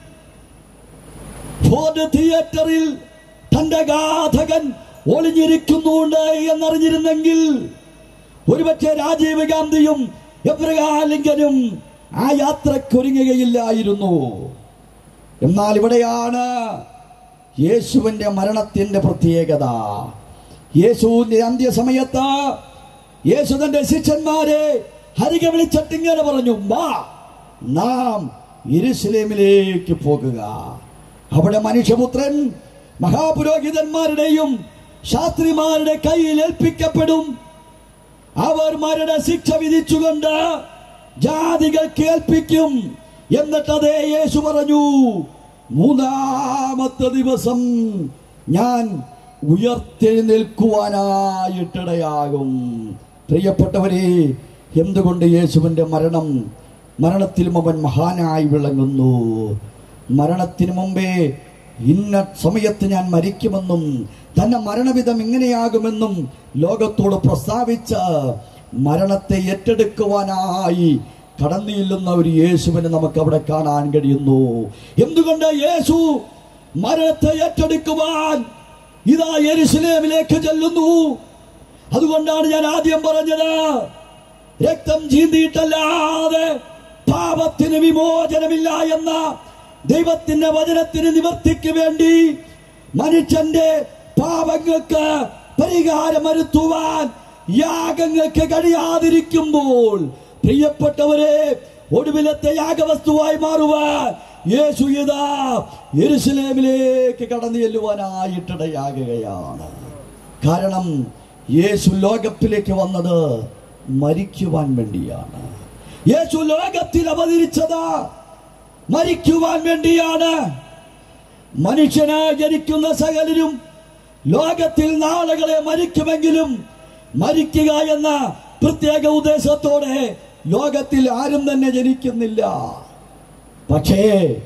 ഫോർഡ് തിയേറ്ററിൽ തന്റെ ഘാതകൻ ഒളിഞ്ഞിരിക്കുന്നുണ്ട് എന്നറിഞ്ഞിരുന്നെങ്കിൽ ഒരുപക്ഷെ രാജീവ് ഗാന്ധിയും എബ്രഹാം ലിങ്കനും ആ യാത്രക്കൊരുങ്ങുകയില്ലായിരുന്നു എന്നാൽ ഇവിടെയാണ് യേശുവിന്റെ മരണത്തിന്റെ പ്രത്യേകത യേശുവിന്റെ അന്ത്യസമയത്ത് യേശു തന്റെ ശിഷ്യന്മാരെ ഹരിക വിളിച്ചിട്ട് ഇങ്ങനെ പറഞ്ഞു വാ നാം യെരൂശലേമിലേക്ക് പോകുക അവിടെ മനുഷ്യപുത്രൻ മഹാപുരോഹിതന്മാരുടെയും ശാസ്ത്രിമാരുടെ കയ്യിൽ ഏൽപ്പിക്കപ്പെടും അവർ മരണ ശിക്ഷ വിധിച്ചുകൊണ്ട് ജാതികൾ കേൾപ്പിക്കും എന്നിട്ട് അതേ യേശു പറഞ്ഞു മൂന്നാമത്തെ ദിവസം ഞാൻ ഉയർത്തെഴുന്നേൽക്കുവാനായിട്ടിടയാകും പ്രിയപ്പെട്ടവരെ എന്തുകൊണ്ട് യേശുവിന്റെ മരണം മരണത്തിലും അവൻ മഹാനായി വിളങ്ങുന്നു മരണത്തിന് മുമ്പേ ഇന്ന സമയത്ത് ഞാൻ മരിക്കുമെന്നും തന്നെ മരണവിധം ഇങ്ങനെയാകുമെന്നും ലോകത്തോട് പ്രസ്താവിച്ച് മരണത്തെ ഏറ്റെടുക്കുവാനായി കടന്നു ചെല്ലുന്ന ഒരു യേശുവിനെ നമുക്ക് അവിടെ കാണാൻ കഴിയുന്നു എന്തുകൊണ്ട് യേശു മരണത്തെ ഏറ്റെടുക്കുവാൻ ഇതാ യെരുസലേമിലേക്ക് ചെല്ലുന്നു അതുകൊണ്ടാണ് ഞാൻ ആദ്യം പറഞ്ഞത് രക്തം ചീന്തിയിട്ടല്ലാതെ പാപത്തിന് വിമോചനമില്ല എന്ന ദൈവത്തിന്റെ വചനത്തിന് നിവർത്തിക്ക് വേണ്ടി മനുഷ്യന്റെ പാപങ്ങൾക്ക് പരിഹാരം വരുത്തുവാൻ യാഗങ്ങൾക്ക് കഴിയാതിരിക്കുമ്പോൾ പ്രിയപ്പെട്ടവരെ ഒടുവിലത്തെ യാഗവസ്തുവായി മാറുവാൻ യേശു ഇതാ യെരുസലേമിലേക്ക് കടന്നു ചെല്ലുവാനായിട്ടിടയാകുകയാണ് കാരണം യേശു ലോകത്തിലേക്ക് വന്നത് മരിക്കുവാൻ വേണ്ടിയാണ് യേശു ലോകത്തിൽ അവതരിച്ചത് മരിക്കുവാൻ വേണ്ടിയാണ് മനുഷ്യനായി ജനിക്കുന്ന സകലരും ലോകത്തിൽ നാളുകളെ മരിക്കുമെങ്കിലും മരിക്കുക എന്ന പ്രത്യേക ഉദ്ദേശത്തോടെ ലോകത്തിൽ ആരും തന്നെ ജനിക്കുന്നില്ല പക്ഷേ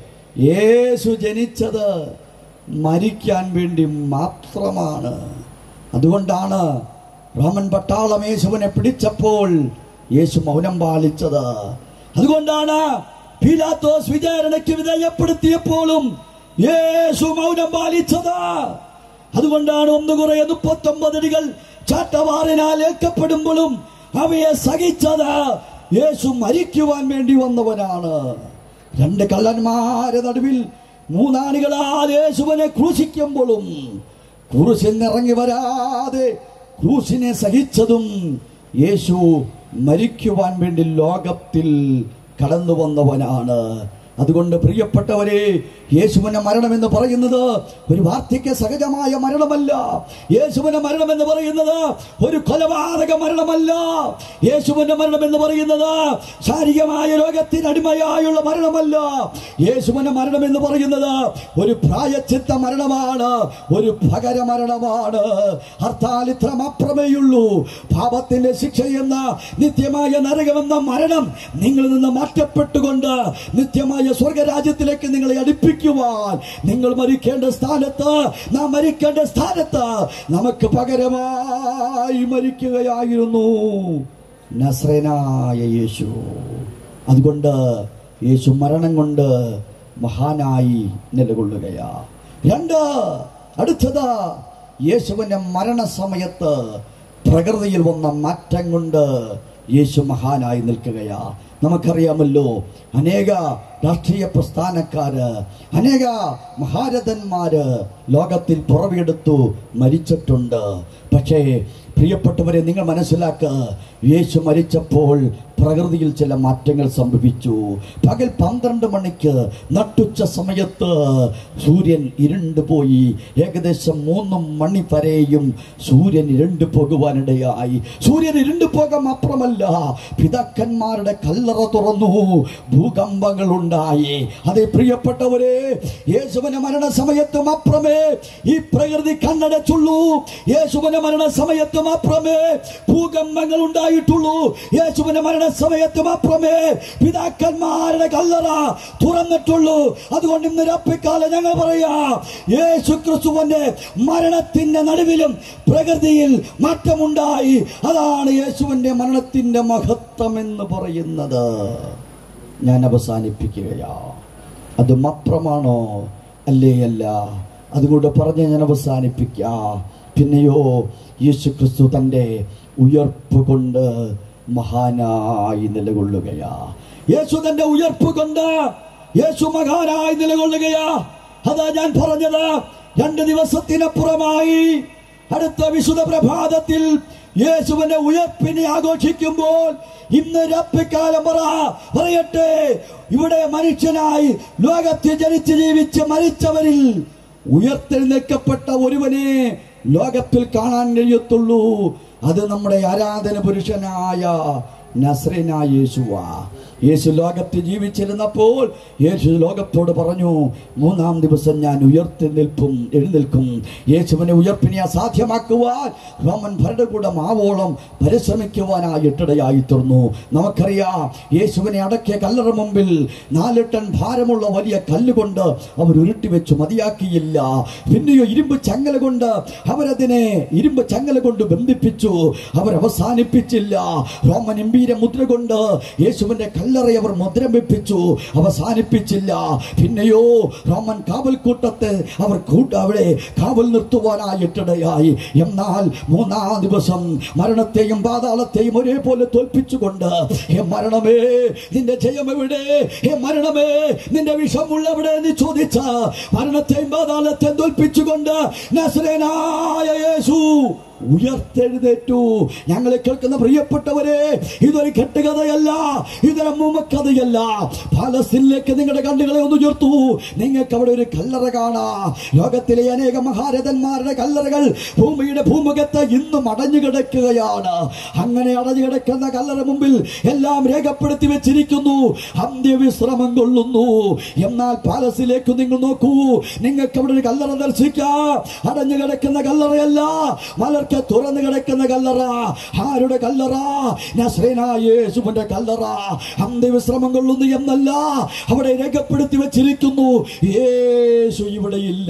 യേശു ജനിച്ചത് മരിക്കാൻ വേണ്ടി മാത്രമാണ് അതുകൊണ്ടാണ് റോമൻ പട്ടാളം യേശുവിനെ പിടിച്ചപ്പോൾ യേശു മൗനം പാലിച്ചത് അതുകൊണ്ടാണ് പീലാത്തോസ് വിചാരണയ്ക്ക് വിധേയപ്പെടുത്തിയപ്പോഴും യേശു മൗനം പാലിച്ചത് അതുകൊണ്ടാണ് ഒന്ന് കുറെ മുപ്പത്തൊമ്പത് അടികൾ ചാട്ടവാറിനാൽ ഏൽക്കപ്പെടുമ്പോഴും അവയെ സഹിച്ചത് യേശു മരിക്കുവാൻ വേണ്ടി വന്നവനാണ് രണ്ട് കള്ളന്മാരെ നടുവിൽ മൂന്നാണികളാൽ യേശുവിനെ ക്രൂശിക്കുമ്പോഴും ക്രൂശിൽ നിറങ്ങി വരാതെ ക്രൂശിനെ സഹിച്ചതും യേശു മരിക്കുവാൻ വേണ്ടി ലോകത്തിൽ കടന്നു വന്നവനാണ് അതുകൊണ്ട് പ്രിയപ്പെട്ടവരെ യേശുവിന്റെ മരണം എന്ന് പറയുന്നത് ഒരു വാർദ്ധക്യ സഹജമായ മരണമല്ല യേശുവിന്റെ മരണം എന്ന് പറയുന്നത് ഒരു കൊലപാതക മരണമല്ല യേശുവിന്റെ മരണം എന്ന് പറയുന്നത് ശാരീരികമായ രോഗത്തിന് അടിമയായുള്ള മരണമല്ല യേശുവിന്റെ മരണം എന്ന് പറയുന്നത് ഒരു പ്രായച്ചിത്ത മരണമാണ് ഒരു ഭകര മരണമാണ് ഹർത്താൽ ഇത്ര മാത്രമേയുള്ളൂ പാപത്തിന്റെ ശിക്ഷ എന്ന നിത്യമായ നരകമെന്ന മരണം നിങ്ങളിൽ നിന്ന് മാറ്റപ്പെട്ടുകൊണ്ട് നിത്യമായ സ്വർഗരാജ്യത്തിലേക്ക് നിങ്ങളെ അടുപ്പിക്കുവാൻ നിങ്ങൾ മരിക്കേണ്ട സ്ഥാനത്ത് നാം മരിക്കേണ്ട സ്ഥാനത്ത് നമുക്ക് പകരമായി മരിക്കുകയായിരുന്നു നസ്രനായ യേശു അതുകൊണ്ട് യേശു മരണം കൊണ്ട് മഹാനായി നിലകൊള്ളുകയാ രണ്ട് അടുത്തത് യേശുവിന്റെ മരണസമയത്ത് പ്രകൃതിയിൽ വന്ന മാറ്റം കൊണ്ട് യേശു മഹാനായി നിൽക്കുകയാ നമുക്കറിയാമല്ലോ അനേക രാഷ്ട്രീയ പ്രസ്ഥാനക്കാര് അനേക മഹാരഥന്മാര് ലോകത്തിൽ പുറവിയെടുത്തു മരിച്ചിട്ടുണ്ട് പക്ഷേ പ്രിയപ്പെട്ടവരെ നിങ്ങൾ മനസ്സിലാക്കുക യേശു മരിച്ചപ്പോൾ പ്രകൃതിയിൽ ചില മാറ്റങ്ങൾ സംഭവിച്ചു പകൽ പന്ത്രണ്ട് മണിക്ക് നട്ടുച്ച സമയത്ത് സൂര്യൻ ഇരുണ്ടു പോയി ഏകദേശം മൂന്ന് മണി വരെയും സൂര്യൻ ഇരുണ്ടു പോകുവാനിടയായി സൂര്യൻ ഇരുണ്ടു പോകാൻ മാത്രമല്ല പിതാക്കന്മാരുടെ കല്ലറ തുറന്നു ഭൂകമ്പങ്ങൾ ഉണ്ടായി അതേ പ്രിയപ്പെട്ടവരെ യേശുവിന്റെ മരണ സമയത്ത് മാത്രമേ ഈ പ്രകൃതി കണ്ണടച്ചുള്ളൂ യേശുവിന്റെ മരണ സമയത്ത് മാത്രമേ ഭൂകമ്പങ്ങൾ ഉണ്ടായിട്ടുള്ളൂ യേശുവിന്റെ മരണ സമയത്ത് മാത്രമേ പിതാക്കന്മാരുടെ കല്ലറ തുറന്നിട്ടുള്ളൂ അതുകൊണ്ട് ഇന്ന് രപ്പിക്കാലം ഞങ്ങൾ പറയാ യേശു ക്രിസ്തുവിന്റെ മരണത്തിന്റെ നടുവിലും പ്രകൃതിയിൽ മാറ്റമുണ്ടായി അതാണ് യേശുവിന്റെ മരണത്തിന്റെ മഹത്വം എന്ന് പറയുന്നത് ഞാൻ അവസാനിപ്പിക്കുകയാ അത് മാത്രമാണോ അല്ലേ അല്ല അതുകൊണ്ട് പറഞ്ഞ് ഞാൻ അവസാനിപ്പിക്കാം പിന്നെയോ യേശു ക്രിസ്തു തൻ്റെ ഉയർപ്പ് കൊണ്ട് മഹാനായി നിലകൊള്ളുകയാ യേശു തന്റെ ഉയർപ്പ് കൊണ്ട് യേശു മഹാനായി നിലകൊള്ളുകയാ അതാ ഞാൻ പറഞ്ഞത് രണ്ട് ദിവസത്തിനപ്പുറമായി അടുത്ത വിശുദ്ധ പ്രഭാതത്തിൽ യേശുവിന്റെ ഉയർപ്പിനെ ആഘോഷിക്കുമ്പോൾ ഇന്ന് രപ്പിക്കാലം പറ പറയട്ടെ ഇവിടെ മനുഷ്യനായി ലോകത്തിൽ ജനിച്ച് ജീവിച്ച് മരിച്ചവരിൽ ഉയർത്തെഴുന്നേൽക്കപ്പെട്ട ഒരുവനെ ലോകത്തിൽ കാണാൻ കഴിയത്തുള്ളൂ അത് നമ്മുടെ ആരാധന പുരുഷനായ നസ്രനായ യേശുവാ യേശു ലോകത്തിൽ ജീവിച്ചിരുന്നപ്പോൾ യേശു ലോകത്തോട് പറഞ്ഞു മൂന്നാം ദിവസം ഞാൻ ഉയർത്തി നിൽപ്പും എഴുന്നേൽക്കും യേശുവിനെ ഉയർപ്പിനെ അസാധ്യമാക്കുവാൻ റോമൻ ഭരണകൂടം ആവോളം പരിശ്രമിക്കുവാനായിട്ടിടയായി തീർന്നു നമുക്കറിയാം യേശുവിനെ അടക്കിയ കല്ലറ മുമ്പിൽ നാല് ടൺ ഭാരമുള്ള വലിയ കല്ലുകൊണ്ട് അവർ ഉരുട്ടി വെച്ചു മതിയാക്കിയില്ല പിന്നെയോ ഇരുമ്പ് ചങ്ങല കൊണ്ട് അവരതിനെ ഇരുമ്പ് ചങ്ങല കൊണ്ട് ബന്ധിപ്പിച്ചു അവർ അവസാനിപ്പിച്ചില്ല റോമൻ എംപീര മുദ്ര കൊണ്ട് യേശുവിന്റെ കല്ലറ അവർ മുദ്രം വെപ്പിച്ചു അവസാനിപ്പിച്ചില്ല പിന്നെയോ റോമൻ കാവൽക്കൂട്ടത്തെ അവർ കൂട്ട അവിടെ കാവൽ നിർത്തുവാനായിട്ടിടയായി എന്നാൽ മൂന്നാം ദിവസം മരണത്തെയും പാതാളത്തെയും ഒരേപോലെ തോൽപ്പിച്ചുകൊണ്ട് ഹേ മരണമേ നിന്റെ ജയം എവിടെ ഹേ മരണമേ നിന്റെ വിഷമുള്ള എവിടെ എന്ന് ചോദിച്ച മരണത്തെയും പാതാളത്തെയും തോൽപ്പിച്ചുകൊണ്ട് നസ്രേനായ യേശു ഉയർത്തെഴുന്നേറ്റു ഞങ്ങളെ കേൾക്കുന്ന പ്രിയപ്പെട്ടവരെ ഇതൊരു കെട്ടുകഥയല്ല ഇതൊരു മുമക്കഥയല്ല പാലസ്തീനിലേക്ക് നിങ്ങളുടെ കണ്ണുകളെ ഒന്ന് ഉയർത്തു നിങ്ങൾക്ക് അവിടെ ഒരു കല്ലറ കാണാ ലോകത്തിലെ അനേക മഹാരഥന്മാരുടെ കല്ലറകൾ ഭൂമിയുടെ ഭൂമുഖത്ത് ഇന്നും അടഞ്ഞു കിടക്കുകയാണ് അങ്ങനെ അടഞ്ഞു കിടക്കുന്ന കല്ലറ മുമ്പിൽ എല്ലാം രേഖപ്പെടുത്തി വെച്ചിരിക്കുന്നു അന്ത്യവിശ്രമം കൊള്ളുന്നു എന്നാൽ പാലസിലേക്ക് നിങ്ങൾ നോക്കൂ നിങ്ങൾക്ക് അവിടെ ഒരു കല്ലറ ദർശിക്കാം അടഞ്ഞു കിടക്കുന്ന കല്ലറയല്ല മലർക്ക് തുറന്നു കിടക്കുന്ന കല്ലറ ആരുടെ കല്ലറ നസ്രേനായ യേശുവിന്റെ കല്ലറ അന്ത്യവിശ്രമം കൊള്ളുന്നു എന്നല്ല അവിടെ രേഖപ്പെടുത്തി വെച്ചിരിക്കുന്നു യേശു ഇവിടെയില്ല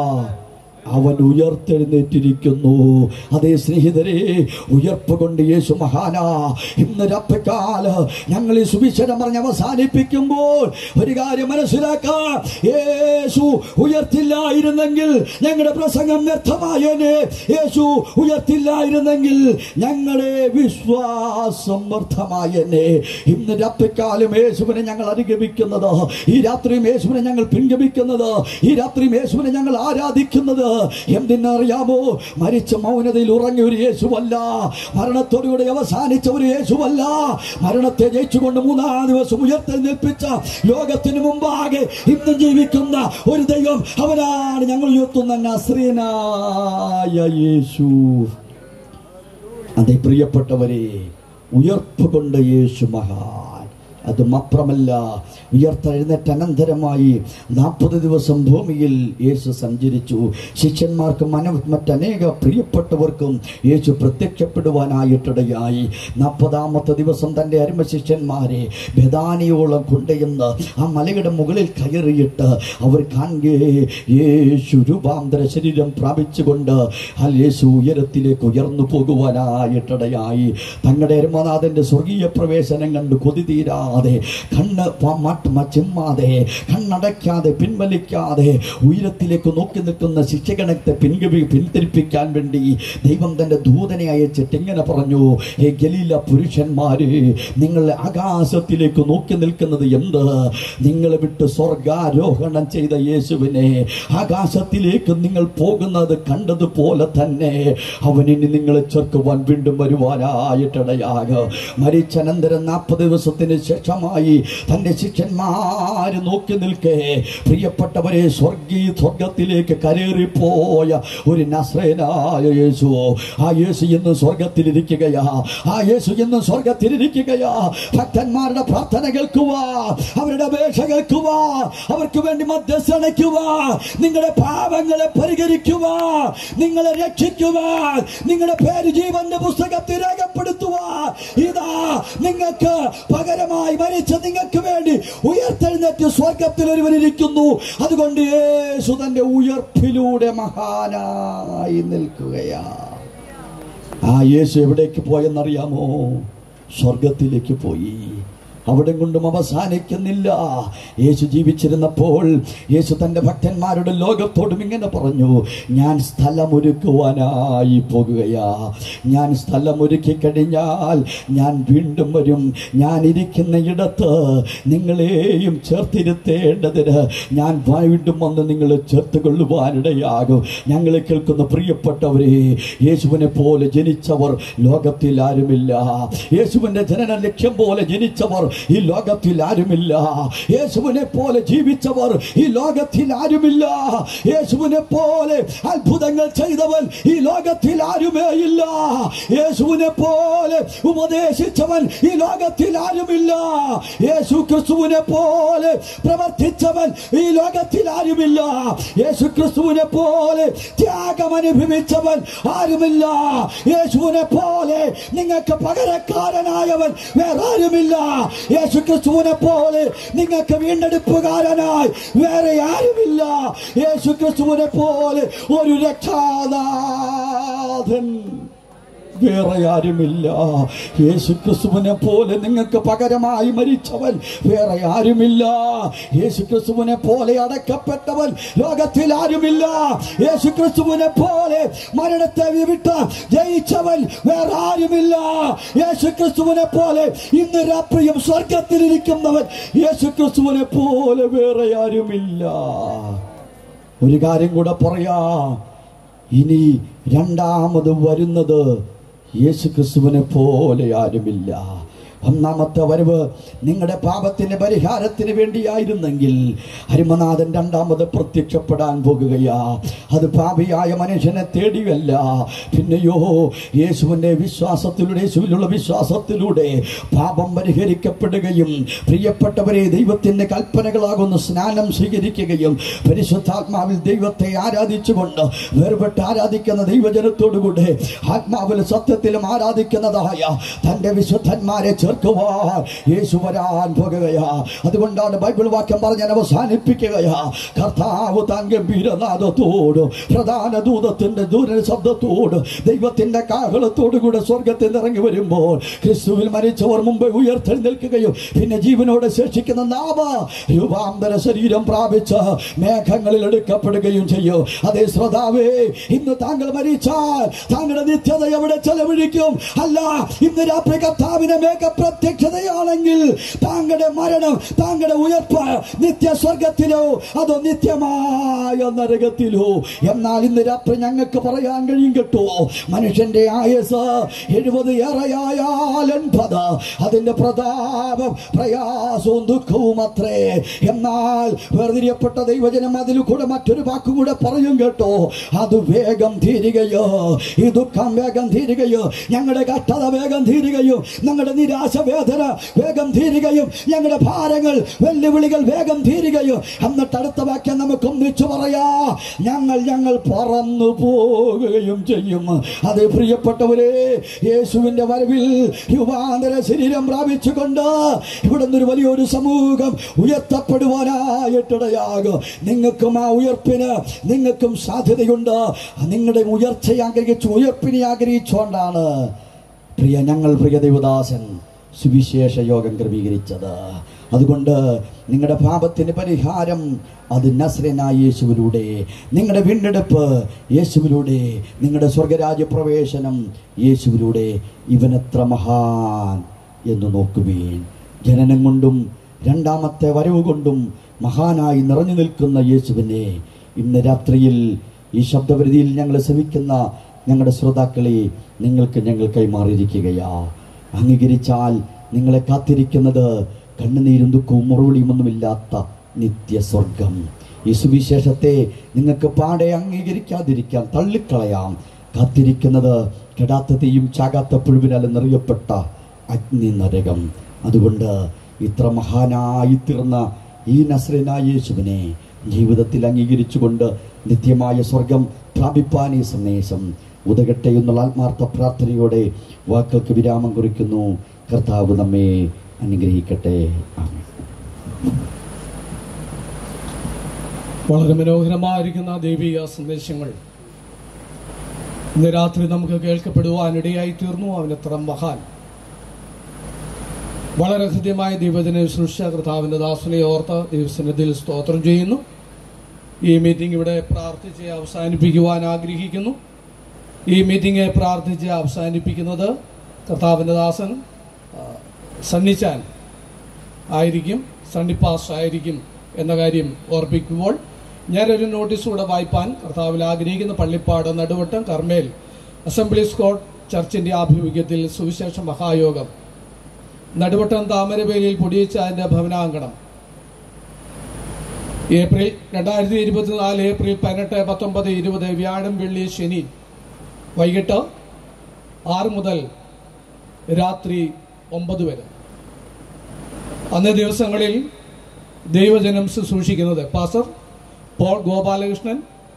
അവൻ ഉയർത്തെഴുന്നേറ്റിരിക്കുന്നു അതേ സ്നേഹിതരെ ഉയർപ്പ് കൊണ്ട് യേശു മഹാനാ ഇന്ന് രപ്പക്കാല് ഞങ്ങൾ ഈ സുവിശേഷം പറഞ്ഞ് അവസാനിപ്പിക്കുമ്പോൾ ഒരു കാര്യം മനസ്സിലാക്കാം യേശു ഉയർത്തില്ലായിരുന്നെങ്കിൽ ഞങ്ങളുടെ പ്രസംഗം വ്യർത്ഥമായേനെ യേശു ഉയർത്തില്ലായിരുന്നെങ്കിൽ ഞങ്ങളുടെ വിശ്വാസം വ്യർത്ഥമായേനെ ഇന്ന് രാത്രിക്കാലം യേശുവിനെ ഞങ്ങൾ അനുഗമിക്കുന്നത് ഈ രാത്രിയും യേശുവിനെ ഞങ്ങൾ പിൻഗമിക്കുന്നത് ഈ രാത്രിയും യേശുവിനെ ഞങ്ങൾ ആരാധിക്കുന്നത് എന്തിനറിയാമോ മരിച്ച മൗനതയിൽ ഉറങ്ങിയ ഒരു യേശുവല്ല മരണത്തോടുകൂടി അവസാനിച്ച ഒരു യേശുവല്ല മരണത്തെ ജയിച്ചുകൊണ്ട് മൂന്നാം ദിവസം ഉയർത്തെഴുന്നേൽപ്പിച്ച ലോകത്തിന് മുമ്പാകെ ഇന്ന് ജീവിക്കുന്ന ഒരു ദൈവം അവനാണ് ഞങ്ങൾ ഉയർത്തുന്ന നസ്രീനായ യേശു അതെ പ്രിയപ്പെട്ടവരെ ഉയർപ്പ് കൊണ്ട് യേശു മഹാൻ അത് മാത്രമല്ല ഉയർത്തെഴുന്നേറ്റ അനന്തരമായി നാൽപ്പത് ദിവസം ഭൂമിയിൽ യേശു സഞ്ചരിച്ചു ശിഷ്യന്മാർക്കും മന മറ്റനേക പ്രിയപ്പെട്ടവർക്കും യേശു പ്രത്യക്ഷപ്പെടുവാനായിട്ടിടയായി നാൽപ്പതാമത്തെ ദിവസം തൻ്റെ അരുമ ശിഷ്യന്മാരെ ബദാനിയോളം കൊണ്ടുചെന്ന് ആ മലയുടെ മുകളിൽ കയറിയിട്ട് അവർ കാണുകയെ യേശു രൂപാന്തര ശരീരം പ്രാപിച്ചുകൊണ്ട് ആ യേശു ഉയരത്തിലേക്ക് ഉയർന്നു പോകുവാനായിട്ടിടയായി തങ്ങളുടെ അരുമനാഥന്റെ സ്വർഗീയ പ്രവേശനം കണ്ട് കൊതി തീരാതെ കണ്ണ് പ- മറ്റ് മ- ചിമ്മാതെ കണ്ണടയ്ക്കാതെ പിൻവലിക്കാതെ ഉയരത്തിലേക്ക് നോക്കി നിൽക്കുന്ന ശിക്ഷഗണത്തെ പിൻകവി പിന്തിരിപ്പിക്കാൻ വേണ്ടി ദൈവം തന്റെ ദൂതനെ അയച്ചിട്ട് ഇങ്ങനെ പറഞ്ഞു ഹേ ഗലീല പുരുഷന്മാര് നിങ്ങൾ ആകാശത്തിലേക്ക് നോക്കി നിൽക്കുന്നത് എന്ത് നിങ്ങൾ വിട്ട് സ്വർഗാരോഹണം ചെയ്ത യേശുവിനെ ആകാശത്തിലേക്ക് നിങ്ങൾ പോകുന്നത് കണ്ടതുപോലെ തന്നെ അവനിനി നിങ്ങളെ ചേർക്കുവാൻ വീണ്ടും വരുവാനായിട്ടിടയാകും മരിച്ചനന്തരം നാൽപ്പത് ദിവസത്തിന് ശേഷമായി തന്റെ ശിഷ്യന്മാര് നോക്കി നിൽക്കേ പ്രിയപ്പെട്ടവരെ സ്വർഗീയ സ്വർഗത്തിലേക്ക് കരേറിപ്പോയ ഒരു നസ്രേനായ യേശു ആ യേശു ഇന്ന് സ്വർഗത്തിലിരിക്കുകയാ ആ യേശു ഇന്ന് സ്വർഗത്തിലിരിക്കുകയാ ഭക്തന്മാരുടെ പ്രാർത്ഥന കേൾക്കുക അവരുടെ അപേക്ഷ കേൾക്കുക അവർക്ക് വേണ്ടി മധ്യസ്ഥണയ്ക്കുക നിങ്ങളുടെ പാപങ്ങളെ പരിഹരിക്കുക നിങ്ങളെ രക്ഷിക്കുക നിങ്ങളുടെ പേര് ജീവന്റെ പുസ്തകത്തിൽ രേഖപ്പെടുത്തുക ഇതാ നിങ്ങൾക്ക് പകരമായി മരിച്ച നിങ്ങൾക്ക് വേണ്ടി ഉയർത്തെഴുന്നേറ്റ് സ്വർഗത്തിൽ ഒരുവനിരിക്കുന്നു അതുകൊണ്ട് യേശു തന്റെ ഉയർപ്പിലൂടെ മഹാനായി നിൽക്കുകയാ ആ യേശു എവിടേക്ക് പോയെന്നറിയാമോ സ്വർഗത്തിലേക്ക് പോയി അവിടെ കൊണ്ടും അവസാനിക്കുന്നില്ല യേശു ജീവിച്ചിരുന്നപ്പോൾ യേശു തന്റെ ഭക്തന്മാരുടെ ലോകത്തോടും ഇങ്ങനെ പറഞ്ഞു ഞാൻ സ്ഥലമൊരുക്കുവാനായി പോകുകയാ ഞാൻ സ്ഥലമൊരുക്കി കഴിഞ്ഞാൽ ഞാൻ വീണ്ടും വരും ഞാൻ ഇരിക്കുന്ന ഇടത്ത് നിങ്ങളെയും ചേർത്തിരുത്തേണ്ടതിന് ഞാൻ വീണ്ടും വന്ന് നിങ്ങളെ ചേർത്ത് കൊള്ളുവാനിടയാകും ഞങ്ങളെ കേൾക്കുന്ന പ്രിയപ്പെട്ടവരെ യേശുവിനെ പോലെ ജനിച്ചവർ ലോകത്തിൽ ആരുമില്ല യേശുവിന്റെ ജനന ലക്ഷ്യം പോലെ ജനിച്ചവർ ഈ ലോകത്തിൽ ആരുമില്ല യേശുവിനെ പോലെ ജീവിച്ചവർ ഈ ലോകത്തിൽ ആരുമില്ല യേശുവിനെ പോലെ അത്ഭുതങ്ങൾ ചെയ്തവൻ ഈ ലോകത്തിൽ ആരുമേ ഇല്ല യേശുവിനെ പോലെ ഉപദേശിച്ചവൻ ഈ ലോകത്തിൽ ആരുമില്ല യേശു ക്രിസ്തുവിനെ പോലെ പ്രവർത്തിച്ചവൻ ഈ ലോകത്തിൽ ആരുമില്ല യേശു ക്രിസ്തുവിനെ പോലെ ത്യാഗം അനുഭവിച്ചവൻ ആരുമില്ല യേശുവിനെ പോലെ നിങ്ങൾക്ക് പകരക്കാരനായവൻ വേറെ ആരുമില്ല യേശു ക്രിസ്തുവിനെ പോലെ നിങ്ങൾക്ക് വീണ്ടെടുപ്പുകാരനായി വേറെ ആരുമില്ല യേശു ക്രിസ്തുവിനെ പോലെ ഒരു രക്ഷാനാഥൻ വേറെ ആരുമില്ല യേശു ക്രിസ്തുവിനെ പോലെ നിങ്ങൾക്ക് പകരമായി മരിച്ചവൻ വേറെ ആരുമില്ല യേശു ക്രിസ്തുവിനെ പോലെ അടക്കപ്പെട്ടവൻ ലോകത്തിൽ ആരുമില്ല യേശു ക്രിസ്തുവിനെ പോലെ മരണത്തെ വിട്ട് ജയിച്ചവൻ വേറെ ആരുമില്ല യേശു ക്രിസ്തുവിനെ പോലെ ഇന്ന് രാത്രിയും സ്വർഗത്തിലിരിക്കുന്നവൻ യേശു ക്രിസ്തുവിനെ പോലെ വേറെ ആരുമില്ല ഒരു കാര്യം കൂടെ പറയാം ഇനി രണ്ടാമത് വരുന്നത് യേശു ക്രിസ്തുവിനെ പോലെ ആരുമില്ല ഒന്നാമത്തെ വരവ് നിങ്ങളുടെ പാപത്തിന്റെ പരിഹാരത്തിന് വേണ്ടിയായിരുന്നെങ്കിൽ ഹരിമനാഥൻ രണ്ടാമത് പ്രത്യക്ഷപ്പെടാൻ പോകുകയാ അത് പാപിയായ മനുഷ്യനെ തേടിയല്ല പിന്നെയോ യേശുവിന്റെ വിശ്വാസത്തിലൂടെ യേശുവിലുള്ള വിശ്വാസത്തിലൂടെ പാപം പരിഹരിക്കപ്പെടുകയും പ്രിയപ്പെട്ടവരെ ദൈവത്തിന്റെ കൽപ്പനകളാകുന്ന സ്നാനം സ്വീകരിക്കുകയും പരിശുദ്ധാത്മാവിൽ ദൈവത്തെ ആരാധിച്ചുകൊണ്ട് വേർപെട്ട് ആരാധിക്കുന്ന ദൈവജനത്തോടുകൂടെ ആത്മാവിൽ സത്യത്തിലും ആരാധിക്കുന്നതായ തന്റെ വിശുദ്ധന്മാരെ ചേർക്കുവാൻ യേശു വരാൻ പോകുകയാ അതുകൊണ്ടാണ് ബൈബിൾ വാക്യം പറഞ്ഞ് ഞാൻ അവസാനിപ്പിക്കുകയാ കർത്താവ് താൻ ഗംഭീരനാഥത്തോട് പ്രധാന ദൂതത്തിന്റെ ദൂര ശബ്ദത്തോട് ദൈവത്തിന്റെ കാഹളത്തോടുകൂടെ സ്വർഗത്തിൽ നിന്ന് ഇറങ്ങി വരുമ്പോൾ ക്രിസ്തുവിൽ മരിച്ചവർ മുമ്പ് ഉയർത്തെഴുന്നേൽക്കുകയും പിന്നെ ജീവനോടെ ശേഷിക്കുന്ന നാമ രൂപാന്തര ശരീരം പ്രാപിച്ച് മേഘങ്ങളിൽ എടുക്കപ്പെടുകയും ചെയ്യും അതേ ശ്രോതാവേ ഇന്ന് താങ്കൾ മരിച്ചാൽ താങ്കളുടെ നിത്യത എവിടെ ചെലവഴിക്കും അല്ല ഇന്ന് രാത്രി കർത്താവിനെ മേഘ പ്രത്യക്ഷതയാണെങ്കിൽ താങ്കളുടെ മരണം താങ്കളുടെ ഉയർപ്പ് നിത്യസ്വർഗത്തിലോ അതോ നിത്യമായ നരകത്തിലോ എന്നാൽ ഇന്ന് രാത്രി ഞങ്ങൾക്ക് പറയാൻ കഴിയും കേട്ടോ മനുഷ്യന്റെ ആയസ് എഴുപത് ഏറെയായാൽ എൺപത് അതിന്റെ പ്രതാപം പ്രയാസവും ദുഃഖവും അത്രേ എന്നാൽ വേർതിരിയപ്പെട്ട ദൈവജനം അതിൽ കൂടെ മറ്റൊരു വാക്കും കൂടെ പറയും കേട്ടോ അത് വേഗം തീരുകയോ ഈ ദുഃഖം വേഗം തീരുകയോ ഞങ്ങളുടെ കഷ്ടത വേഗം തീരുകയോ ഞങ്ങളുടെ നിരാശ വേദന വേഗം തീരുകയും ഞങ്ങളുടെ ഭാരങ്ങൾ വെല്ലുവിളികൾ വേഗം തീരുകയോ എന്നിട്ട് അടുത്ത വാക്യം നമുക്ക് ഒന്നിച്ചു പറയാ ഞങ്ങൾ ഞങ്ങൾ പറന്നു പോകുകയും ചെയ്യും അത് പ്രിയപ്പെട്ടവരെ യേശുവിന്റെ വരവിൽ രൂപാന്തര ശരീരം പ്രാപിച്ചുകൊണ്ട് ഇവിടെ നിന്നൊരു വലിയൊരു സമൂഹം ഉയർത്തപ്പെടുവാനായിട്ടിടയാകും നിങ്ങൾക്കും ആ ഉയർപ്പിന് നിങ്ങൾക്കും സാധ്യതയുണ്ട് നിങ്ങളുടെ ഉയർച്ച ആഗ്രഹിച്ചു ഉയർപ്പിനെ ആഗ്രഹിച്ചുകൊണ്ടാണ് പ്രിയ ഞങ്ങൾ പ്രിയ ദേവദാസൻ സുവിശേഷ യോഗം ക്രമീകരിച്ചത് അതുകൊണ്ട് നിങ്ങളുടെ പാപത്തിന് പരിഹാരം അത് നസ്രനായ യേശുവിലൂടെ നിങ്ങളുടെ വീണ്ടെടുപ്പ് യേശുവിലൂടെ നിങ്ങളുടെ സ്വർഗരാജ്യ പ്രവേശനം യേശുവിലൂടെ ഇവനെത്ര മഹാൻ എന്ന് നോക്കുവീൻ ജനനം കൊണ്ടും രണ്ടാമത്തെ വരവ് കൊണ്ടും മഹാനായി നിറഞ്ഞു നിൽക്കുന്ന യേശുവിനെ ഇന്ന് രാത്രിയിൽ ഈ ശബ്ദപരിധിയിൽ ഞങ്ങൾ ശ്രമിക്കുന്ന ഞങ്ങളുടെ ശ്രോതാക്കളെ നിങ്ങൾക്ക് ഞങ്ങൾ കൈമാറിയിരിക്കുകയാ അംഗീകരിച്ചാൽ നിങ്ങളെ കാത്തിരിക്കുന്നത് കണ്ണുനീരും ദുഃഖവും മറുപടിയുമൊന്നുമില്ലാത്ത നിത്യസ്വർഗം ഈ സുവിശേഷത്തെ നിങ്ങൾക്ക് പാടെ അംഗീകരിക്കാതിരിക്കാൻ തള്ളിക്കളയാം കാത്തിരിക്കുന്നത് കെടാത്ത തീയും ചാകാത്ത പുഴുവിനാൽ നിറയപ്പെട്ട അഗ്നി നരകം അതുകൊണ്ട് ഇത്ര മഹാനായി തീർന്ന ഈ നസ്രനായ യേശുവിനെ ജീവിതത്തിൽ അംഗീകരിച്ചുകൊണ്ട് നിത്യമായ സ്വർഗം പ്രാപിപ്പാൻ ഈ സന്ദേശം ഉദകട്ടെ എന്നുള്ള ആത്മാർത്ഥ പ്രാർത്ഥനയോടെ വാക്കുകൾക്ക് വിരാമം കുറിക്കുന്നു കർത്താവ് നമ്മെ അനുഗ്രഹിക്കട്ടെ ആമേൻ വളരെ മനോഹരമായിരിക്കുന്ന ദൈവിക സന്ദേശങ്ങൾ ഇന്ന് രാത്രി നമുക്ക് കേൾക്കപ്പെടുവാനിടയായി തീർന്നു അവനെത്ര മഹാൻ വളരെ ഹൃദ്യമായ ദൈവജന ശുശ്രൂഷ കർത്താവിന്റെ ദാസനെ ഓർത്ത് ദൈവസന്നിധിയിൽ സ്തോത്രം ചെയ്യുന്നു ഈ മീറ്റിംഗ് ഇവിടെ പ്രാർത്ഥിച്ച് അവസാനിപ്പിക്കുവാൻ ആഗ്രഹിക്കുന്നു ഈ മീറ്റിംഗ് പ്രാർത്ഥിച്ച് അവസാനിപ്പിക്കുന്നത് കർത്താവിന്റെ ദാസൻ ആ, സണ്ണിച്ചാൻ ആയിരിക്കും സണ്ണി പാസ് ആയിരിക്കും എന്ന കാര്യം ഓർപ്പിക്കുമ്പോൾ ഞാനൊരു നോട്ടീസ് കൂടെ വായിപ്പാൻ കർത്താവിൽ ആഗ്രഹിക്കുന്ന പള്ളിപ്പാട് നടുവട്ടം കർമ്മേൽ അസംബ്ലി സ്കോട്ട് ചർച്ചിന്റെ ആഭിമുഖ്യത്തിൽ സുവിശേഷ മഹായോഗം നടുവട്ടം താമരവേലിയിൽ പൊടിയിച്ച അതിന്റെ ഭവനാങ്കണം ഏപ്രിൽ രണ്ടായിരത്തി ഇരുപത്തിനാല് ഏപ്രിൽ പതിനെട്ട് പത്തൊമ്പത് ഇരുപത് വ്യാഴം വെള്ളി ശനി വൈകിട്ട് ആറ് മുതൽ രാത്രി ഒമ്പത് വരെ അന്നേ ദിവസങ്ങളിൽ ദൈവജനം ശുശ്രൂഷിക്കുന്നത് pastor Paul Gopalakrishnan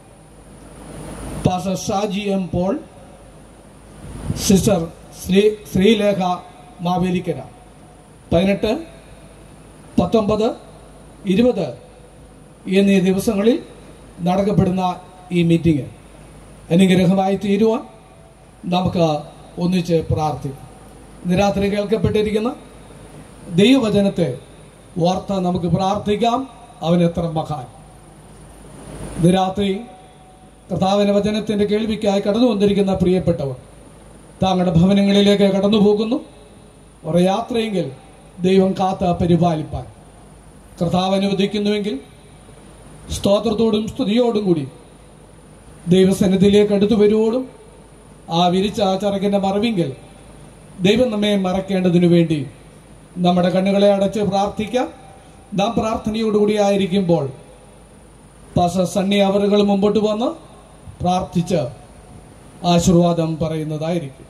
pastor Shaji M Paul sister Shri Sreelekha Mavelikkara പതിനെട്ട് പത്തൊമ്പത് ഇരുപത് എന്നീ ദിവസങ്ങളിൽ നടക്കപ്പെടുന്ന ഈ മീറ്റിംഗ് അനുഗ്രഹമായി തീരുവാൻ നമുക്ക് ഒന്നിച്ച് പ്രാർത്ഥിക്കാം ഇന്ന് രാത്രി കേൾക്കപ്പെട്ടിരിക്കുന്ന ദൈവവചനത്തെ വാർത്ത നമുക്ക് പ്രാർത്ഥിക്കാം അവൻ എത്ര മഹാൻ ഇന്ന് രാത്രി കർത്താവിന്റെ വചനത്തിന്റെ കേൾവിക്കായി കടന്നു വന്നിരിക്കുന്ന പ്രിയപ്പെട്ടവർ താങ്കളുടെ ഭവനങ്ങളിലേക്ക് കടന്നു പോകുന്നു ഒരു യാത്രയെങ്കിൽ ദൈവം കാത്ത പരിപാലിപ്പാൻ കർത്താവ് അനുവദിക്കുന്നുവെങ്കിൽ സ്തോത്രത്തോടും സ്തുതിയോടും കൂടി ദൈവസന്നിധിയിലേക്ക് അടുത്തു വരുവോടും ആ വിരിച്ച ആ ചറകിന്റെ മറവിങ്കിൽ ദൈവം നമ്മെ മറക്കേണ്ടതിനു വേണ്ടി നമ്മുടെ കണ്ണുകളെ അടച്ച് പ്രാർത്ഥിക്കാം നാം പ്രാർത്ഥനയോടുകൂടി ആയിരിക്കുമ്പോൾ പാസ സണ്ണി അവറുകൾ മുമ്പോട്ട് വന്ന് പ്രാർത്ഥിച്ച് ആശീർവാദം പറയുന്നതായിരിക്കും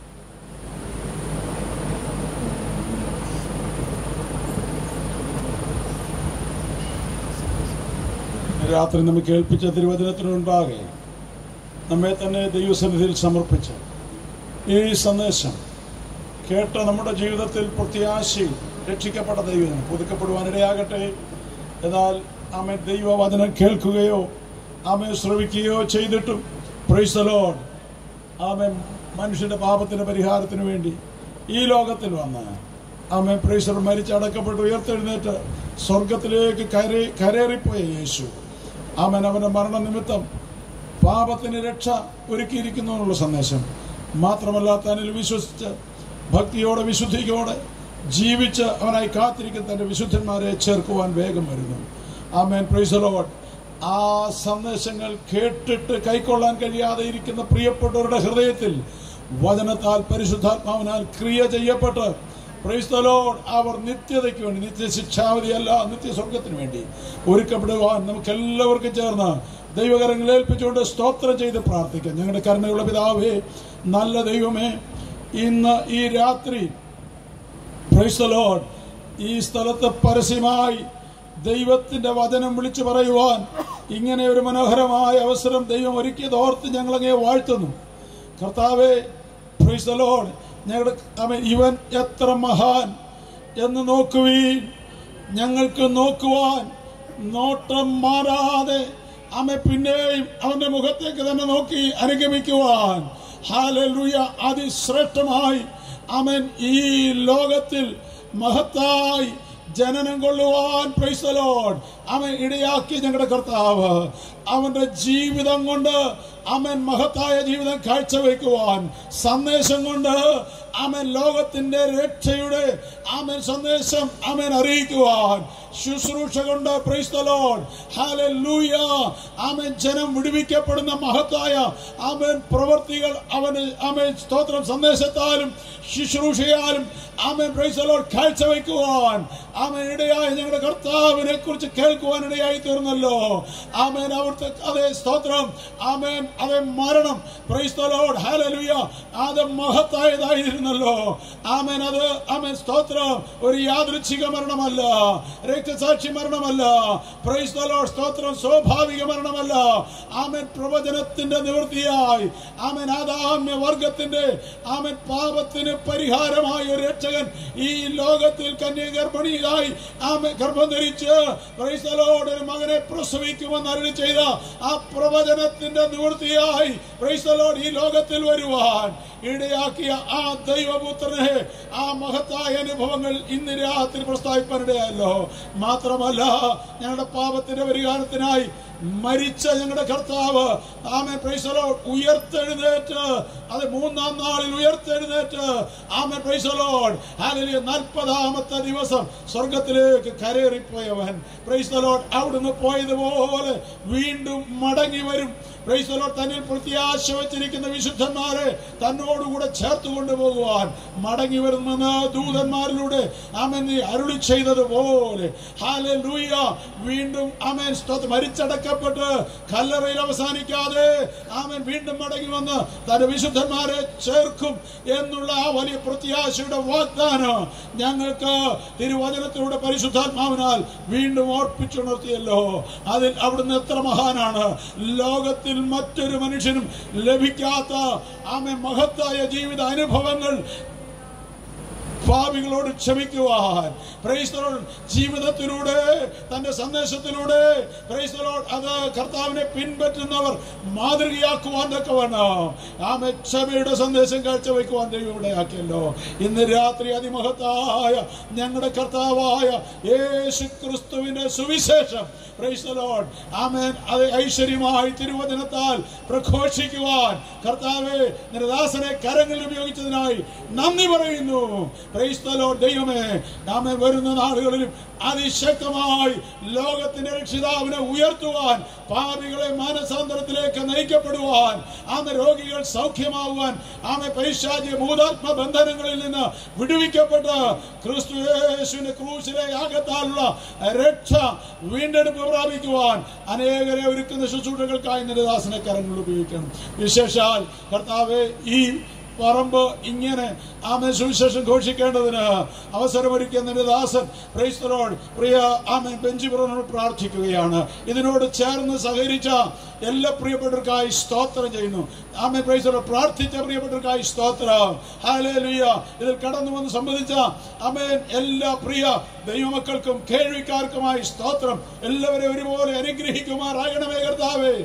രാത്രി നമുക്ക് കേൾപ്പിച്ച തിരുവചനത്തിന് മുൻപാകെ നമ്മെ തന്നെ ദൈവസന്നിധിയിൽ സമർപ്പിച്ച് ഈ സന്ദേശം കേട്ട നമ്മുടെ ജീവിതത്തിൽ പ്രത്യാശയിൽ രക്ഷിക്കപ്പെട്ട ദൈവം പുതുക്കപ്പെടുവാനിടയാകട്ടെ എന്നാൽ ആമെ ദൈവവചനം കേൾക്കുകയോ ആമെ ശ്രവിക്കുകയോ ചെയ്തിട്ടും പ്രൈസലോൺ ആമെ മനുഷ്യന്റെ പാപത്തിന്റെ പരിഹാരത്തിന് വേണ്ടി ഈ ലോകത്തിൽ വന്ന് ആമെ പ്രൈസർ മരിച്ചടക്കപ്പെട്ട് ഉയർത്തെഴുന്നേറ്റ് സ്വർഗത്തിലേക്ക് കയറി കരേറിപ്പോയ യേശു ആമൻ അവന്റെ മരണനിമിത്തം പാപത്തിന് രക്ഷ ഒരുക്കിയിരിക്കുന്നു എന്നുള്ള സന്ദേശം മാത്രമല്ല തന്നിൽ വിശ്വസിച്ച് ഭക്തിയോടെ വിശുദ്ധിയോടെ ജീവിച്ച് അവനായി കാത്തിരിക്കുന്ന തന്റെ വിശുദ്ധന്മാരെ ചേർക്കുവാൻ വേഗം വരുന്നു ആമേൻ പ്രൈസ് ലോഡ് ആ സന്ദേശങ്ങൾ കേട്ടിട്ട് കൈക്കൊള്ളാൻ കഴിയാതെ ഇരിക്കുന്ന പ്രിയപ്പെട്ടവരുടെ ഹൃദയത്തിൽ വചനത്താൽ പരിശുദ്ധാത്മാവിനാൽ ക്രിയ ചെയ്യപ്പെട്ട് പ്രൈസ് ദ ലോർഡ് അവർ നിത്യതയ്ക്ക് വേണ്ടി നിത്യശിക്ഷാവധിയല്ല നിത്യസ്വർഗത്തിന് വേണ്ടി ഒരുക്കപ്പെടുവാൻ നമുക്ക് എല്ലാവർക്കും ചേർന്ന് ദൈവകരങ്ങൾ ഏൽപ്പിച്ചുകൊണ്ട് സ്തോത്രം ചെയ്ത് പ്രാർത്ഥിക്കാം ഞങ്ങളുടെ കരുണയുള്ള പിതാവേ നല്ല ദൈവമേ ഇന്ന് ഈ രാത്രി പ്രൈസ് ദ ലോർഡ് ഈ സ്ഥലത്ത് പരസ്യമായി ദൈവത്തിന്റെ വചനം വിളിച്ചു പറയുവാൻ ഇങ്ങനെ ഒരു മനോഹരമായ അവസരം ദൈവം ഒരുക്കിയത് ഓർത്ത് ഞങ്ങളങ്ങേ വാഴ്ത്തുന്നു കർത്താവെ പ്രൈസ് ദ ലോർഡ് ഞങ്ങളുടെ അവൻ ഇവൻ എത്ര മഹാൻ എന്ന് നോക്കുവീൻ ഞങ്ങൾക്ക് നോക്കുവാൻ നോട്ടം മാറാതെ അമ്മ പിന്നെയും അവന്റെ മുഖത്തേക്ക് തന്നെ നോക്കി അനുഗമിക്കുവാൻ ഹാലലുയ അതിശ്രേഷ്ഠമായി അവൻ ഈ ലോകത്തിൽ മഹത്തായി ജനനം കൊള്ളുവാൻ പ്രൈസലോൺ അവൻ ഇടയാക്കി ഞങ്ങളുടെ കർത്താവ് അവന്റെ ജീവിതം കൊണ്ട് അവൻ മഹത്തായ ജീവിതം കാഴ്ചവെക്കുവാൻ സന്ദേശം കൊണ്ട് അവൻ ലോകത്തിന്റെ രക്ഷയുടെ അവൻ സന്ദേശം അവൻ അറിയിക്കുവാൻ ശുശ്രൂഷ കൊണ്ട് പ്രൈസ്തലോൺ ഹാലൂയ അവൻ ജനം വിടുവിക്കപ്പെടുന്ന മഹത്തായ അവൻ പ്രവർത്തികൾ അവന് അവൻ സ്തോത്രം സന്ദേശത്താലും ശുശ്രൂഷയാലും അവൻ പ്രൈസലോൺ കാഴ്ചവെക്കുവാൻ അവൻ ഇടയായി ഞങ്ങളുടെ കർത്താവിനെ കുറിച്ച് കേൾക്കുവാൻ ഇടയായി തീർന്നല്ലോ ആമേൻ അവിടുത്തെ അതേ സ്തോത്രം ആമേൻ അതേ മരണം പ്രൈസ്തലോഡ് ഹാലലുയ അത് മഹത്തായതായിരുന്നല്ലോ ആമേൻ അത് ആമേൻ സ്തോത്രം ഒരു യാദൃച്ഛിക മരണമല്ല രക്തസാക്ഷി മരണമല്ല പ്രൈസ്തലോഡ് സ്തോത്രം സ്വാഭാവിക മരണമല്ല ആമേൻ പ്രവചനത്തിന്റെ നിവൃത്തിയായി ആമേൻ ആദാമ്യ വർഗത്തിന്റെ ആമേൻ പാപത്തിന് പരിഹാരമായ ഒരു രക്ഷകൻ ഈ ലോകത്തിൽ കന്യഗർഭിണിയായി ആമേ ഗർഭം ധരിച്ച് പ്രൈസ്തലോട് ഒരു മകനെ പ്രസവിക്കുമെന്ന് അരുളി ചെയ്ത ആ പ്രവചനത്തിന്റെ നിവൃത്തിയായി പ്രൈസ്തലോട് ഈ ലോകത്തിൽ വരുവാൻ ഇടയാക്കിയ ആ ദൈവപുത്രനെ ആ മഹത്തായ അനുഭവങ്ങൾ ഇന്ന് രാത്രി പ്രസ്താവിപ്പാനിടയല്ലോ മാത്രമല്ല ഞങ്ങളുടെ പാപത്തിന്റെ പരിഹാരത്തിനായി മരിച്ച ഞങ്ങളുടെ കർത്താവ് ആമേ പ്രൈസലോ ഉയർത്തെഴുന്നേറ്റ് അത് മൂന്നാം നാളിൽ ഉയർത്തെഴുന്നേറ്റ് ആമേ പ്രൈസലോഡ് ഹാലലിയ നാൽപ്പതാമത്തെ ദിവസം സ്വർഗത്തിലേക്ക് കരേറിപ്പോയവൻ പ്രൈസലോഡ് അവിടുന്ന് പോയതുപോലെ വീണ്ടും മടങ്ങി വരും പ്രൈസലോഡ് തന്നിൽ പ്രത്യാശ വെച്ചിരിക്കുന്ന വിശുദ്ധന്മാരെ തന്നോടുകൂടെ ചേർത്ത് കൊണ്ടുപോകുവാൻ മടങ്ങി വരുമെന്ന് ദൂതന്മാരിലൂടെ ആമൻ നീ അരുളി ചെയ്തതുപോലെ ഹാലലൂയ വീണ്ടും ആമേൻ സ്തോത്രം മരിച്ചടക്കപ്പെട്ട് കല്ലറയിൽ അവസാനിക്കാതെ ആമൻ വീണ്ടും മടങ്ങി വന്ന് തന്റെ വിശുദ്ധന്മാരെ ചേർക്കും എന്നുള്ള ആ വലിയ പ്രത്യാശയുടെ വാഗ്ദാനം ഞങ്ങൾക്ക് തിരുവചനത്തിലൂടെ പരിശുദ്ധാത്മാവിനാൽ വീണ്ടും ഓർപ്പിച്ചുണർത്തിയല്ലോ അതിൽ അവിടുന്ന് എത്ര മഹാനാണ് ലോകത്തിൽ മറ്റൊരു മനുഷ്യനും ലഭിക്കാത്ത ആമെ മഹത്തായ ജീവിത അനുഭവങ്ങൾ പാപികളോട് ക്ഷമിക്കുവാൻ പ്രൈസ്തലോൾ ജീവിതത്തിലൂടെ തന്റെ സന്ദേശത്തിലൂടെ പ്രൈസ്തലോൾ അത് കർത്താവിനെ പിൻപറ്റുന്നവർ മാതൃകയാക്കുവാൻ തക്കവണ്ണം ആമെ ക്ഷമയുടെ സന്ദേശം കാഴ്ചവെക്കുവാൻ ദൈവം ഇടയാക്കിയല്ലോ ഇന്ന് രാത്രി അതിമഹത്തായ ഞങ്ങളുടെ കർത്താവായ യേശു ക്രിസ്തുവിന്റെ സുവിശേഷം പ്രൈസ്തലോൾ ആമേൻ അത് ഐശ്വര്യമായി തിരുവചനത്താൽ പ്രഘോഷിക്കുവാൻ കർത്താവെ നിന്റെ ദാസനെ കരങ്ങളിൽ ഉപയോഗിച്ചതിനായി നന്ദി പറയുന്നു ക്രൈസ്തലോ ദൈവമേ നാമെ വരുന്ന നാളുകളിലും അതിശക്തമായി ലോകത്തിന്റെ രക്ഷിതാവിനെ ഉയർത്തുവാൻ പാപികളെ മാനസാന്തരത്തിലേക്ക് നയിക്കപ്പെടുവാൻ ആമെ രോഗികൾ സൗഖ്യമാവുവാൻ ആമെ പൈശാചിക ഭൂതാത്മ ബന്ധനങ്ങളിൽ നിന്ന് വിടുവിക്കപ്പെട്ട് ക്രിസ്തു യേശുവിന്റെ ക്രൂശിലെ യാഗത്താലുള്ള രക്ഷ വീണ്ടെടുപ്പ് പ്രാപിക്കുവാൻ അനേകരെ ഒരുക്കുന്ന ശുശ്രൂഷകൾക്കായി നിന്റെ ദാസനെ കരങ്ങൾ ഉപയോഗിക്കണം വിശേഷാൽ കർത്താവെ ഈ പറമ്പ് ഇങ്ങനെ ആമെ സുവിശേഷം ഘോഷിക്കേണ്ടതിന് അവസരമൊരുക്കിയ നിന്റെ ദാസൻ പ്രൈസ്തലോട് പ്രിയ ആമെ ബെഞ്ചിപുറനോട് പ്രാർത്ഥിക്കുകയാണ് ഇതിനോട് ചേർന്ന് സഹകരിച്ച എല്ലാ പ്രിയപ്പെട്ടവർക്കായി സ്തോത്രം ചെയ്യുന്നു ആമെ പ്രൈസ്തലോ പ്രാർത്ഥിച്ച പ്രിയപ്പെട്ടവർക്കായി സ്തോത്രം ഹാലേലുയ ഇതിൽ കടന്നു വന്ന് സംബന്ധിച്ച ആമേൻ എല്ലാ പ്രിയ ദൈവമക്കൾക്കും കേൾവിക്കാർക്കുമായി സ്തോത്രം എല്ലാവരെയും ഒരുപോലെ അനുഗ്രഹിക്കുമാറാകണമേ കർത്താവേ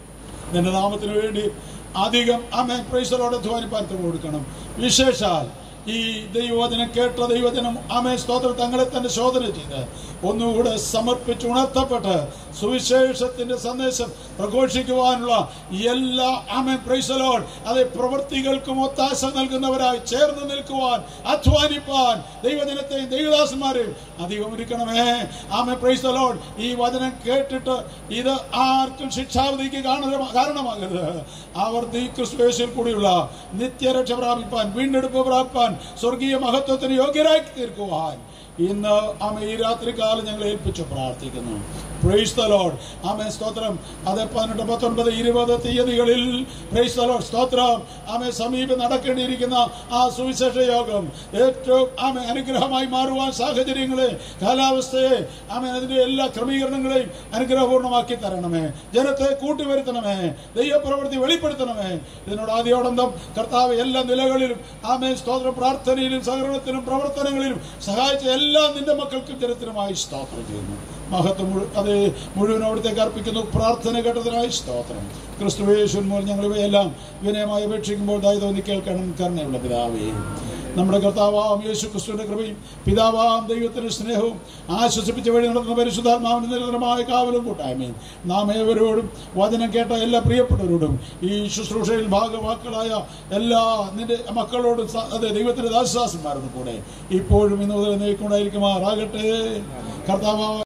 നിന്റെ നാമത്തിന് വേണ്ടി അധികം അമേൻ പ്രൈസലോട് ധ്വാനിപ്പാൻ കൊടുക്കണം വിശേഷാൽ ഈ ദൈവവചനം കേട്ട ദൈവജനം ആമേ സ്തോത്രം തങ്ങളെ തന്നെ ശോധന ചെയ്ത് ഒന്നുകൂടെ സമർപ്പിച്ച് ഉണർത്തപ്പെട്ട് സുവിശേഷത്തിന്റെ സന്ദേശം പ്രഘോഷിക്കുവാനുള്ള എല്ലാ ആമേ പ്രൈസലോൺ അതെ പ്രവൃത്തികൾക്കും ഒത്താശ നൽകുന്നവരായി ചേർന്ന് നിൽക്കുവാൻ അധ്വാനിപ്പാൻ ദൈവജനത്തെയും ദൈവദാസന്മാരെയും അധികം ഒരുക്കണമേ ആമേ പ്രൈസലോൺ ഈ വചനം കേട്ടിട്ട് ഇത് ആർക്കും ശിക്ഷാവധിക്ക് കാണ- കാരണമാകരുത് അവർ ഈ ക്രിസ്തുവേശിൽ കൂടിയുള്ള നിത്യരക്ഷ പ്രാപിപ്പാൻ വീണ്ടെടുപ്പ് പ്രാപിപ്പാൻ സ്വർഗീയ മഹത്വത്തിന് യോഗ്യരായി തീർക്കുവാൻ ഇന്ന് ആമ ഈ രാത്രികാലം ഞങ്ങൾ ഏൽപ്പിച്ചു പ്രാർത്ഥിക്കുന്നു പ്രൈസ് ദ ലോർഡ് ആമേ സ്തോത്രം അത് പതിനെട്ട് പത്തൊൻപത് ഇരുപത് തീയതികളിൽ പ്രൈസ് ദ ലോർഡ് സ്തോത്രം ആമേ സമീപം നടക്കേണ്ടിയിരിക്കുന്ന ആ സുവിശേഷ യോഗം ഏറ്റവും ആമേ അനുഗ്രഹമായി മാറുവാൻ സാഹചര്യങ്ങളെ കാലാവസ്ഥയെ ആമേ അതിന്റെ എല്ലാ ക്രമീകരണങ്ങളെയും അനുഗ്രഹപൂർണ്ണമാക്കി തരണമേ ജനത്തെ കൂട്ടിവരുത്തണമേ ദൈവപ്രവൃത്തി വെളിപ്പെടുത്തണമേ ഇതിനോട് ആദ്യോടന്തം കർത്താവ് എല്ലാ നിലകളിലും ആമേ സ്തോത്രം പ്രാർത്ഥനയിലും സഹകരണത്തിലും പ്രവർത്തനങ്ങളിലും സഹായിച്ച എല്ലാ നിന്റെ മക്കൾക്കും ജനത്തിനുമായി സ്തോത്രം ചെയ്യുന്നു മഹത്വം മുഴു അത് മുഴുവൻ അവിടത്തേക്ക് അർപ്പിക്കുന്നു പ്രാർത്ഥന കേട്ടതിനായി സ്തോത്രം ക്രിസ്തുവേശ്വൻ മൂലം ഞങ്ങൾ ഇവയെല്ലാം വിനയമായി അപേക്ഷിക്കുമ്പോൾ ദയ തോന്നി കേൾക്കണം കരുണയുള്ള പിതാവേ നമ്മുടെ കർത്താവാം യേശു ക്രിസ്തുവിന്റെ കൃപയും പിതാവാം ദൈവത്തിന്റെ സ്നേഹവും ആശ്വസിപ്പിച്ച വഴി നടത്തുന്ന പരിശുദ്ധാത്മാവിന്റെ നിരന്തരമായ കാവലും കൂട്ടായ്മയും നാം ഏവരോടും വചനം കേട്ട എല്ലാ പ്രിയപ്പെട്ടവരോടും ഈ ശുശ്രൂഷയിൽ ഭാഗവാക്കളായ എല്ലാ നിന്റെ മക്കളോടും സ- അതെ ദൈവത്തിന്റെ ദാസദാസന്മാരോടും കൂടെ ഇപ്പോഴും ഇന്ന് മുതൽ നീക്കൊണ്ടായിരിക്കുമാറാകട്ടെ കർത്താവ്